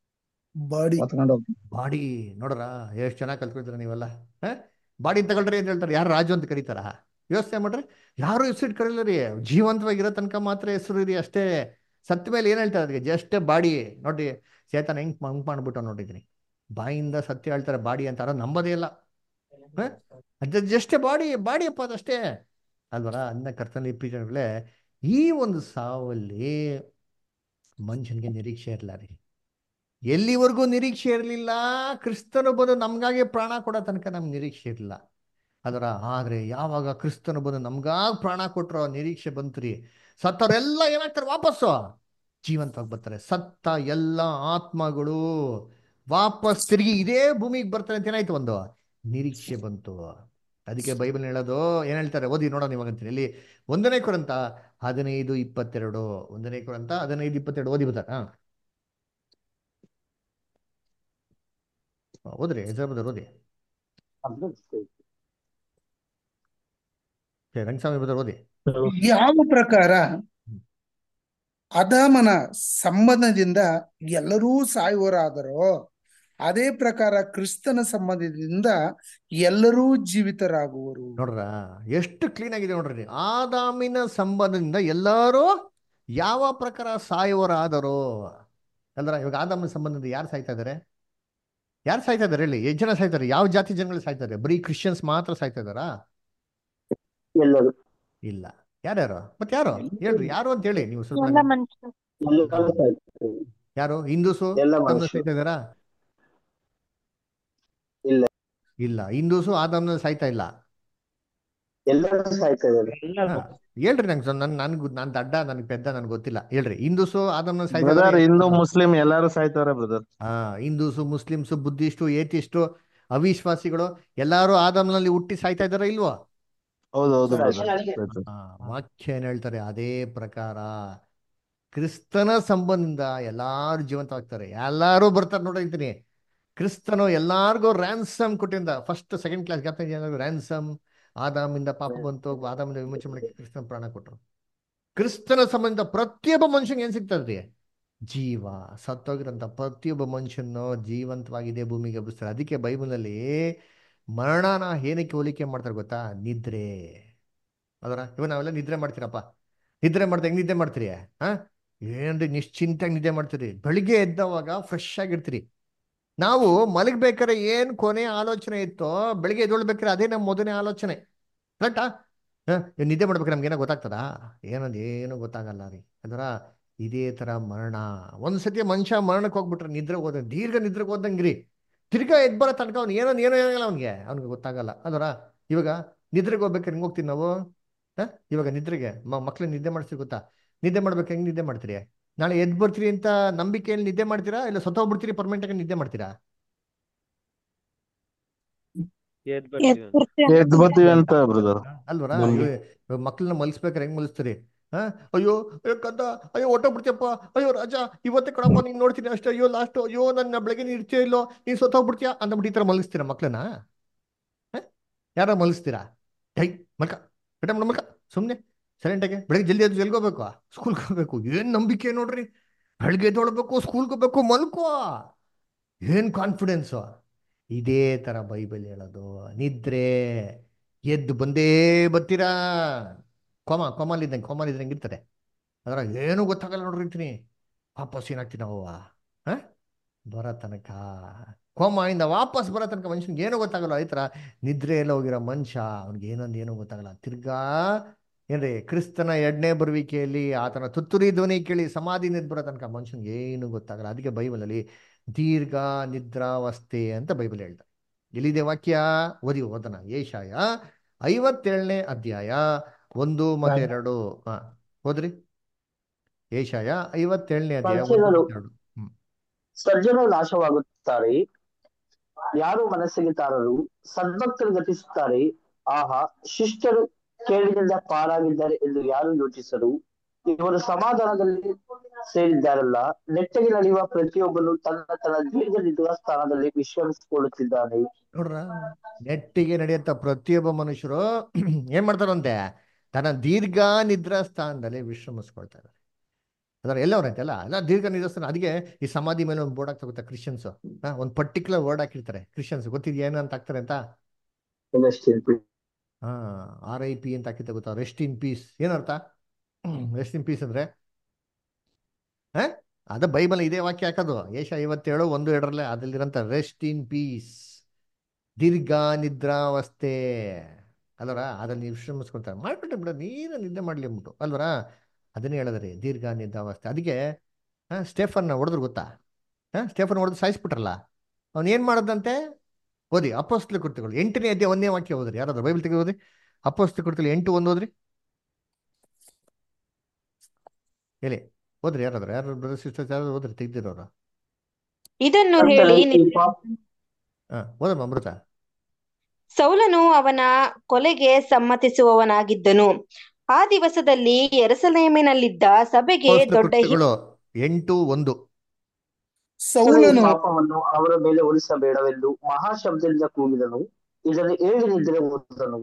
ಬಾಡಿ ಬಾಡಿ ನೋಡ್ರ ಎಷ್ಟು ಚೆನ್ನಾಗಿ ಕಲ್ತ್ಕೊಳ್ತೀರ ನೀವೆಲ್ಲ ಬಾಡಿ ತಗೊಳ್ರಿ ಅಂತ ಹೇಳ್ತಾರೆ ಯಾರು ರಾಜು ಅಂತ ಕರೀತಾರ ಯೋಚನೆ ಮಾಡ್ರಿ ಯಾರು ಹೆಸರು ಕರೀಲ್ಲ ರೀ ಜೀವಂತವಾಗಿರೋ ತನಕ ಮಾತ್ರ ಹೆಸರು ರೀ ಅಷ್ಟೇ ಸತ್ತ ಮೇಲೆ ಏನ್ ಹೇಳ್ತಾರೆ ಅದಕ್ಕೆ ಜಸ್ಟ್ ಬಾಡಿ ನೋಡಿ ಚೇತನ ಹೆಂಗ್ ಹಂಗ್ ಮಾಡ್ಬಿಟ್ಟು ನೋಡಿದ್ರಿ ಬಾಯಿಂದ ಸತ್ಯ ಹೇಳ್ತಾರೆ ಬಾಡಿ ಅಂತಾರ ನಂಬೋದೇ ಇಲ್ಲ ಹ? ಅದು ಜಸ್ಟ್ ಬಾಡಿ ಬಾಡಿ ಅಪ್ಪ ಅದಷ್ಟೇ ಅಲ್ವರ ಅನ್ನ ಕರ್ತನಲ್ಲಿ ಪ್ರೀತಿಗಳೇ ಈ ಒಂದು ಸಾವಲ್ಲಿ ಮನುಷ್ಯನಿಗೆ ನಿರೀಕ್ಷೆ ಇರಲ್ಲ ರೀ ಎಲ್ಲಿವರೆಗೂ ನಿರೀಕ್ಷೆ ಇರಲಿಲ್ಲ ಕ್ರಿಸ್ತನು ಬಂದು ನಮ್ಗಾಗಿ ಪ್ರಾಣ ಕೊಡೋ ತನಕ ನಮ್ಗೆ ನಿರೀಕ್ಷೆ ಇರಲಿಲ್ಲ ಅದರ ಆದ್ರೆ ಯಾವಾಗ ಕ್ರಿಸ್ತನು ಬಂದು ನಮ್ಗಾಗಿ ಪ್ರಾಣ ಕೊಟ್ಟರೋ ನಿರೀಕ್ಷೆ ಬಂತ್ರಿ ಸತ್ತವರೆಲ್ಲ ಏನಾಗ್ತಾರೆ ವಾಪಸ್ಸು ಜೀವಂತವಾಗಿ ಬರ್ತಾರೆ ಸತ್ತ ಎಲ್ಲ ಆತ್ಮಗಳು ವಾಪಸ್ ತಿರುಗಿ ಇದೇ ಭೂಮಿಗೆ ಬರ್ತಾರೆ ಅಂತ ಏನಾಯ್ತು ಒಂದು ನಿರೀಕ್ಷೆ ಬಂತು ಅದಕ್ಕೆ ಬೈಬಲ್ ಹೇಳೋದು ಏನ್ ಹೇಳ್ತಾರೆ ಓದಿ ನೋಡೋಣ ಇವಾಗ ಅಂತೀನಿ ಇಲ್ಲಿ ಒಂದನೇ ಕುರಂತ ಹದಿನೈದು ಇಪ್ಪತ್ತೆರಡು ಒಂದನೇ ಕುರಂತ ಹದಿನೈದು ಇಪ್ಪತ್ತೆರಡು ಓದಿ ಬರ್ತಾರ ಓದ್ರಿ ಹೆಸರು ಓದಿ ಏ, ರಂಗಸ್ವಾಮಿ ಬದರ್ ಓದಿ ಯಾವ ಪ್ರಕಾರ ಅದಾಮನ ಸಂಬಂಧದಿಂದ ಎಲ್ಲರೂ ಸಾಯುವರಾದರೋ ಅದೇ ಪ್ರಕಾರ ಕ್ರಿಸ್ತನ ಸಂಬಂಧದಿಂದ ಎಲ್ಲರೂ ಜೀವಿತರಾಗುವರು ನೋಡ್ರ ಎಷ್ಟು ಕ್ಲೀನ್ ಆಗಿದೆ ನೋಡ್ರಿ ಆದಾಮಿನ ಸಂಬಂಧದಿಂದ ಎಲ್ಲರೂ ಯಾವ ಪ್ರಕಾರ ಸಾಯುವರಾದರೋ ಅಲ್ರ ಇವಾಗ ಆದಾಮಿನ ಸಂಬಂಧದಿಂದ ಯಾರು ಸಾಯ್ತಾ ಇದಾರೆ ಯಾರು ಸಾಯ್ತಾ ಇದಾರೆ ಹೇಳಿ ಎಷ್ಟು ಜನ ಸಾಯ್ತಾರೆ ಯಾವ ಜಾತಿ ಜನಗಳು ಸಾಯ್ತಾರೆ ಬರೀ ಕ್ರಿಶ್ಚಿಯನ್ಸ್ ಮಾತ್ರ ಸಾಯ್ತಾ ಇದಾರಾ ಎಲ್ಲರೂ ಇಲ್ಲ ಯಾರ್ಯಾರು ಮತ್ತೆ ಯಾರು ಹೇಳ್ರಿ ಯಾರು ಅಂತ ಹೇಳಿ ನೀವು ಸ್ವಲ್ಪ ಎಲ್ಲ ಮನುಷ್ಯರು ಎಲ್ಲರೂ ಸಾಯ್ತಾರೆ. ಯಾರು ಹಿಂದೂಸು ಎಲ್ಲ ಆದಾಮ್ನ ಮನುಷ್ಯರು ಸಾಯ್ತಾ ಇದಾರಾ ಇಲ್ಲ ಇಲ್ಲ ಹಿಂದೂಸು ಆದಾಮ್ನ ಸಾಯ್ತಾ ಇಲ್ಲ ಎಲ್ಲರೂ ಸಾಯ್ತಾ ಇದ್ದಾರೆ ಹಾ, ಹೇಳ್ರಿ ನಂಗೆ ನನ್ ನನ್ಗೂ ನಾನ್ ದಡ್ಡ ನನ್ಗೆ ಪೆದ್ದ ನನ್ಗೆ ಗೊತ್ತಿಲ್ಲ ಹೇಳ್ರಿ ಹಿಂದೂಸು ಆದಮ್ನ ಸಾಯ್ತಾ ಬ್ರದರ್ ಇದಾರೆ ಹಿಂದೂ ಮುಸ್ಲಿಂ ಎಲ್ಲಾರು ಸಾಯ್ತಾರ ಬ್ರದರ್ ಹಾ ಹಿಂದೂಸು ಮುಸ್ಲಿಮ್ಸು ಬುದ್ಧಿಸ್ಟು ಏತಿಸ್ಟು ಅವಿಶ್ವಾಸಿಗಳು ಎಲ್ಲಾರು ಆದಮ್ನಲ್ಲಿ ಹುಟ್ಟಿ ಸಾಯ್ತಾ ಇದಾರ ಇಲ್ವೋ ಹೌದು ಹೌದು ಸಾಯ್ತಾರೆ. ಬ್ರದರ್ ಹಾ ವಾಕ್ಯ ಏನ್ ಹೇಳ್ತಾರೆ ಅದೇ ಪ್ರಕಾರ ಕ್ರಿಸ್ತನ ಸಂಬಂಧದಿಂದ ಎಲ್ಲಾರು ಜೀವಂತವಾಗ್ತಾರೆ ಎಲ್ಲಾರು ಬರ್ತಾರೆ ನೋಡಿರ್ತೀನಿ ಕ್ರಿಸ್ತನು ಎಲ್ಲಾರ್ಗೂ ರ್ಯಾನ್ಸಮ್ ಕೊಟ್ಟಿಂದ ಫಸ್ಟ್ ಸೆಕೆಂಡ್ ಕ್ಲಾಸ್ ಜ್ಞಾಪಕ ರ್ಯಾನ್ಸಮ್ ಆದಾಮಿಂದ ಪಾಪ ಬಂತು ಆದಾಮಿಂದ ವಿಮೋಚನೆ ಮಾಡಕ್ಕೆ ಕ್ರಿಸ್ತನ ಪ್ರಾಣ ಕೊಟ್ಟರು ಕ್ರಿಸ್ತನ ಸಂಬಂಧ ಪ್ರತಿಯೊಬ್ಬ ಮನುಷ್ಯನಿಗೆ ಏನ್ ಸಿಗ್ತದ್ರಿ ಜೀವ ಸತ್ತೋಗಿರಂತ ಪ್ರತಿಯೊಬ್ಬ ಮನುಷ್ಯನು ಜೀವಂತವಾಗಿದೆ ಭೂಮಿಗೆ ಎಬ್ಬಿಸ್ತಾರೆ ಅದಕ್ಕೆ ಬೈಬಲ್ನಲ್ಲಿ ಮರಣನ ಏನಕ್ಕೆ ಹೋಲಿಕೆ ಮಾಡ್ತಾರೆ ಗೊತ್ತಾ ನಿದ್ರೆ ಅದರ ಇವಾಗ ನಾವೆಲ್ಲ ನಿದ್ರೆ ಮಾಡ್ತೀರಪ್ಪ ನಿದ್ರೆ ಮಾಡ್ತಾ ಹೆಂಗ್ ನಿದ್ದೆ ಮಾಡ್ತೀರಿ ಹಾ ಏನ್ರಿ ನಿಶ್ಚಿಂತಾಗಿ ನಿದ್ದೆ ಮಾಡ್ತೀರಿ ಬೆಳಿಗ್ಗೆ ಎದ್ದವಾಗ ಫ್ರೆಶ್ ಆಗಿರ್ತೀರಿ ನಾವು ಮಲಗ್ಬೇಕಾದ್ರೆ ಏನ್ ಕೊನೆ ಆಲೋಚನೆ ಇತ್ತೋ ಬೆಳಿಗ್ಗೆ ಎದ್ದೊಳ್ಬೇಕಾದ್ರೆ ಅದೇ ನಮ್ಮ ಮೊದಲನೇ ಆಲೋಚನೆ ಕರೆಕ್ಟಾ ನಿದ್ದೆ ಮಾಡ್ಬೇಕಾದ್ರೆ ನಮ್ಗೆ ಏನೋ ಗೊತ್ತಾಗ್ತದಾ ಏನಂದ್ ಏನು ಗೊತ್ತಾಗಲ್ಲ ರೀ ಅದರ ಇದೇ ತರ ಮರಣ ಒಂದ್ಸತಿ ಮನುಷ್ಯ ಮರಣಕ್ಕೆ ಹೋಗ್ಬಿಟ್ರೆ ನಿದ್ರೆ ಹೋದ ದೀರ್ಘ ನಿದ್ರೆಗೆ ಹೋದಂಗ್ರಿ ತಿರ್ಗಾ ಎದ್ ಬರೋ ತನಕ ಅವ್ನು ಏನೋ ಏನೋ ಏನಾಗಲ್ಲ ಅವ್ನಿಗೆ ಅವ್ನಿಗೆ ಗೊತ್ತಾಗಲ್ಲ ಅದರ ಇವಾಗ ನಿದ್ರೆಗೆ ಹೋಗ್ಬೇಕಾದ್ರೆ ಹೆಂಗ್ ಹೋಗ್ತೀವಿ ನಾವು ಹ? ಇವಾಗ ನಿದ್ರೆಗೆ ಮಕ್ಳು ನಿದ್ದೆ ಮಾಡಿಸ್ತೀವಿ ಗೊತ್ತಾ ನಿದ್ದೆ ಮಾಡ್ಬೇಕು ಹೆಂಗ್ ನಿದ್ದೆ ಮಾಡ್ತೀರಿ ನಾಳೆ ಎದ್ ಬರ್ತೀರಿ ಅಂತ ನಂಬಿಕೆಯಲ್ಲಿ ನಿದ್ದೆ ಮಾಡ್ತೀರಾ ಇಲ್ಲ ಸತ್ತೋಗ್ಬಿಡ್ತೀರಿ ಪರ್ಮನೆಂಟ್ ಆಗಿ ನಿದ್ದೆ ಮಾಡ್ತೀರಾ ಎದ್ ಬರ್ತೀವಿ ಅಂತ. ಎದ್ ಬರ್ತೀವಿ ಅಂತ ಬ್ರದರ್ ಅಲ್ವರ ನಮ್ಗೆ. ಇವಾಗ ಮಕ್ಳನ್ನ ಮಲ್ಸ್ಬೇಕಾರೆ ಹೆಂಗ್ ಮಲ್ಸ್ತೀರಿ ಹಾ ಅಯ್ಯೋ ಅಯ್ಯೋ ಕದ್ದ ಅಯ್ಯೋ ಹೊಟ್ಟೋಗ್ಬಿಡ್ತೀಯಪ್ಪ ಅಯ್ಯೋ ರಾಜ ಇವತ್ತೇ ಕಣಪ್ಪ ನೀನ್ ನೋಡ್ತೀನಿ ಅಷ್ಟೇ ಅಯ್ಯೋ ಲಾಸ್ಟ್ ಅಯ್ಯೋ ನನ್ನ ಬೆಳಗ್ಗೆ ನೀನ್ ಇರ್ತೀಯೋ ಇಲ್ಲೋ ನೀನ್ ಸತ್ತೋಗ್ಬಿಡ್ತೀಯಾ ಅಂದ್ಬಿಟ್ಟು ಈ ತರ ಮಲಗಿಸ್ತೀರಾ ಮಕ್ಳನ್ನ ಯಾರ ಮಲಗಿಸ್ತೀರಾ ಹೈ ಮಲ್ಕ ಬೇಟ ಮಾಡು ಮಲ್ಕ ಸುಮ್ಮನೆ ಸೈಲೆಂಟಾಗಿ ಬೆಳಗ್ಗೆ ಜಲ್ದಿ ಎದ್ದು ಜಲ್ದಿ ಹೋಗ್ಬೇಕು ಸ್ಕೂಲ್ಗೆ ಹೋಗ್ಬೇಕು ಏನ್ ನಂಬಿಕೆ ನೋಡ್ರಿ ಬೆಳಗ್ಗೆ ಎದ್ದೊಳ್ಬೇಕು ಸ್ಕೂಲ್ಗೆ ಹೋಗ್ಬೇಕು ಮಲ್ಕೋ ಏನ್ ಕಾನ್ಫಿಡೆನ್ಸು ಇದೇ ತರ ಬೈಬಲ್ ಹೇಳೋದು ನಿದ್ರೆ ಎದ್ದು ಬಂದೇ ಬರ್ತೀರಾ ಕೋಮ ಕೋಮಲಿದ್ದಂಗೆ ಕೋಮಲಿದ್ದಂಗೆ ಇರ್ತಾರೆ ಅದರ ಏನೂ ಗೊತ್ತಾಗಲ್ಲ ನೋಡ್ರಿ ಇರ್ತೀನಿ ವಾಪಸ್ ಏನಾಗ್ತೀನಿ ನಾವು ಹಾ ಬರೋ ತನಕ ಕೋಮಾಯಿಂದ ವಾಪಸ್ ಬರೋ ತನಕ ಮನುಷ್ಯನಿಗೆ ಏನೂ ಗೊತ್ತಾಗಲ್ಲ ಈ ಥರ ನಿದ್ರೆ ಎಲ್ಲ ಹೋಗಿರೋ ಮನುಷ್ಯ ಅವ್ನಿಗೆ ಏನೊಂದು ಏನೂ ಗೊತ್ತಾಗಲ್ಲ ತಿರ್ಗಾ ಏನ್ರಿ ಕ್ರಿಸ್ತನ ಎರಡನೇ ಬರುವಿಕೆಯಲ್ಲಿ ಆತನ ತುತ್ತೂರಿ ಧ್ವನಿ ಕೇಳಿ ಸಮಾಧಿ ನಿದ್ ಬರೋ ತನಕ ಮನುಷ್ಯನಿಗೆ ಏನು ಗೊತ್ತಾಗಲ್ಲ ಅದಕ್ಕೆ ಬೈಬಲಲ್ಲಿ ದೀರ್ಘ ನಿದ್ರಾವಸ್ಥೆ ಅಂತ ಬೈಬಲ್ ಹೇಳ್ತಾರೆ ಎಲ್ಲಿದೆ ವಾಕ್ಯ ಓದಿ ಓದನ ಏಷಾಯ ಐವತ್ತೇಳನೇ ಅಧ್ಯಾಯ ಒಂದು ಮತ್ತೆ ಎರಡು ಹಾ ಹೋದ್ರಿ ಏಷಾಯ ಐವತ್ತೇಳನೇ ಅಧ್ಯಾಯ ಒಂದು ಪಕ್ಷಿಗಳು ಮತ್ತೆ ಎರಡು ಹ್ಮ್ ಸರ್ಜರು ನಾಶವಾಗುತ್ತಾರೆ ಯಾರು ಮನಸ್ಸಿಗೆ ತಾರರು ಸದ್ಭಕ್ತರು ಗತಿಸುತ್ತಾರೆ ಆಹಾ ಶಿಷ್ಟರು ಕೇಳಿನಿಂದ ಪಾರಾಗಿದ್ದಾರೆ ಎಂದು ಯಾರು ಯೋಚಿಸರು ಇವರು ಸಮಾಧಾನದಲ್ಲಿ ಸೇರಿದ್ದಾರಲ್ಲ ನೆಟ್ಟಗೆ ನಡೆಯುವ ಪ್ರತಿಯೊಬ್ಬನು ತನ್ನ ತನ್ನ ದೀರ್ಘ ನಿದ್ರಾ ಸ್ಥಾನದಲ್ಲಿ ವಿಶ್ರಮಿಸಿಕೊಳ್ಳುತ್ತಿದ್ದಾನೆ ನೋಡ್ರ ನೆಟ್ಟಿಗೆ ನಡೆಯುತ್ತ ಪ್ರತಿಯೊಬ್ಬ ಮನುಷ್ಯರು ಏನ್ ಮಾಡ್ತಾರಂತೆ ತನ್ನ ದೀರ್ಘ ನಿದ್ರಾ ಸ್ಥಾನದಲ್ಲಿ ವಿಶ್ರಮಿಸ್ಕೊಳ್ತಾರೆ ಅದರ ಎಲ್ಲವ್ರಂತೆ ಅಲ್ಲ ಎಲ್ಲ ದೀರ್ಘ ನಿದ್ರಾ ಸ್ಥಾನ ಅದಕ್ಕೆ ಈ ಸಮಾಧಿ ಮೇಲೆ ಒಂದು ಬೋರ್ಡ್ ಹಾಕ್ತಾ ಗೊತ್ತಾ ಕ್ರಿಶ್ಚಿಯನ್ಸ್ ಒಂದು ಪರ್ಟಿಕ್ಯುಲರ್ ವರ್ಡ್ ಹಾಕಿರ್ತಾರೆ ಕ್ರಿಶ್ಚಿಯನ್ಸ್ ಗೊತ್ತಿದ್ಯಾ ಏನು ಅಂತ ಹಾಕ್ತಾರೆ ಅಂತ ಹಾ ಆರ್ ಐ ಪಿ ಅಂತ ಹಾಕಿರ್ತಾರೆ ಗೊತ್ತಾ ರೆಸ್ಟ್ ಇನ್ ಪೀಸ್ ಏನರ್ಥ ರೆಸ್ಟ್ ಇನ್ ಪೀಸ್ ಅಂದ್ರೆ ಅದು ಬೈಬಲ್ ಇದೇ ವಾಕ್ಯ ಹಾಕೋದು ಏಷ ಐವತ್ತೇಳು ಒಂದು ಎರಡರಲ್ಲೇ ಅದಲ್ಲಿರಂತ ರೆಸ್ಟ್ ಇನ್ ಪೀಸ್ ದೀರ್ಘ ನಿದ್ರಾವಸ್ಥೆ ಅಲ್ವರ ಅದ್ರಲ್ಲಿ ನೀವು ವಿಶ್ರಮಿಸ್ಕೊಳ್ತಾರೆ ಮಾಡ್ಬಿಟ್ಟೆ ಬಿಡ ನೀನು ನಿದ್ದೆ ಮಾಡ್ಲಿ ಅಂದ್ಬಿಟ್ಟು ಅಲ್ವರ ಅದನ್ನೇ ಹೇಳಿದ್ರಿ ದೀರ್ಘ ನಿದ್ರಾವಸ್ಥೆ ಅದಕ್ಕೆ ಹಾಂ ಸ್ಟೇಫನ್ನ ಹೊಡೆದ್ರು ಗೊತ್ತಾ ಹಾಂ ಸ್ಟೇಫನ್ ಹೊಡೆದು ಸಾಯಿಸ್ಬಿಟ್ರಲ್ಲ ಅವ್ನು ಏನು ಮಾಡೋದಂತೆ ಓದಿ ಅಪೋಸ್ಟ್ಲ ಕೃತಿಗಳು ಎಂಟನೇ ಅಧ್ಯಾಯ ಒಂದೇ ವಾಕ್ಯ ಓದ್ರಿ ಯಾರಾದ್ರೂ ಬೈಬಲ್ ತೆಗೆದು ಓದ್ರಿ ಅಪೋಸ್ಟ್ಲ ಕೃತಿಗಳು ಎಂಟು ಒಂದು ಓದ್ರಿ ಹೇಳಿ ಓದ್ರಿ ಯಾರಾದ್ರು ಯಾರು ಬ್ರದರ್ ಸಿಸ್ಟರ್ಸ್ ಯಾರು ಓದ್ರಿ ತೆಗ್ದಿರೋರು ಇದನ್ನು ಕರ್ತನೇ, ಹೇಳಿ ಈ ನಿದ್ರೆ ಪಾಪ ಹಾಂ ಓದಮ್ಮ ಅಮೃತ ಸೌಲನು ಅವನ ಕೊಲೆಗೆ ಸಮ್ಮತಿಸುವವನಾಗಿದ್ದನು ಆ ದಿವಸದಲ್ಲಿ ಯೆರೂಸಲೇಮಿನಲ್ಲಿದ್ದ ಸಭೆಗೆ ಅಪೋಸ್ಟ್ಲ ದೊಡ್ಡ ಹಿ- ಕೃತಿಗಳು ಎಂಟು ಒಂದು ಈ ಸೌಲನು ಪಾಪವನ್ನು ಅವರ ಮೇಲೆ ಉಳಿಸಬೇಡವೆಂದು ಮಹಾಶಬ್ದದಿಂದ ಕೂಗಿದನು ಇದನ್ನು ಏಳಿ ನಿದ್ರೆ ಓದನು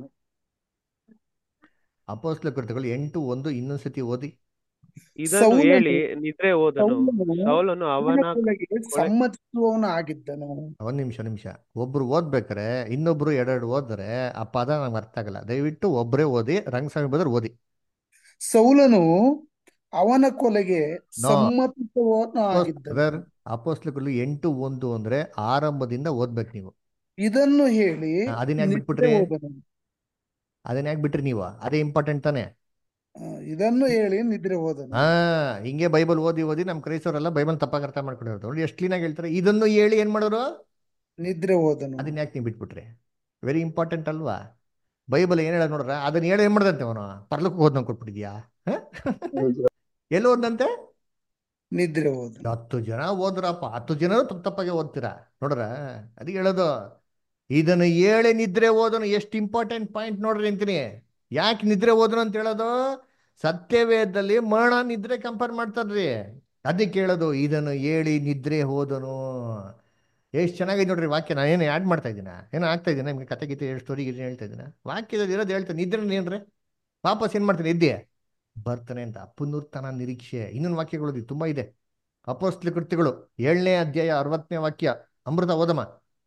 ಅಪೋಸ್ಟ್ಲ ಕೃತಿಗಳು ಎಂಟು ಒಂದು ಇನ್ನೊಂದ್ಸತಿ ಓದಿ ಇದನ್ನು ಸೌಲನು ಹೇಳಿ ನಿದ್ರೆ ಹೋದನು ಸೌಲನು ಸೌಲನು ಅವನ ಅವನ ಕೊಲೆಗೆ ಕೊಲೆ ಸಮ್ಮತಿಸುವವನಾಗಿದ್ದನು ಒಂದ್ ನಿಮಿಷ ನಿಮಿಷ ಒಬ್ರು ಓದ್ಬೇಕಾರೆ ಇನ್ನೊಬ್ರು ಎರಡೆರಡು ಓದಿದ್ರೆ ಆ ಪದ ನಮ್ಗೆ ಅರ್ಥ ಆಗಲ್ಲ ದಯವಿಟ್ಟು ಒಬ್ಬರೇ ಓದಿ ರಂಗಸ್ವಾಮಿ ಬದ್ರ ಓದಿ ಸೌಲನು ಅವನ ಕೊಲೆಗೆ ನೋ ಸಮ್ಮತಿಸುವವನಾಗಿದ್ದನು ಬ್ರದರ್ ಅಪೋಸ್ಟ್ಲಗಳು ಎಂಟು ಒಂದು ಅಂದ್ರೆ ಆರಂಭದಿಂದ ಓದ್ಬೇಕು ನೀವು ಇದನ್ನು ಹೇಳಿ ಆ, ಅದನ್ನ ಯಾಕೆ ನಿದ್ರೆ ಬಿಟ್ಬಿಟ್ರಿ ಹೋದನು ಅದನ್ನ ಯಾಕೆ ಬಿಟ್ರಿ ನೀವು ಅದೇ ಇಂಪಾರ್ಟೆಂಟ್ ತಾನೆ ಆ, ಇದನ್ನು ಹೇಳಿ ನಿದ್ರೆ ಹೋದನು ಹಾ ಹಿಂಗೆ ಬೈಬಲ್ ಓದಿ ಓದಿ ನಮ್ಮ ಕ್ರೈಸ್ತವರೆಲ್ಲ ಬೈಬಲ್ ತಪ್ಪಾಗಿ ಅರ್ಥ ಮಾಡ್ಕೊಂಡಿರೋದು ನೋಡಿ ಎಷ್ಟು ಕ್ಲೀನಾಗಿ ಹೇಳ್ತಾರೆ ಇದನ್ನು ಹೇಳಿ ಏನ್ ಮಾಡೋರು ನಿದ್ರೆ ಹೋದನು ಅದನ್ನ ಯಾಕೆ ನೀವು ಬಿಟ್ಬಿಟ್ರಿ ವೆರಿ ಇಂಪಾರ್ಟೆಂಟ್ ಅಲ್ವಾ ಬೈಬಲ್ ಏನ್ ಹೇಳ ನೋಡ್ರ ಅದನ್ನ ಹೇಳಿ ಏನ್ ಮಾಡ್ದಂತೆ ಅವನು ಪರ್ಲಕ್ಕೆ ಹೋದ್ನಂಗೆ ಕೊಟ್ಬಿಟ್ಟಿದ್ಯಾ ಹ? ಎಲ್ಲಿ ಹೋದ್ನಂತೆ ನಿದ್ರೆ ಹೋದನು ಹತ್ತು ಜನ ಓದ್ರಪ್ಪ ಹತ್ತು ಜನ ತಪ್ಪು ತಪ್ಪಾಗೆ ಓದ್ತೀರಾ ನೋಡ್ರ ಅದಕ್ಕೆ ಹೇಳೋದು ಇದನ್ನು ಹೇಳಿ ನಿದ್ರೆ ಓದೋನು ಎಷ್ಟು ಇಂಪಾರ್ಟೆಂಟ್ ಪಾಯಿಂಟ್ ನೋಡ್ರಿ ಅಂತೀನಿ ಯಾಕೆ ನಿದ್ರೆ ಓದೋನು ಅಂತ ಹೇಳೋದು ಸತ್ಯವೇದದಲ್ಲಿ ಮರಣ ನಿದ್ರೆ ಕಂಪೇರ್ ಮಾಡ್ತಾರ್ರಿ ಅದಕ್ಕೆ ಹೇಳೋದು ಇದನ್ನು ಹೇಳಿ ನಿದ್ರೆ ಹೋದನು ಎಷ್ಟು ಚೆನ್ನಾಗಿದೆ ನೋಡ್ರಿ ವಾಕ್ಯ ನಾನು ಏನು ಆ್ಯಡ್ ಮಾಡ್ತಾ ಇದ್ದೀನ ಏನೋ ಆಗ್ತಾ ಇದ್ದೀನ ನಿಮ್ಗೆ ಕತೆ ಗೀತೆ ಸ್ಟೋರಿ ಗೀತೆ ಹೇಳ್ತಾ ಇದ್ದೀನ ವಾಕ್ಯದಲ್ಲಿ ಇರೋದು ಹೇಳ್ತಾನೆ ನಿದ್ರೆ ಏನ್ರಿ ವಾಪಸ್ ಏನು ಮಾಡ್ತಾನೆ ಎದ್ದೆ ಬರ್ತಾನೆ ಅಂತ ಪುನರುತ್ಥಾನ ನಿರೀಕ್ಷೆ ಇನ್ನೊಂದು ವಾಕ್ಯಗಳು ತುಂಬಾ ಇದೆ ಅಪೋಸ್ಟ್ಲ ಕೃತ್ಯಗಳು ಏಳನೇ ಅಧ್ಯಾಯ ಅರವತ್ತನೇ ವಾಕ್ಯ ಅಮೃತ ಓದಮ್ಮ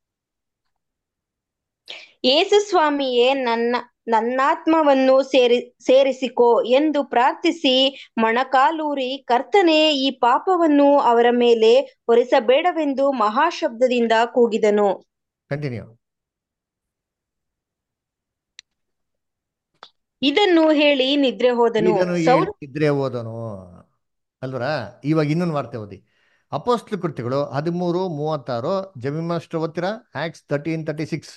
ಯೇಸು ಸ್ವಾಮಿಯೇ ನನ್ನ ನನ್ನಾತ್ಮವನ್ನು ಸೇರಿ ಸೇರಿಸಿಕೋ ಎಂದು ಪ್ರಾರ್ಥಿಸಿ ಮೊಣಕಾಲೂರಿ ಕರ್ತನೇ ಈ ಪಾಪವನ್ನು ಅವರ ಮೇಲೆ ಹೊರಿಸಬೇಡವೆಂದು ಮಹಾಶಬ್ದದಿಂದ ಕೂಗಿದನು ಕಂಟಿನ್ಯೂ ಇದನ್ನು ಹೇಳಿ ನಿದ್ರೆ ಹೋದನು ಇದನ್ನು ಸೌಲ್ ಹೇಳಿ ಇದ್ರೆ ಓದನು ಅಲ್ವರ ಇವಾಗ ಇನ್ನೊಂದು ವಾರ್ತೆ ಓದಿ ಅಪೋಸ್ಟ್ಲ ಕೃತ್ಯಗಳು ಹದಿಮೂರು ಮೂವತ್ತಾರು ಜಮೀಮಷ್ಟು ಓದ್ತೀರಾ ಆಕ್ಸ್ ತರ್ಟೀನ್ ತರ್ಟಿ ಸಿಕ್ಸ್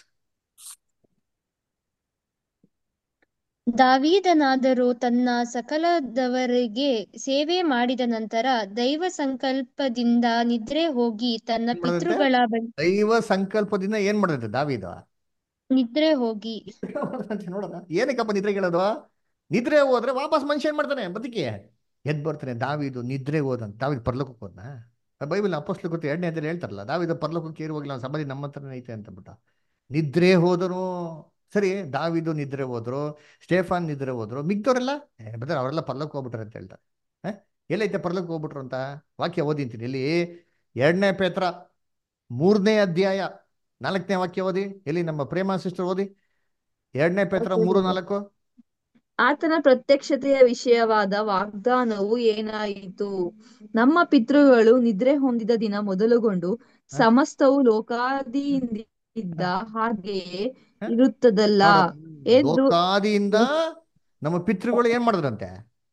ದಾವೀದನಾದರೂ ತನ್ನ ಸಕಲದವರಿಗೆ ಸೇವೆ ಮಾಡಿದ ನಂತರ ದೈವ ಸಂಕಲ್ಪದಿಂದ ನಿದ್ರೆ ಹೋಗಿ ತನ್ನ ಏನ್ ಮಾಡದಂತೆ ಪಿತೃಗಳ ಬಳಿ ದೈವ ಸಂಕಲ್ಪದಿಂದ ಏನ್ ಮಾಡದಂತೆ ದಾವಿದ ನಿದ್ರೆ ಹೋಗಿ ನೋಡೋಣ ಏನಕ್ಕಪ್ಪ ನಿದ್ರೆ ಹೇಳೋದು ನಿದ್ರೆ ಹೋದ್ರೆ ವಾಪಸ್ ಮನುಷ್ಯ ಏನ್ ಮಾಡ್ತಾನೆ ಬದುಕಿ ಎದ್ ಬರ್ತಾನೆ ದಾವಿದು ನಿದ್ರೆ ಹೋದಂತ ದಾವಿದ್ ಪರ್ಲೋಕಕ್ಕೆ ಹೋದ್ನ ಬೈಬಲ್ ಅಪೋಸ್ಟ್ಲ ಗೊತ್ತು ಎರಡನೇ ಅಧ್ಯಾಯ ಹೇಳ್ತಾರಲ್ಲ ದಾವಿದ ಪರ್ಲೋಕಕ್ಕೆ ಏರು ಹೋಗಿಲ್ಲ ಸಮಾಧಿ ನಮ್ಮ ಹತ್ರನೇ ಐತೆ ಅಂತ ಬಿಟ್ಟ ನಿದ್ರೆ ಹೋದರು ಸರಿ ದಾವಿದು ನಿದ್ರೆ ಹೋದ್ರು ಸ್ಟೇಫಾನ್ ನಿದ್ರೆ ಹೋದ್ರು ಮಿಗ್ದವರೆಲ್ಲ ಬದರ್ ಅವರೆಲ್ಲ ಪರ್ಲೋಕ ಹೋಗ್ಬಿಟ್ರೆ ಅಂತ ಹೇಳ್ತಾರೆ ಹ? ಎಲ್ಲೈತೆ ಪರ್ಲೋಕ ಹೋಗ್ಬಿಟ್ರು ಅಂತ ವಾಕ್ಯ ಓದಿಂತೀನಿ ಇಲ್ಲಿ ಎರಡನೇ ಪೇತ್ರ ಮೂರನೇ ಅಧ್ಯಾಯ ನಾಲ್ಕನೇ ವಾಕ್ಯ ಓದಿ ಎಲ್ಲಿ ನಮ್ಮ ಪ್ರೇಮ ಸಿಸ್ಟರ್ ಓದಿ ಎರಡನೇ ಪೇತ್ರ ಮೂರು ನಾಲ್ಕು ಆತನ ಪ್ರತ್ಯಕ್ಷತೆಯ ವಿಷಯವಾದ ವಾಗ್ದಾನವು ಏನಾಯಿತು ನಮ್ಮ ಪಿತೃಗಳು ನಿದ್ರೆ ಹೊಂದಿದ ದಿನ ಮೊದಲುಗೊಂಡು ಸಮಸ್ತವು ಲೋಕಾದಿಯಿಂದ ಹಾಗೆಯೇ ಇರುತ್ತದಲ್ಲ ನೋಡು, ಎದ್ದು ಲೋಕಾದಿಯಿಂದ ನಮ್ಮ ಪಿತೃಗಳು ಏನ್ ಮಾಡಿದ್ರಂತೆ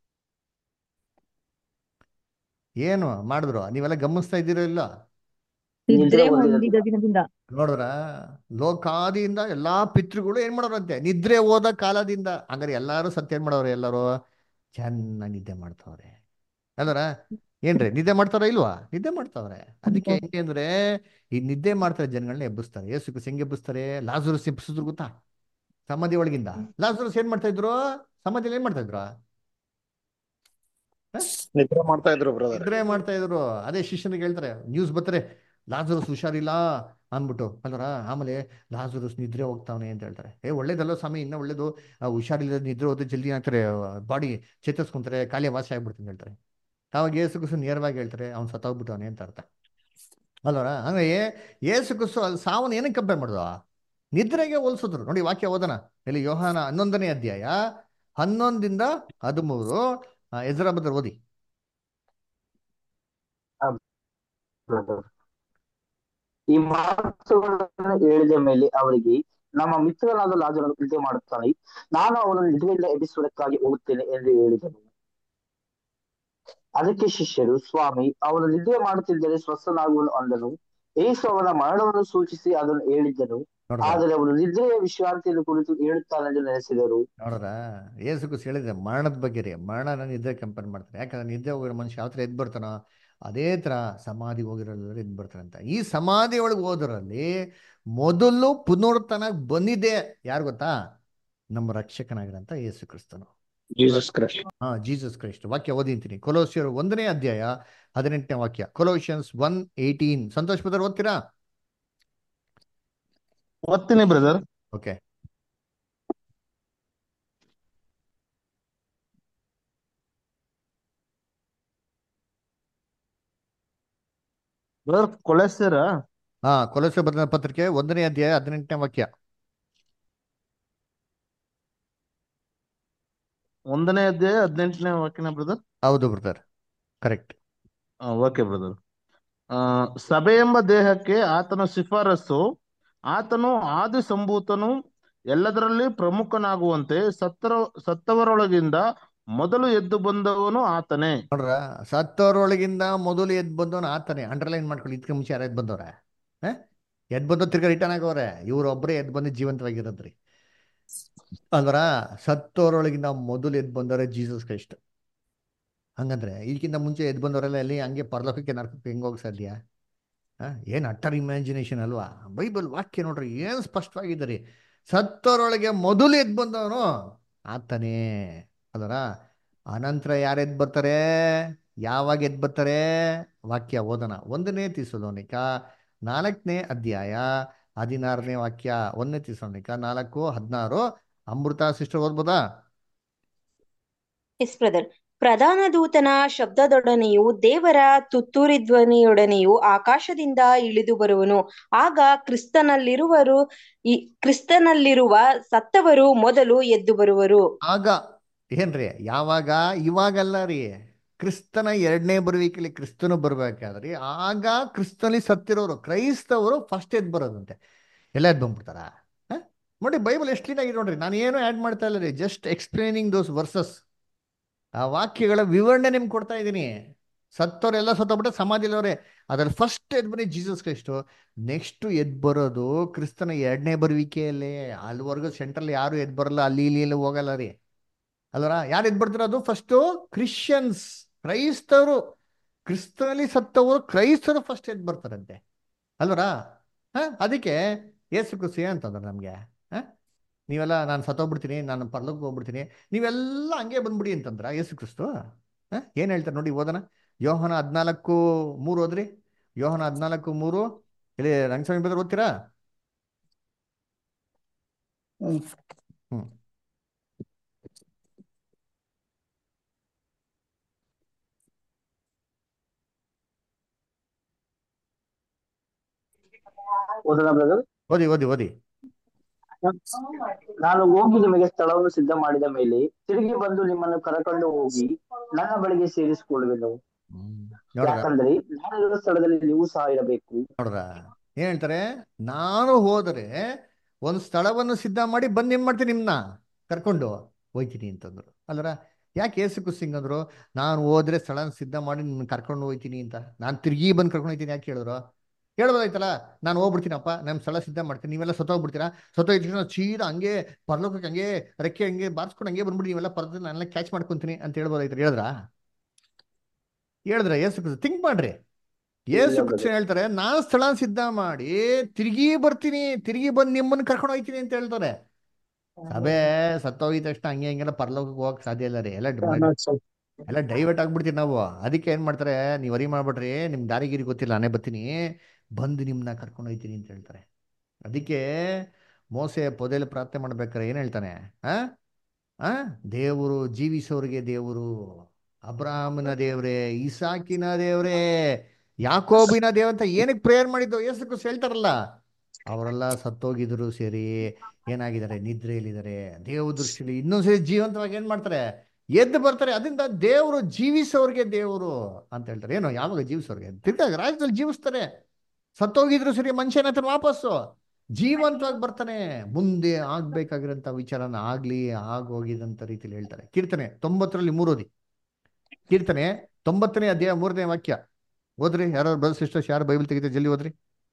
ಏನು ಮಾಡಿದ್ರು ನೀವೆಲ್ಲ ಗಮನಿಸ್ತಾ ಇದ್ದೀರೋ ಇಲ್ಲ ನಿದ್ರೆ ಹೊಂದಿದ ದಿನದಿಂದ ನೋಡಿದ್ರ ಲೋಕಾದಿಯಿಂದ ಎಲ್ಲಾ ಪಿತೃಗಳು ಏನ್ ಮಾಡೋರಂತೆ ನಿದ್ರೆ ಹೋದ ಕಾಲದಿಂದ ಹಂಗಾರೆ ಎಲ್ಲಾರು ಸತ್ಯ ಏನ್ ಮಾಡೋರು ಎಲ್ಲರೂ ಚೆನ್ನಾಗಿ ನಿದ್ದೆ ಮಾಡ್ತಾವ್ರೆ ಅಲ್ವರ ಏನ್ರಿ ನಿದ್ದೆ ಮಾಡ್ತಾರ ಇಲ್ವಾ ನಿದ್ದೆ ಮಾಡ್ತಾವ್ರೆ ಅದಕ್ಕೆ ಹೆಂಗೆ ಅಂದ್ರೆ ಈ ನಿದ್ದೆ ಮಾಡ್ತಾರೆ ಜನಗಳನ್ನ ಎಬ್ಬಿಸ್ತಾರೆ ಏಸು ಕ್ರಿಸ್ತ ಹೆಂಗೆ ಎಬ್ಬಿಸ್ತಾರೆ ಲಾಜರಸ್ ಎಬ್ಬಿಸಿದ್ರು ಗೊತ್ತಾ ಸಮಾಧಿ ಒಳಗಿಂದ ಲಾಜರಸ್ ಏನ್ ಮಾಡ್ತಾ ಇದ್ರು ಸಮಾಧಿಯಲ್ಲಿ ಏನ್ ಮಾಡ್ತಾ ಇದ್ರು ನಿದ್ರೆ ಮಾಡ್ತಾ ಇದ್ರು ಬ್ರದರ್ ನಿದ್ರೆ ಮಾಡ್ತಾ ಇದ್ರು ಅದೇ ಶಿಷ್ಯನಿಗೆ ಹೇಳ್ತಾರೆ ನ್ಯೂಸ್ ಬರ್ತಾರೆ ಲಾಜರಸ್ ಹುಷಾರಿಲ್ಲ ಅಂದ್ಬಿಟ್ಟು ಅಲ್ವರ ಆಮೇಲೆ ಲಾಜರಸ್ ನಿದ್ರೆ ಹೋಗ್ತಾವನೆ ಅಂತ ಹೇಳ್ತಾರೆ ಏ ಒಳ್ಳೇದಲ್ಲ ಸ್ವಾಮಿ ಇನ್ನ ಒಳ್ಳೇದು ಆ ಹುಷಾರಿಲ್ಲ ನಿದ್ರೆ ಹೋದ್ರೆ ಜಲ್ದಿ ಆಗ್ತಾರೆ ಬಾಡಿ ಚೇತರಿಸ್ಕೊಂತಾರೆ ಕಾಲಿಯ ವಾಸಿ ಆಗ್ಬಿಡ್ತೀನಿ ಹೇಳ್ತಾರೆ ಅವಾಗ ಏಸು ಕುಸು ನೇರವಾಗಿ ಹೇಳ್ತಾರೆ ಅವ್ನು ಸತ್ತೋಗ್ಬಿಟ್ಟವನೆ ಅಂತ ಅರ್ಥ ಅಲ್ವರ ಅಂದ್ರೆ ಏಸು ಕುಸು ಅಲ್ಲಿ ಸಾವನ್ನ ಏನಕ್ಕೆ ಕಂಪೇರ್ ಮಾಡುದು ನಿದ್ರೆಗೆ ಹೋಲಿಸಿದ್ರು ನೋಡಿ ವಾಕ್ಯ ಓದನ ಇಲ್ಲಿ ಯೋಹಾನ ಹನ್ನೊಂದನೇ ಅಧ್ಯಾಯ ಹನ್ನೊಂದಿಂದ ಹದಿಮೂರು ಎಜರಾ ಬದ್ರ ಓದಿ brother. ಈ ಮಾತುಗಳನ್ನು ಹೇಳಿದ ಮೇಲೆ ಅವರಿಗೆ ನಮ್ಮ ಮಿತ್ರನಾದ ಲಾಜರನು ನಿದ್ರೆ ಮಾಡುತ್ತಾನೆ ನಾನು ಅವನನ್ನು ನಿದ್ರೆಯಿಂದ ಎಬ್ಬಿಸುವುದಕ್ಕಾಗಿ ಹೋಗುತ್ತೇನೆ ಎಂದು ಹೇಳಿದನು ಅದಕ್ಕೆ ಶಿಷ್ಯರು ಸ್ವಾಮಿ ಅವನು ನಿದ್ರೆ ಮಾಡುತ್ತಿದ್ದರೆ ಸ್ವಸ್ಥನಾಗುವನು ಅಂದನು ಏಸು ಅವನ ಮರಣವನ್ನು ಸೂಚಿಸಿ ಅದನ್ನು ಹೇಳಿದ್ದನು ನೋಡ್ರ ಆದರೆ ಅವನು ನಿದ್ರೆಯ ವಿಶ್ರಾಂತಿಯನ್ನು ಕುರಿತು ಹೇಳುತ್ತಾನೆಂದು ನೆನೆಸಿದರು ನೋಡ್ರ ಏಸು ಕುಸ್ ಹೇಳಿದ್ರೆ ಮರಣದ ಬಗ್ಗೆ ರೀ ಮರಣನ ನಿದ್ದೆ ಕಂಪೇರ್ ಮಾಡ್ತಾರೆ ಯಾಕಂದ್ರೆ ನಿದ್ದೆ ಹೋಗಿರೋ ಮನುಷ್ಯ ಯಾವ ಥರ ಎದ್ದು ಬರ್ತಾನೋ ಅದೇ ಥರ ಸಮಾಧಿ ಹೋಗಿರೋದ್ರೆ ಎದ್ದು ಬರ್ತಾನೆ ಅಂತ ಈ ಸಮಾಧಿ ಒಳಗೆ ಹೋದ್ರಲ್ಲಿ ಮೊದಲು ಪುನರುತ್ಥಾನ ಬಂದಿದೆ ಯಾರು ಗೊತ್ತಾ ನಮ್ಮ ರಕ್ಷಕನಾಗಿರಂತ ಯೇಸು ಕ್ರಿಸ್ತನು ಜೀಸಸ್ ಕ್ರೈಸ್ಟ್ ಹಾ ಜೀಸಸ್ ಕ್ರೈಸ್ಟ್ ವಾಕ್ಯ ಓದಿಂತೀನಿ ಕೊಲೋಸಿಯರ್ ಒಂದನೇ ಅಧ್ಯಾಯ ಹದಿನೆಂಟನೇ ವಾಕ್ಯ Colossians one eighteen Santosh brother ಓದ್ತೀರಾ ಓದ್ತೀನಿ ಬ್ರದರ್ ಓಕೆ ಬ್ರದರ್ ಕೊಲೆಸ್ತೀರ ಹಾ ಕೊಲೋಸಿಯರ್ ಬರೆದ ಪತ್ರಿಕೆ ಒಂದನೇ ಅಧ್ಯಾಯ ಹದಿನೆಂಟನೇ ವಾಕ್ಯ ಒಂದನೇ ಅಧ್ಯಾಯ ಹದಿನೆಂಟನೇ ವಾಕ್ಯನ ಬ್ರದರ್ ಹೌದು ಬ್ರದರ್ ಕರೆಕ್ಟ್ ಓಕೆ ಬ್ರದರ್ ಸಭೆ ಎಂಬ ದೇಹಕ್ಕೆ ಆತನ ಶಿಫಾರಸ್ಸು ಆತನು ಆದಿ ಸಂಭೂತನು ಎಲ್ಲದರಲ್ಲಿ ಪ್ರಮುಖನಾಗುವಂತೆ ಸತ್ತರ ಸತ್ತವರೊಳಗಿಂದ ಮೊದಲು ಎದ್ದು ಬಂದವನು ಆತನೇ ನೋಡ್ರ ಸತ್ತವರೊಳಗಿಂದ ಮೊದಲು ಎದ್ದು ಬಂದವನು ಆತನೇ ಅಂಡರ್ಲೈನ್ ಮಾಡ್ಕೊಳ್ಳಿ ಇದಕ್ಕೆ ಮುಂಚೆ ಯಾರು ಎದ್ದು ಬಂದವ್ರೆ ಹಾ ಎದ್ದು ಬಂದು ತಿರ್ಗಾ ರಿಟರ್ನ್ ಆಗವ್ರೆ ಇವ್ರೊಬ್ಬರೇ ಎದ್ದು ಬಂದು ಜೀವಂತವಾಗಿರೋದ್ರಿ ಅಂದ್ರ ಸತ್ತೋರೊಳಗಿಂದ ಮೊದಲು ಎದ್ದು ಬಂದವರೇ ಜೀಸಸ್ ಕ್ರೈಸ್ಟ್ ಹಂಗಂದ್ರೆ ಇದಕ್ಕಿಂತ ಮುಂಚೆ ಎದ್ದು ಬಂದವರೆಲ್ಲ ಎಲ್ಲಿ ಹಂಗೆ ಪರಲೋಕಕ್ಕೆ ನರಕಕ್ಕೆ ಹೆಂಗ್ ಹೋಗಕ್ ಸಾಧ್ಯ ಆ ಏನು ಅಟ್ಟರ್ ಇಮ್ಯಾಜಿನೇಷನ್ ಅಲ್ವಾ ಬೈಬಲ್ ವಾಕ್ಯ ನೋಡ್ರಿ ಏನು ಸ್ಪಷ್ಟವಾಗಿದೆ ರೀ ಸತ್ತೋರೊಳಗೆ ಮೊದಲು ಎದ್ದು ಬಂದವನು ಆತನೇ ಅದರ ಅನಂತರ ಯಾರು ಎದ್ದು ಬರ್ತಾರೆ ಯಾವಾಗ ಎದ್ದು ಬರ್ತಾರೆ ವಾಕ್ಯ ಓದನ ಒಂದನೇ ತಿಸಲೋನಿಕ ನಾಲ್ಕನೇ ಅಧ್ಯಾಯ ಹದಿನಾರನೇ ವಾಕ್ಯ ಒಂದನೇ ತಿಸಲೋನಿಕ ನಾಲ್ಕು ಹದಿನಾರು ಅಮೃತ ಸಿಸ್ಟರ್ ಓದ್ಬೋದಾ ಎಸ್ ಬ್ರದರ್ ಪ್ರಧಾನ ದೂತನ ಶಬ್ದದೊಡನೆಯೂ ದೇವರ ತುತ್ತೂರಿ ಧ್ವನಿಯೊಡನೆಯೂ ಆಕಾಶದಿಂದ ಇಳಿದು ಬರುವನು ಆಗ ಕ್ರಿಸ್ತನಲ್ಲಿರುವರು ಈ ಕ್ರಿಸ್ತನಲ್ಲಿರುವ ಸತ್ತವರು ಮೊದಲು ಎದ್ದು ಬರುವರು ಆಗ ಏನ್ರಿ ಯಾವಾಗ ಇವಾಗಲ್ಲ ರೀ ಕ್ರಿಸ್ತನ ಎರಡನೇ ಬರುವಿಕೆಯಲ್ಲಿ ಕ್ರಿಸ್ತನು ಬರ್ಬೇಕಾದ್ರಿ ಆಗ ಕ್ರಿಸ್ತನಲ್ಲಿ ಸತ್ತಿರೋರು ಕ್ರೈಸ್ತವರು ಫಸ್ಟ್ ಎದ್ದು ಬರೋದಂತೆ ಎಲ್ಲ ಎದ್ದು ಬಂದ್ಬಿಡ್ತಾರ ಹ? ನೋಡಿ ಬೈಬಲ್ ಎಷ್ಟು ಕ್ಲೀನ್ ಆಗಿದೆ ನೋಡ್ರಿ ನಾನು ಏನು ಆ್ಯಡ್ ಮಾಡ್ತಾ ಇಲ್ಲ ರೀ ಜಸ್ಟ್ ಎಕ್ಸ್ಪ್ಲೇನಿಂಗ್ ದೋಸ್ ವರ್ಸಸ್ ಆ ವಾಕ್ಯಗಳ ವಿವರಣೆ ನಿಮ್ಗೆ ಕೊಡ್ತಾ ಇದ್ದೀನಿ ಸತ್ತವರೆಲ್ಲ ಸತ್ತೋಗ್ಬಿಟ್ಟೆ ಸಮಾಧಿಲವ್ರೆ ಅದ್ರಲ್ಲಿ ಫಸ್ಟ್ ಎದ್ದು ಬನ್ನಿ ಜೀಸಸ್ ಕ್ರೈಸ್ಟು ನೆಕ್ಸ್ಟ್ ಎದ್ದು ಬರೋದು ಕ್ರಿಸ್ತನ ಎರಡನೇ ಬರುವಿಕೆಯಲ್ಲೇ ಅಲ್ಲಿವರೆಗೂ ಸೆಂಟ್ರಲ್ಲಿ ಯಾರು ಎದ್ದು ಬರಲ್ಲ ಅಲ್ಲಿ ಇಲ್ಲಿ ಇಲ್ಲಿ ಹೋಗಲ್ಲ ರೀ ಅಲ್ವರ ಯಾರು ಎದ್ದು ಬರ್ತಿರೋದು ಫಸ್ಟು ಕ್ರಿಶ್ಚಿಯನ್ಸ್ ಕ್ರೈಸ್ತವರು ಕ್ರಿಸ್ತನಲ್ಲಿ ಸತ್ತವರು ಕ್ರೈಸ್ತರು ಫಸ್ಟ್ ಎದ್ದು ಬರ್ತಾರಂತೆ ಅಲ್ವರ ಹಾ ಅದಕ್ಕೆ ಏಸು ಖುಷಿ ಅಂತಂದ್ರೆ ನಮಗೆ ಹಾ ನೀವೆಲ್ಲ ನಾನು ಸತ್ತೋಗ್ಬಿಡ್ತೀನಿ ನಾನು ಪರ್ಲಕ್ಕೆ ಹೋಗ್ಬಿಡ್ತೀನಿ ನೀವೆಲ್ಲ ಹಂಗೆ ಬಂದ್ಬಿಡಿ ಅಂತಂದ್ರ ಯೇಸು ಕ್ರಿಸ್ತು ಹಾ ಏನು ಹೇಳ್ತಾರೆ ನೋಡಿ ಓದನ ಯೋಹನ ಹದಿನಾಲ್ಕು ಮೂರು ಓದ್ರಿ ಯೋಹನ ಹದಿನಾಲ್ಕು ಮೂರು ಇಲ್ಲಿ ರಂಗಸ್ವಾಮಿ ಬದ್ರ ಓದ್ತೀರಾ ಹ್ಮ್. ಹ್ಮ್ ಓದೋಣ ಬ್ರದರ್ ಓದಿ ಓದಿ ಓದಿ ನಾನು ಹೋಗಿ ನಿಮಗೆ ಸ್ಥಳವನ್ನು ಸಿದ್ಧ ಮಾಡಿದ ಮೇಲೆ ತಿರುಗಿ ಬಂದು ನಿಮ್ಮನ್ನು ಕರಕೊಂಡು ಹೋಗಿ ನನ್ನ ಬಳಿಗೆ ಸೇರಿಸಿಕೊಳ್ಳುವೆನು ನೋಡ್ರ ಯಾಕಂದ್ರೆ ನಾನಿರುವ ಸ್ಥಳದಲ್ಲಿ ನೀವು ಸಹ ಇರಬೇಕು ನೋಡ್ರ ಏನ್ ಹೇಳ್ತಾರೆ ನಾನು ಹೋದರೆ ಒಂದು ಸ್ಥಳವನ್ನು ಸಿದ್ಧ ಮಾಡಿ ಬಂದು ಏನ್ ಮಾಡ್ತೀನಿ ನಿಮ್ನ ಕರ್ಕೊಂಡು ಹೋಯ್ತೀನಿ ಅಂತಂದ್ರು ಅಲ್ಲರ ಯಾಕೆ ಏಸು ಕುಸಿಂಗ್ ಅಂದ್ರು ನಾನು ಹೋದ್ರೆ ಸ್ಥಳ ಸಿದ್ಧ ಮಾಡಿ ನಿಮ್ಮನ್ನ ಕರ್ಕೊಂಡು ಹೋಯ್ತೀನಿ ಅಂತ ನಾನು ತಿರುಗಿ ಬಂದು ಕರ್ಕೊಂಡು ಹೋಯ್ತೀನಿ ಯಾಕೆ ಹೇಳಿದ್ರು ಹೇಳ್ಬೋದಾಯ್ತಲ್ಲ ನಾನು ಹೋಗ್ಬಿಡ್ತೀನಪ್ಪ ನಮ್ಮ ಸ್ಥಳ ಸಿದ್ಧ ಮಾಡ್ತೀನಿ ನೀವೆಲ್ಲ ಸತ್ತೋಗ್ಬಿಡ್ತೀರಾ ಸತ್ತೋಗ್ತೀನಿ ಸೀದಾ ಹಂಗೆ ಪರ್ಲೋಕಕ್ಕೆ ಹಂಗೆ ರೆಕ್ಕೆ ಹಂಗೆ ಬಾರಿಸ್ಕೊಂಡು ಹಂಗೆ ಬಂದ್ಬಿಡಿ ನೀವೆಲ್ಲ ಪರದಲ್ಲಿ ನಾನೆಲ್ಲ ಕ್ಯಾಚ್ ಮಾಡ್ಕೊಂತೀನಿ ಅಂತ ಹೇಳ್ಬೋದಾಯ್ತು ಹೇಳಿದ್ರಾ ಹೇಳಿದ್ರ ಏಸು ಕುಸಿ ಥಿಂಕ್ ಮಾಡ್ರಿ ಏಸು ಇಲ್ಲ ಕೃಷ್ಣ brother. ಹೇಳ್ತಾರೆ ನಾನು ಸ್ಥಳ ಸಿದ್ಧ ಮಾಡಿ ತಿರುಗಿ ಬರ್ತೀನಿ ತಿರುಗಿ ಬಂದು ನಿಮ್ಮನ್ನ ಕರ್ಕೊಂಡು ಹೋಗ್ತೀನಿ ಅಂತ ಹೇಳ್ತಾರೆ ಸಭೆ ಸತ್ತೋಗಿದ ತಕ್ಷಣ ಹಂಗೆ ಹಿಂಗೆಲ್ಲ ಪರಲೋಕಕ್ಕೆ ಹೋಗಕ್ ಸಾಧ್ಯ ಇಲ್ಲ ರೀ ಎಲ್ಲ ಡ- ಎಲ್ಲ ಡೈವರ್ಟ್ ಆಗ್ಬಿಡ್ತೀವಿ ನಾವು ಅದಕ್ಕೆ ಏನ್ ಮಾಡ್ತಾರೆ ನೀವು ವರಿ ಮಾಡ್ಬಿಡ್ರಿ ನಿಮ್ ದಾರಿಗಿರಿ ಗೊತ್ತಿಲ್ಲ ನಾನೇ ಬರ್ತೀನಿ ಬಂದು ನಿಮ್ನ ಕರ್ಕೊಂಡು ಹೋಗ್ತೀನಿ ಅಂತ ಹೇಳ್ತಾರೆ ಅದಕ್ಕೆ ಮೋಸೆ ಪೊದೆಯಲ್ಲಿ ಪ್ರಾರ್ಥನೆ ಮಾಡ್ಬೇಕಾರೆ ಏನ್ ಹೇಳ್ತಾನೆ ಆ ಆ ದೇವರು ಜೀವಿಸೋರಿಗೆ ದೇವರು ಅಬ್ರಾಹ್ಮನ ದೇವ್ರೆ ಇಸಾಕಿನ ದೇವ್ರೆ ಯಾಕೋಬಿನ ದೇವ್ ಅಂತ ಏನಕ್ಕೆ ಪ್ರೇಯರ್ ಮಾಡಿದ್ದು ಯೇಸು ಕ್ರಿಸ್ತ ಹೇಳ್ತಾರಲ್ಲ ಅವರೆಲ್ಲ ಸತ್ತೋಗಿದ್ರು ಸೇರಿ ಏನಾಗಿದ್ದಾರೆ ನಿದ್ರೆಯಲ್ಲಿದ್ದಾರೆ ದೇವ ದೃಷ್ಟಿಲಿ ಇನ್ನೊಂದ್ಸರಿ ಜೀವಂತವಾಗಿ ಏನ್ ಮಾಡ್ತಾರೆ ಎದ್ದು ಬರ್ತಾರೆ ಅದರಿಂದ ದೇವರು ಜೀವಿಸೋರ್ಗೆ ದೇವರು ಅಂತ ಹೇಳ್ತಾರೆ ಏನು ಯಾವಾಗ ಜೀವಿಸೋರ್ಗೆ ತಿರ್ಗಾ ರಾಜ್ಯದಲ್ಲಿ ಜೀವಿಸ್ತಾರೆ ಸತ್ತೋಗಿದ್ರು ಸರಿ ಮನುಷ್ಯನ ಹತ್ರ ವಾಪಸ್ಸು ಜೀವಂತವಾಗಿ ಬರ್ತಾನೆ ಮುಂದೆ ಆಗ್ಬೇಕಾಗಿರೋಂಥ ವಿಚಾರನ ಆಗ್ಲಿ ಆಗೋಗಿದಂತ ರೀತಿಯಲ್ಲಿ ಹೇಳ್ತಾರೆ ಕೀರ್ತನೆ ತೊಂಬತ್ತರಲ್ಲಿ ಮೂರೋದಿ ಕೀರ್ತನೆ ತೊಂಬತ್ತನೇ ಅಧ್ಯಾಯ ಮೂರನೇ ವಾಕ್ಯ ಓದ್ರಿ ಯಾರು ಬ್ರದರ್ ಸಿಸ್ಟರ್ಸ್ ಯಾರು ಬೈಬಲ್ ತೆಗಿತಾರೆ ಜಲ್ದಿ ಓದ್ರಿ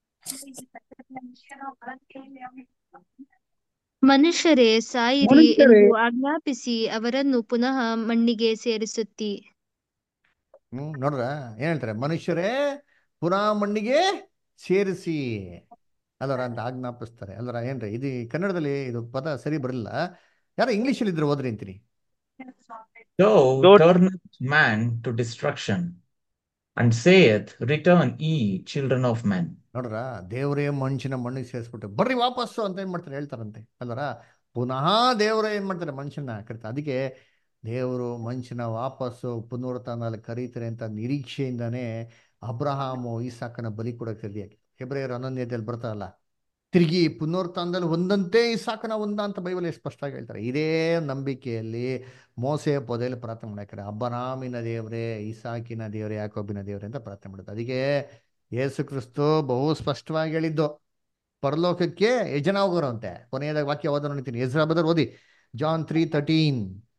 ಮನುಷ್ಯರೇ ಸಾಯಿರಿ ಮನುಷ್ಯರೇ ಎಂದು ಆಜ್ಞಾಪಿಸಿ ಅವರನ್ನು ಪುನಃ ಮಣ್ಣಿಗೆ ಸೇರಿಸುತ್ತಿ ಹ್ಮ್ ನೋಡ್ರ ಏನ್ ಹೇಳ್ತಾರೆ ಮನುಷ್ಯರೇ ಪುನಃ ಮಣ್ಣಿಗೆ ಸೇರಿಸಿ ಅಲ್ಲರ ಅಂತ ಆಜ್ಞಾಪಿಸ್ತಾರೆ ಅಲ್ಲರ ಏನ್ರಿ ಇದು ಕನ್ನಡದಲ್ಲಿ ಇದು ಪದ ಸರಿ ಬರಲಿಲ್ಲ ಯಾರೋ ಇಂಗ್ಲಿಷಲ್ಲಿ ಇದ್ರೆ ಓದ್ರಿ ಅಂತೀನಿ Thou Though turnest man to destruction, and saith, Return ye, children of men. ನೋಡ್ರ ದೇವರೇ ಮನುಷ್ಯನ ಮಣ್ಣಿಗೆ ಸೇರಿಸ್ಬಿಟ್ಟು ಬರ್ರಿ ವಾಪಸ್ಸು ಅಂತ ಏನ್ ಮಾಡ್ತಾರೆ ಹೇಳ್ತಾರಂತೆ ಅಲ್ಲರ ಪುನಃ ದೇವರೇ ಏನ್ ಮಾಡ್ತಾರೆ ಮನುಷ್ಯನ ಕರಿತಾರೆ ಅದಕ್ಕೆ ದೇವರು ಮನುಷ್ಯನ ವಾಪಸ್ಸು ಪುನರುತ್ಥಾನದಲ್ಲಿ ಕರೀತಾರೆ ಅಂತ ನಿರೀಕ್ಷೆಯಿಂದಾನೇ ಅಬ್ರಹಾಮು ಈಸಾಕನ ಬಲಿ ಕೊಡಕ್ಕೆ ರೆಡಿಯಾಗಿ ಹೆಬ್ರಿಯರ್ ಅನನ್ಯತೆಯಲ್ಲಿ ಬರ್ತಾರಲ್ಲ ತಿರುಗಿ ಪುನರುತ್ಥಾನದಲ್ಲಿ ಒಂದಂತೆ ಇಸಾಕನ ಒಂದ ಅಂತ ಬೈಬಲ್ ಸ್ಪಷ್ಟವಾಗಿ ಹೇಳ್ತಾರೆ ಇದೇ ನಂಬಿಕೆಯಲ್ಲಿ ಮೋಸೆ ಪೊದೆಯಲ್ಲಿ ಪ್ರಾರ್ಥನೆ ಮಾಡ್ತಾರೆ ಅಬ್ಬರಾಮಿನ ದೇವರೇ ಇಸಾಕಿನ ದೇವರೇ ಯಾಕೋಬಿನ ದೇವರೇ ಅಂತ ಪ್ರಾರ್ಥನೆ ಮಾಡುತ್ತೆ ಅದಕ್ಕೆ ಯೇಸು ಕ್ರಿಸ್ತು ಬಹು ಸ್ಪಷ್ಟವಾಗಿ ಹೇಳಿದ್ದು ಪರಲೋಕಕ್ಕೆ ಯಜನ ಹೋಗೋರಂತೆ ಕೊನೆಯದಾಗ ವಾಕ್ಯ ಓದೋ ನೋಡ್ತೀನಿ ಎಜ್ರಾ ಬದರ್ ಓದಿ John three thirteen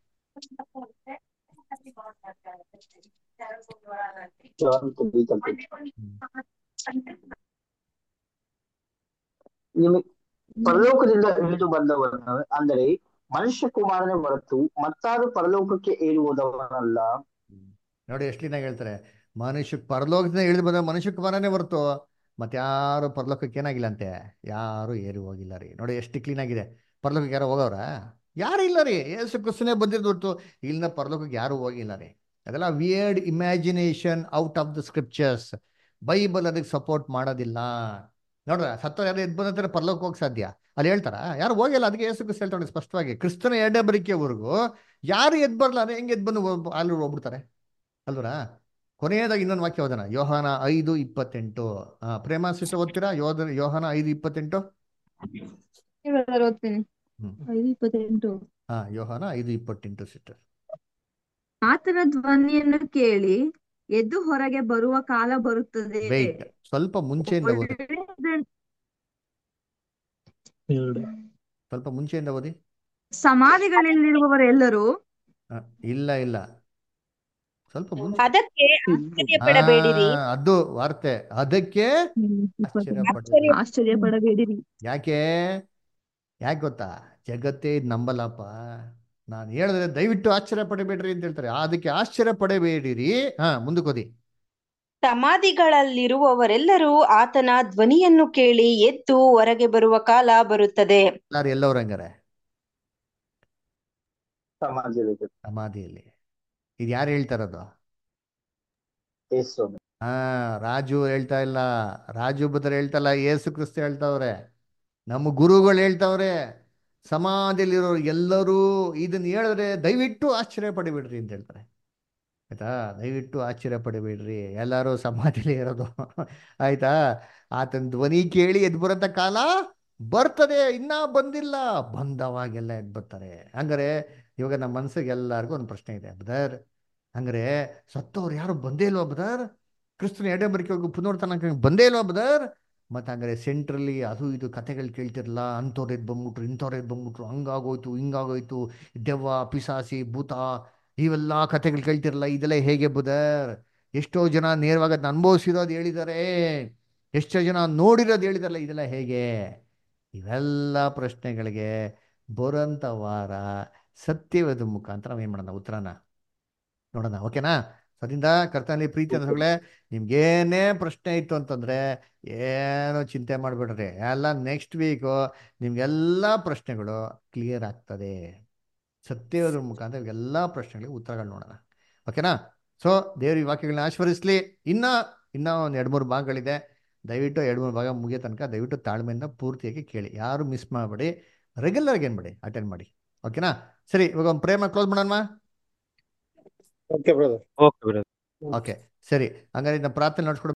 John three thirty ನಿಮಗೆ ಪರಲೋಕದಿಂದ ಇಳಿದು ಬಂದವನು ಅಂದರೆ ಮನುಷ್ಯ ಕುಮಾರನೇ ಹೊರತು ಮತ್ತಾರು ಪರಲೋಕಕ್ಕೆ ಏರುವುದವನಲ್ಲ ನೋಡಿ ಎಷ್ಟು ಕ್ಲೀನಾಗಿ ಹೇಳ್ತಾರೆ ಮನುಷ್ಯ ಪರಲೋಕದಿಂದ ಇಳಿದು ಬಂದ ಮನುಷ್ಯ ಕುಮಾರನೇ ಹೊರತು ಮತ್ತಾರು ಪರಲೋಕಕ್ಕೆ ಏನಾಗಿಲ್ಲ ಅಂತೆ ಯಾರು ಏರಿ ಹೋಗಿಲ್ಲ ರೀ ನೋಡಿ ಎಷ್ಟು ಕ್ಲೀನ್ ಆಗಿದೆ ಪರಲೋಕಕ್ಕೆ ಯಾರು ಹೋಗವ್ರ ಯಾರು ಇಲ್ಲ ರೀ ಏಸು ಕ್ರಿಸ್ತನೇ ಬಂದಿದ್ದು ಹೊರತು ಇಲ್ಲಿಂದ ಪರಲೋಕಕ್ಕೆ ಯಾರು ಹೋಗಿಲ್ಲ ರೀ ಅದೆಲ್ಲ weird imagination out of the scriptures Bible ಅದಕ್ಕೆ ಸಪೋರ್ಟ್ ಮಾಡೋದಿಲ್ಲ ನೋಡ್ರ ಸತ್ತವ್ರು ಯಾರು ಎದ್ದು ಬಂದಂತಾರೆ ಪರಲೋಕ ಹೋಗಿ ಸಾಧ್ಯ ಅಲ್ಲಿ ಹೇಳ್ತಾರ ಯಾರು ಹೋಗಿಲ್ಲ ಅದಕ್ಕೆ ಏಸು ಕ್ರಿಸ್ತ ಹೇಳ್ತಾನೆ ಸ್ಪಷ್ಟವಾಗಿ ಕ್ರಿಸ್ತನ ಎರಡನೇ ಬರಿಕೆವರೆಗೂ ಯಾರು ಎದ್ದು ಬರಲ್ಲ ಅಂದ್ರೆ ಹೆಂಗೆ ಎದ್ದು ಬಂದು ಅಲ್ಲಿ ಹೋಗ್ಬಿಡ್ತಾರೆ ಅಲ್ವರಾ ಕೊನೆಯದಾಗಿ ಇನ್ನೊಂದು ವಾಕ್ಯ ಓದೋಣ ಯೋಹಾನ ಐದು ಇಪ್ಪತ್ತೆಂಟು ಆ, ಪ್ರೇಮ ಸಿಸ್ಟರ್ ಓದ್ತೀರಾ ಯೋಧ ಯೋಹಾನ ಐದು ಇಪ್ಪತ್ತೆಂಟು ಬ್ರದರ್ ಓದ್ತೀನಿ ಹ್ಮ್ ಐದು ಇಪ್ಪತ್ತೆಂಟು ಹಾ ಯೋಹಾನ ಐದು ಇಪ್ಪತ್ತೆಂಟು ಸಿಸ್ಟರ್ ಆತನ ಧ್ವನಿಯನ್ನು ಕೇಳಿ ಎದ್ದು ಹೊರಗೆ ಬರುವ ಕಾಲ ಬರುತ್ತದೆ ವೆಯ್ಟ್ ಸ್ವಲ್ಪ ಮುಂಚೆಯಿಂದ ಓದಿ ಒಳ್ಳೆಯದನ್- ಸ್ವಲ್ಪ ಮುಂಚೆಯಿಂದ ಓದಿ ಸಮಾಧಿಗಳಲ್ಲಿರುವವರೆಲ್ಲರೂ ಆ, ಇಲ್ಲ ಇಲ್ಲ ಸ್ವಲ್ಪ ಮುಂಚೆ ಅದಕ್ಕೆ ಆಶ್ಚರ್ಯಪಡಬೇಡಿರಿ ಆ, ಅದು ವಾರ್ತೆ ಅದಕ್ಕೆ ಹ್ಮ್, ಇಪ್ಪತ್ತೆಂಟು. ಆಶ್ಚರ್ಯ ಆಶ್ಚರ್ಯ ಪಡಬೇಡಿರಿ ಯಾಕೆ ಯಾಕೆ ಗೊತ್ತಾ ಜಗತ್ತೇ ಇದ್ ನಂಬಲ್ಲಪ್ಪ ನಾನು ಹೇಳಿದ್ರೆ ದಯವಿಟ್ಟು ಆಶ್ಚರ್ಯ ಪಡಬೇಡ್ರಿ ಅಂತ ಹೇಳ್ತಾರೆ ಅದಕ್ಕೆ ಆಶ್ಚರ್ಯ ಪಡಬೇಡಿರಿ ಹಾ ಮುಂದಕ್ಕೆ ಓದಿ ಸಮಾಧಿಗಳಲ್ಲಿರುವವರೆಲ್ಲರೂ ಆತನ ಧ್ವನಿಯನ್ನು ಕೇಳಿ ಎದ್ದು ಹೊರಗೆ ಬರುವ ಕಾಲ ಬರುತ್ತದೆ ಎಲ್ಲಾರು ಎಲ್ಲವ್ರು ಹಂಗಾರೆ ಸಮಾಜದಲ್ಲಿ ಸಮಾಧಿಯಲ್ಲಿ ಇದು ಯಾರು ಹೇಳ್ತಾರದು ಯೇಸು ಹಾ ರಾಜು ಹೇಳ್ತಾ ಇಲ್ಲ ರಾಜು ಬದರ್ ಹೇಳ್ತಲ್ಲ ಯೇಸು ಕ್ರಿಸ್ತ ಹೇಳ್ತಾವ್ರೆ ನಮ್ಮ ಗುರುಗಳು ಹೇಳ್ತಾವ್ರೆ ಸಮಾಧಿಯಲ್ಲಿರೋರು ಎಲ್ಲರೂ ಇದನ್ನ ಹೇಳಿದ್ರೆ ದಯವಿಟ್ಟು ಆಶ್ಚರ್ಯ ಪಡಿಬಿಡ್ರಿ ಅಂತ ಹೇಳ್ತಾರೆ ಆಯ್ತಾ ದಯವಿಟ್ಟು ಆಶ್ಚರ್ಯ ಪಡಿಬೇಡ್ರಿ ಎಲ್ಲರೂ ಸಮಾಧಿಲಿ ಇರೋದು ಆಯ್ತಾ ಆತನ ಧ್ವನಿ ಕೇಳಿ ಎದ್ದು ಬರೋಂಥ ಕಾಲ ಬರ್ತದೆ ಇನ್ನ ಬಂದಿಲ್ಲ ಬಂದವಾಗೆಲ್ಲ ಎದ್ದು ಬರ್ತಾರೆ ಹಂಗಾರೆ ಇವಾಗ ನಮ್ಮ ಮನಸ್ಸಿಗೆ ಎಲ್ಲರಿಗೂ ಒಂದು ಪ್ರಶ್ನೆ ಇದೆ ಬ್ರದರ್ ಹಂಗಾರೆ ಸತ್ತವ್ರು ಯಾರು ಬಂದೇ ಇಲ್ವಾ ಬ್ರದರ್ ಕ್ರಿಸ್ತನ ಎಡೆ ಬರಿಕೆ ಪುನರ್ತನ ಬಂದೇ ಇಲ್ವಾ ಬ್ರದರ್ ಮತ್ತೆ ಹಂಗಾರೆ ಸೆಂಟ್ರಲ್ಲಿ ಅದು ಇದು ಕಥೆಗಳು ಕೇಳ್ತಿರಲ್ಲ ಅಂಥವ್ರು ಎದ್ದು ಬಂದ್ಬಿಟ್ರು ಇಂಥವ್ರು ಎದ್ದು ಬಂದ್ಬಿಟ್ರು ಹಂಗಾಗೋಯ್ತು ಹಿಂಗಾಗೋಯ್ತು ದೆವ್ವ ಪಿಸಾಸಿ ಭೂತ ಇವೆಲ್ಲ ಕಥೆಗಳು ಕೇಳ್ತಿರಲ್ಲ ಇದೆಲ್ಲ ಹೇಗೆ ಬುದರ್ ಎಷ್ಟೋ ಜನ ನೇರವಾಗಿ ಅದನ್ನ ಅನುಭವಿಸಿರೋದು ಹೇಳಿದ್ದಾರೆ ಎಷ್ಟೋ ಜನ ನೋಡಿರೋದು ಹೇಳಿದಾರಲ್ಲ ಇದೆಲ್ಲ ಹೇಗೆ ಇವೆಲ್ಲ ಪ್ರಶ್ನೆಗಳಿಗೆ ಬರೋಂಥ ವಾರ ಸತ್ಯವಾದ ಮುಖಾಂತರ ನಾವು ಏನು ಮಾಡೋಣ ಉತ್ತರನ ನೋಡೋಣ ಓಕೆನಾ ಅದರಿಂದ ಕರ್ತನಲ್ಲಿ ಪ್ರೀತಿ ಅನ್ನೋಗಳೇ ನಿಮ್ಗೇನೇ ಪ್ರಶ್ನೆ ಇತ್ತು ಅಂತಂದ್ರೆ ಏನು ಚಿಂತೆ ಮಾಡಬೇಡ್ರಿ ಎಲ್ಲ ನೆಕ್ಸ್ಟ್ ವೀಕು ನಿಮ್ಗೆಲ್ಲ ಪ್ರಶ್ನೆಗಳು ಕ್ಲಿಯರ್ ಆಗ್ತದೆ ಸತ್ಯವಾದ ಮುಖಾಂತರ ಎಲ್ಲ ಪ್ರಶ್ನೆಗಳಿಗೆ ಉತ್ತರಗಳು ನೋಡೋಣ ಓಕೆನಾ ಸೊ ದೇವ್ರ ಈ ವಾಕ್ಯಗಳನ್ನ ಆಶೀರ್ವದಿಸ್ಲಿ ಇನ್ನ ಇನ್ನ ಒಂದು ಎರಡು ಮೂರು ಭಾಗಗಳಿದೆ ದಯವಿಟ್ಟು ಎರಡು ಮೂರು ಭಾಗ ಮುಗಿಯೋ ತನಕ ದಯವಿಟ್ಟು ತಾಳ್ಮೆಯಿಂದ ಪೂರ್ತಿಯಾಗಿ ಕೇಳಿ ಯಾರು ಮಿಸ್ ಮಾಡಬೇಡಿ ರೆಗ್ಯುಲರ್ಗೆ ಏನು ಮಾಡಿ ಅಟೆಂಡ್ ಮಾಡಿ ಓಕೆನಾ ಸರಿ ಇವಾಗ ಒಂದು ಪ್ರೇಮ ಕ್ಲೋಸ್ ಮಾಡೋಣ ಓಕೆ ಬ್ರದರ್ ಓಕೆ ಸರಿ ಹಂಗಾರೆ ನಮ್ಮ ಪ್ರಾರ್ಥನೆ ನಡ್ಸ್ಕೊಡ್ಬೇಕು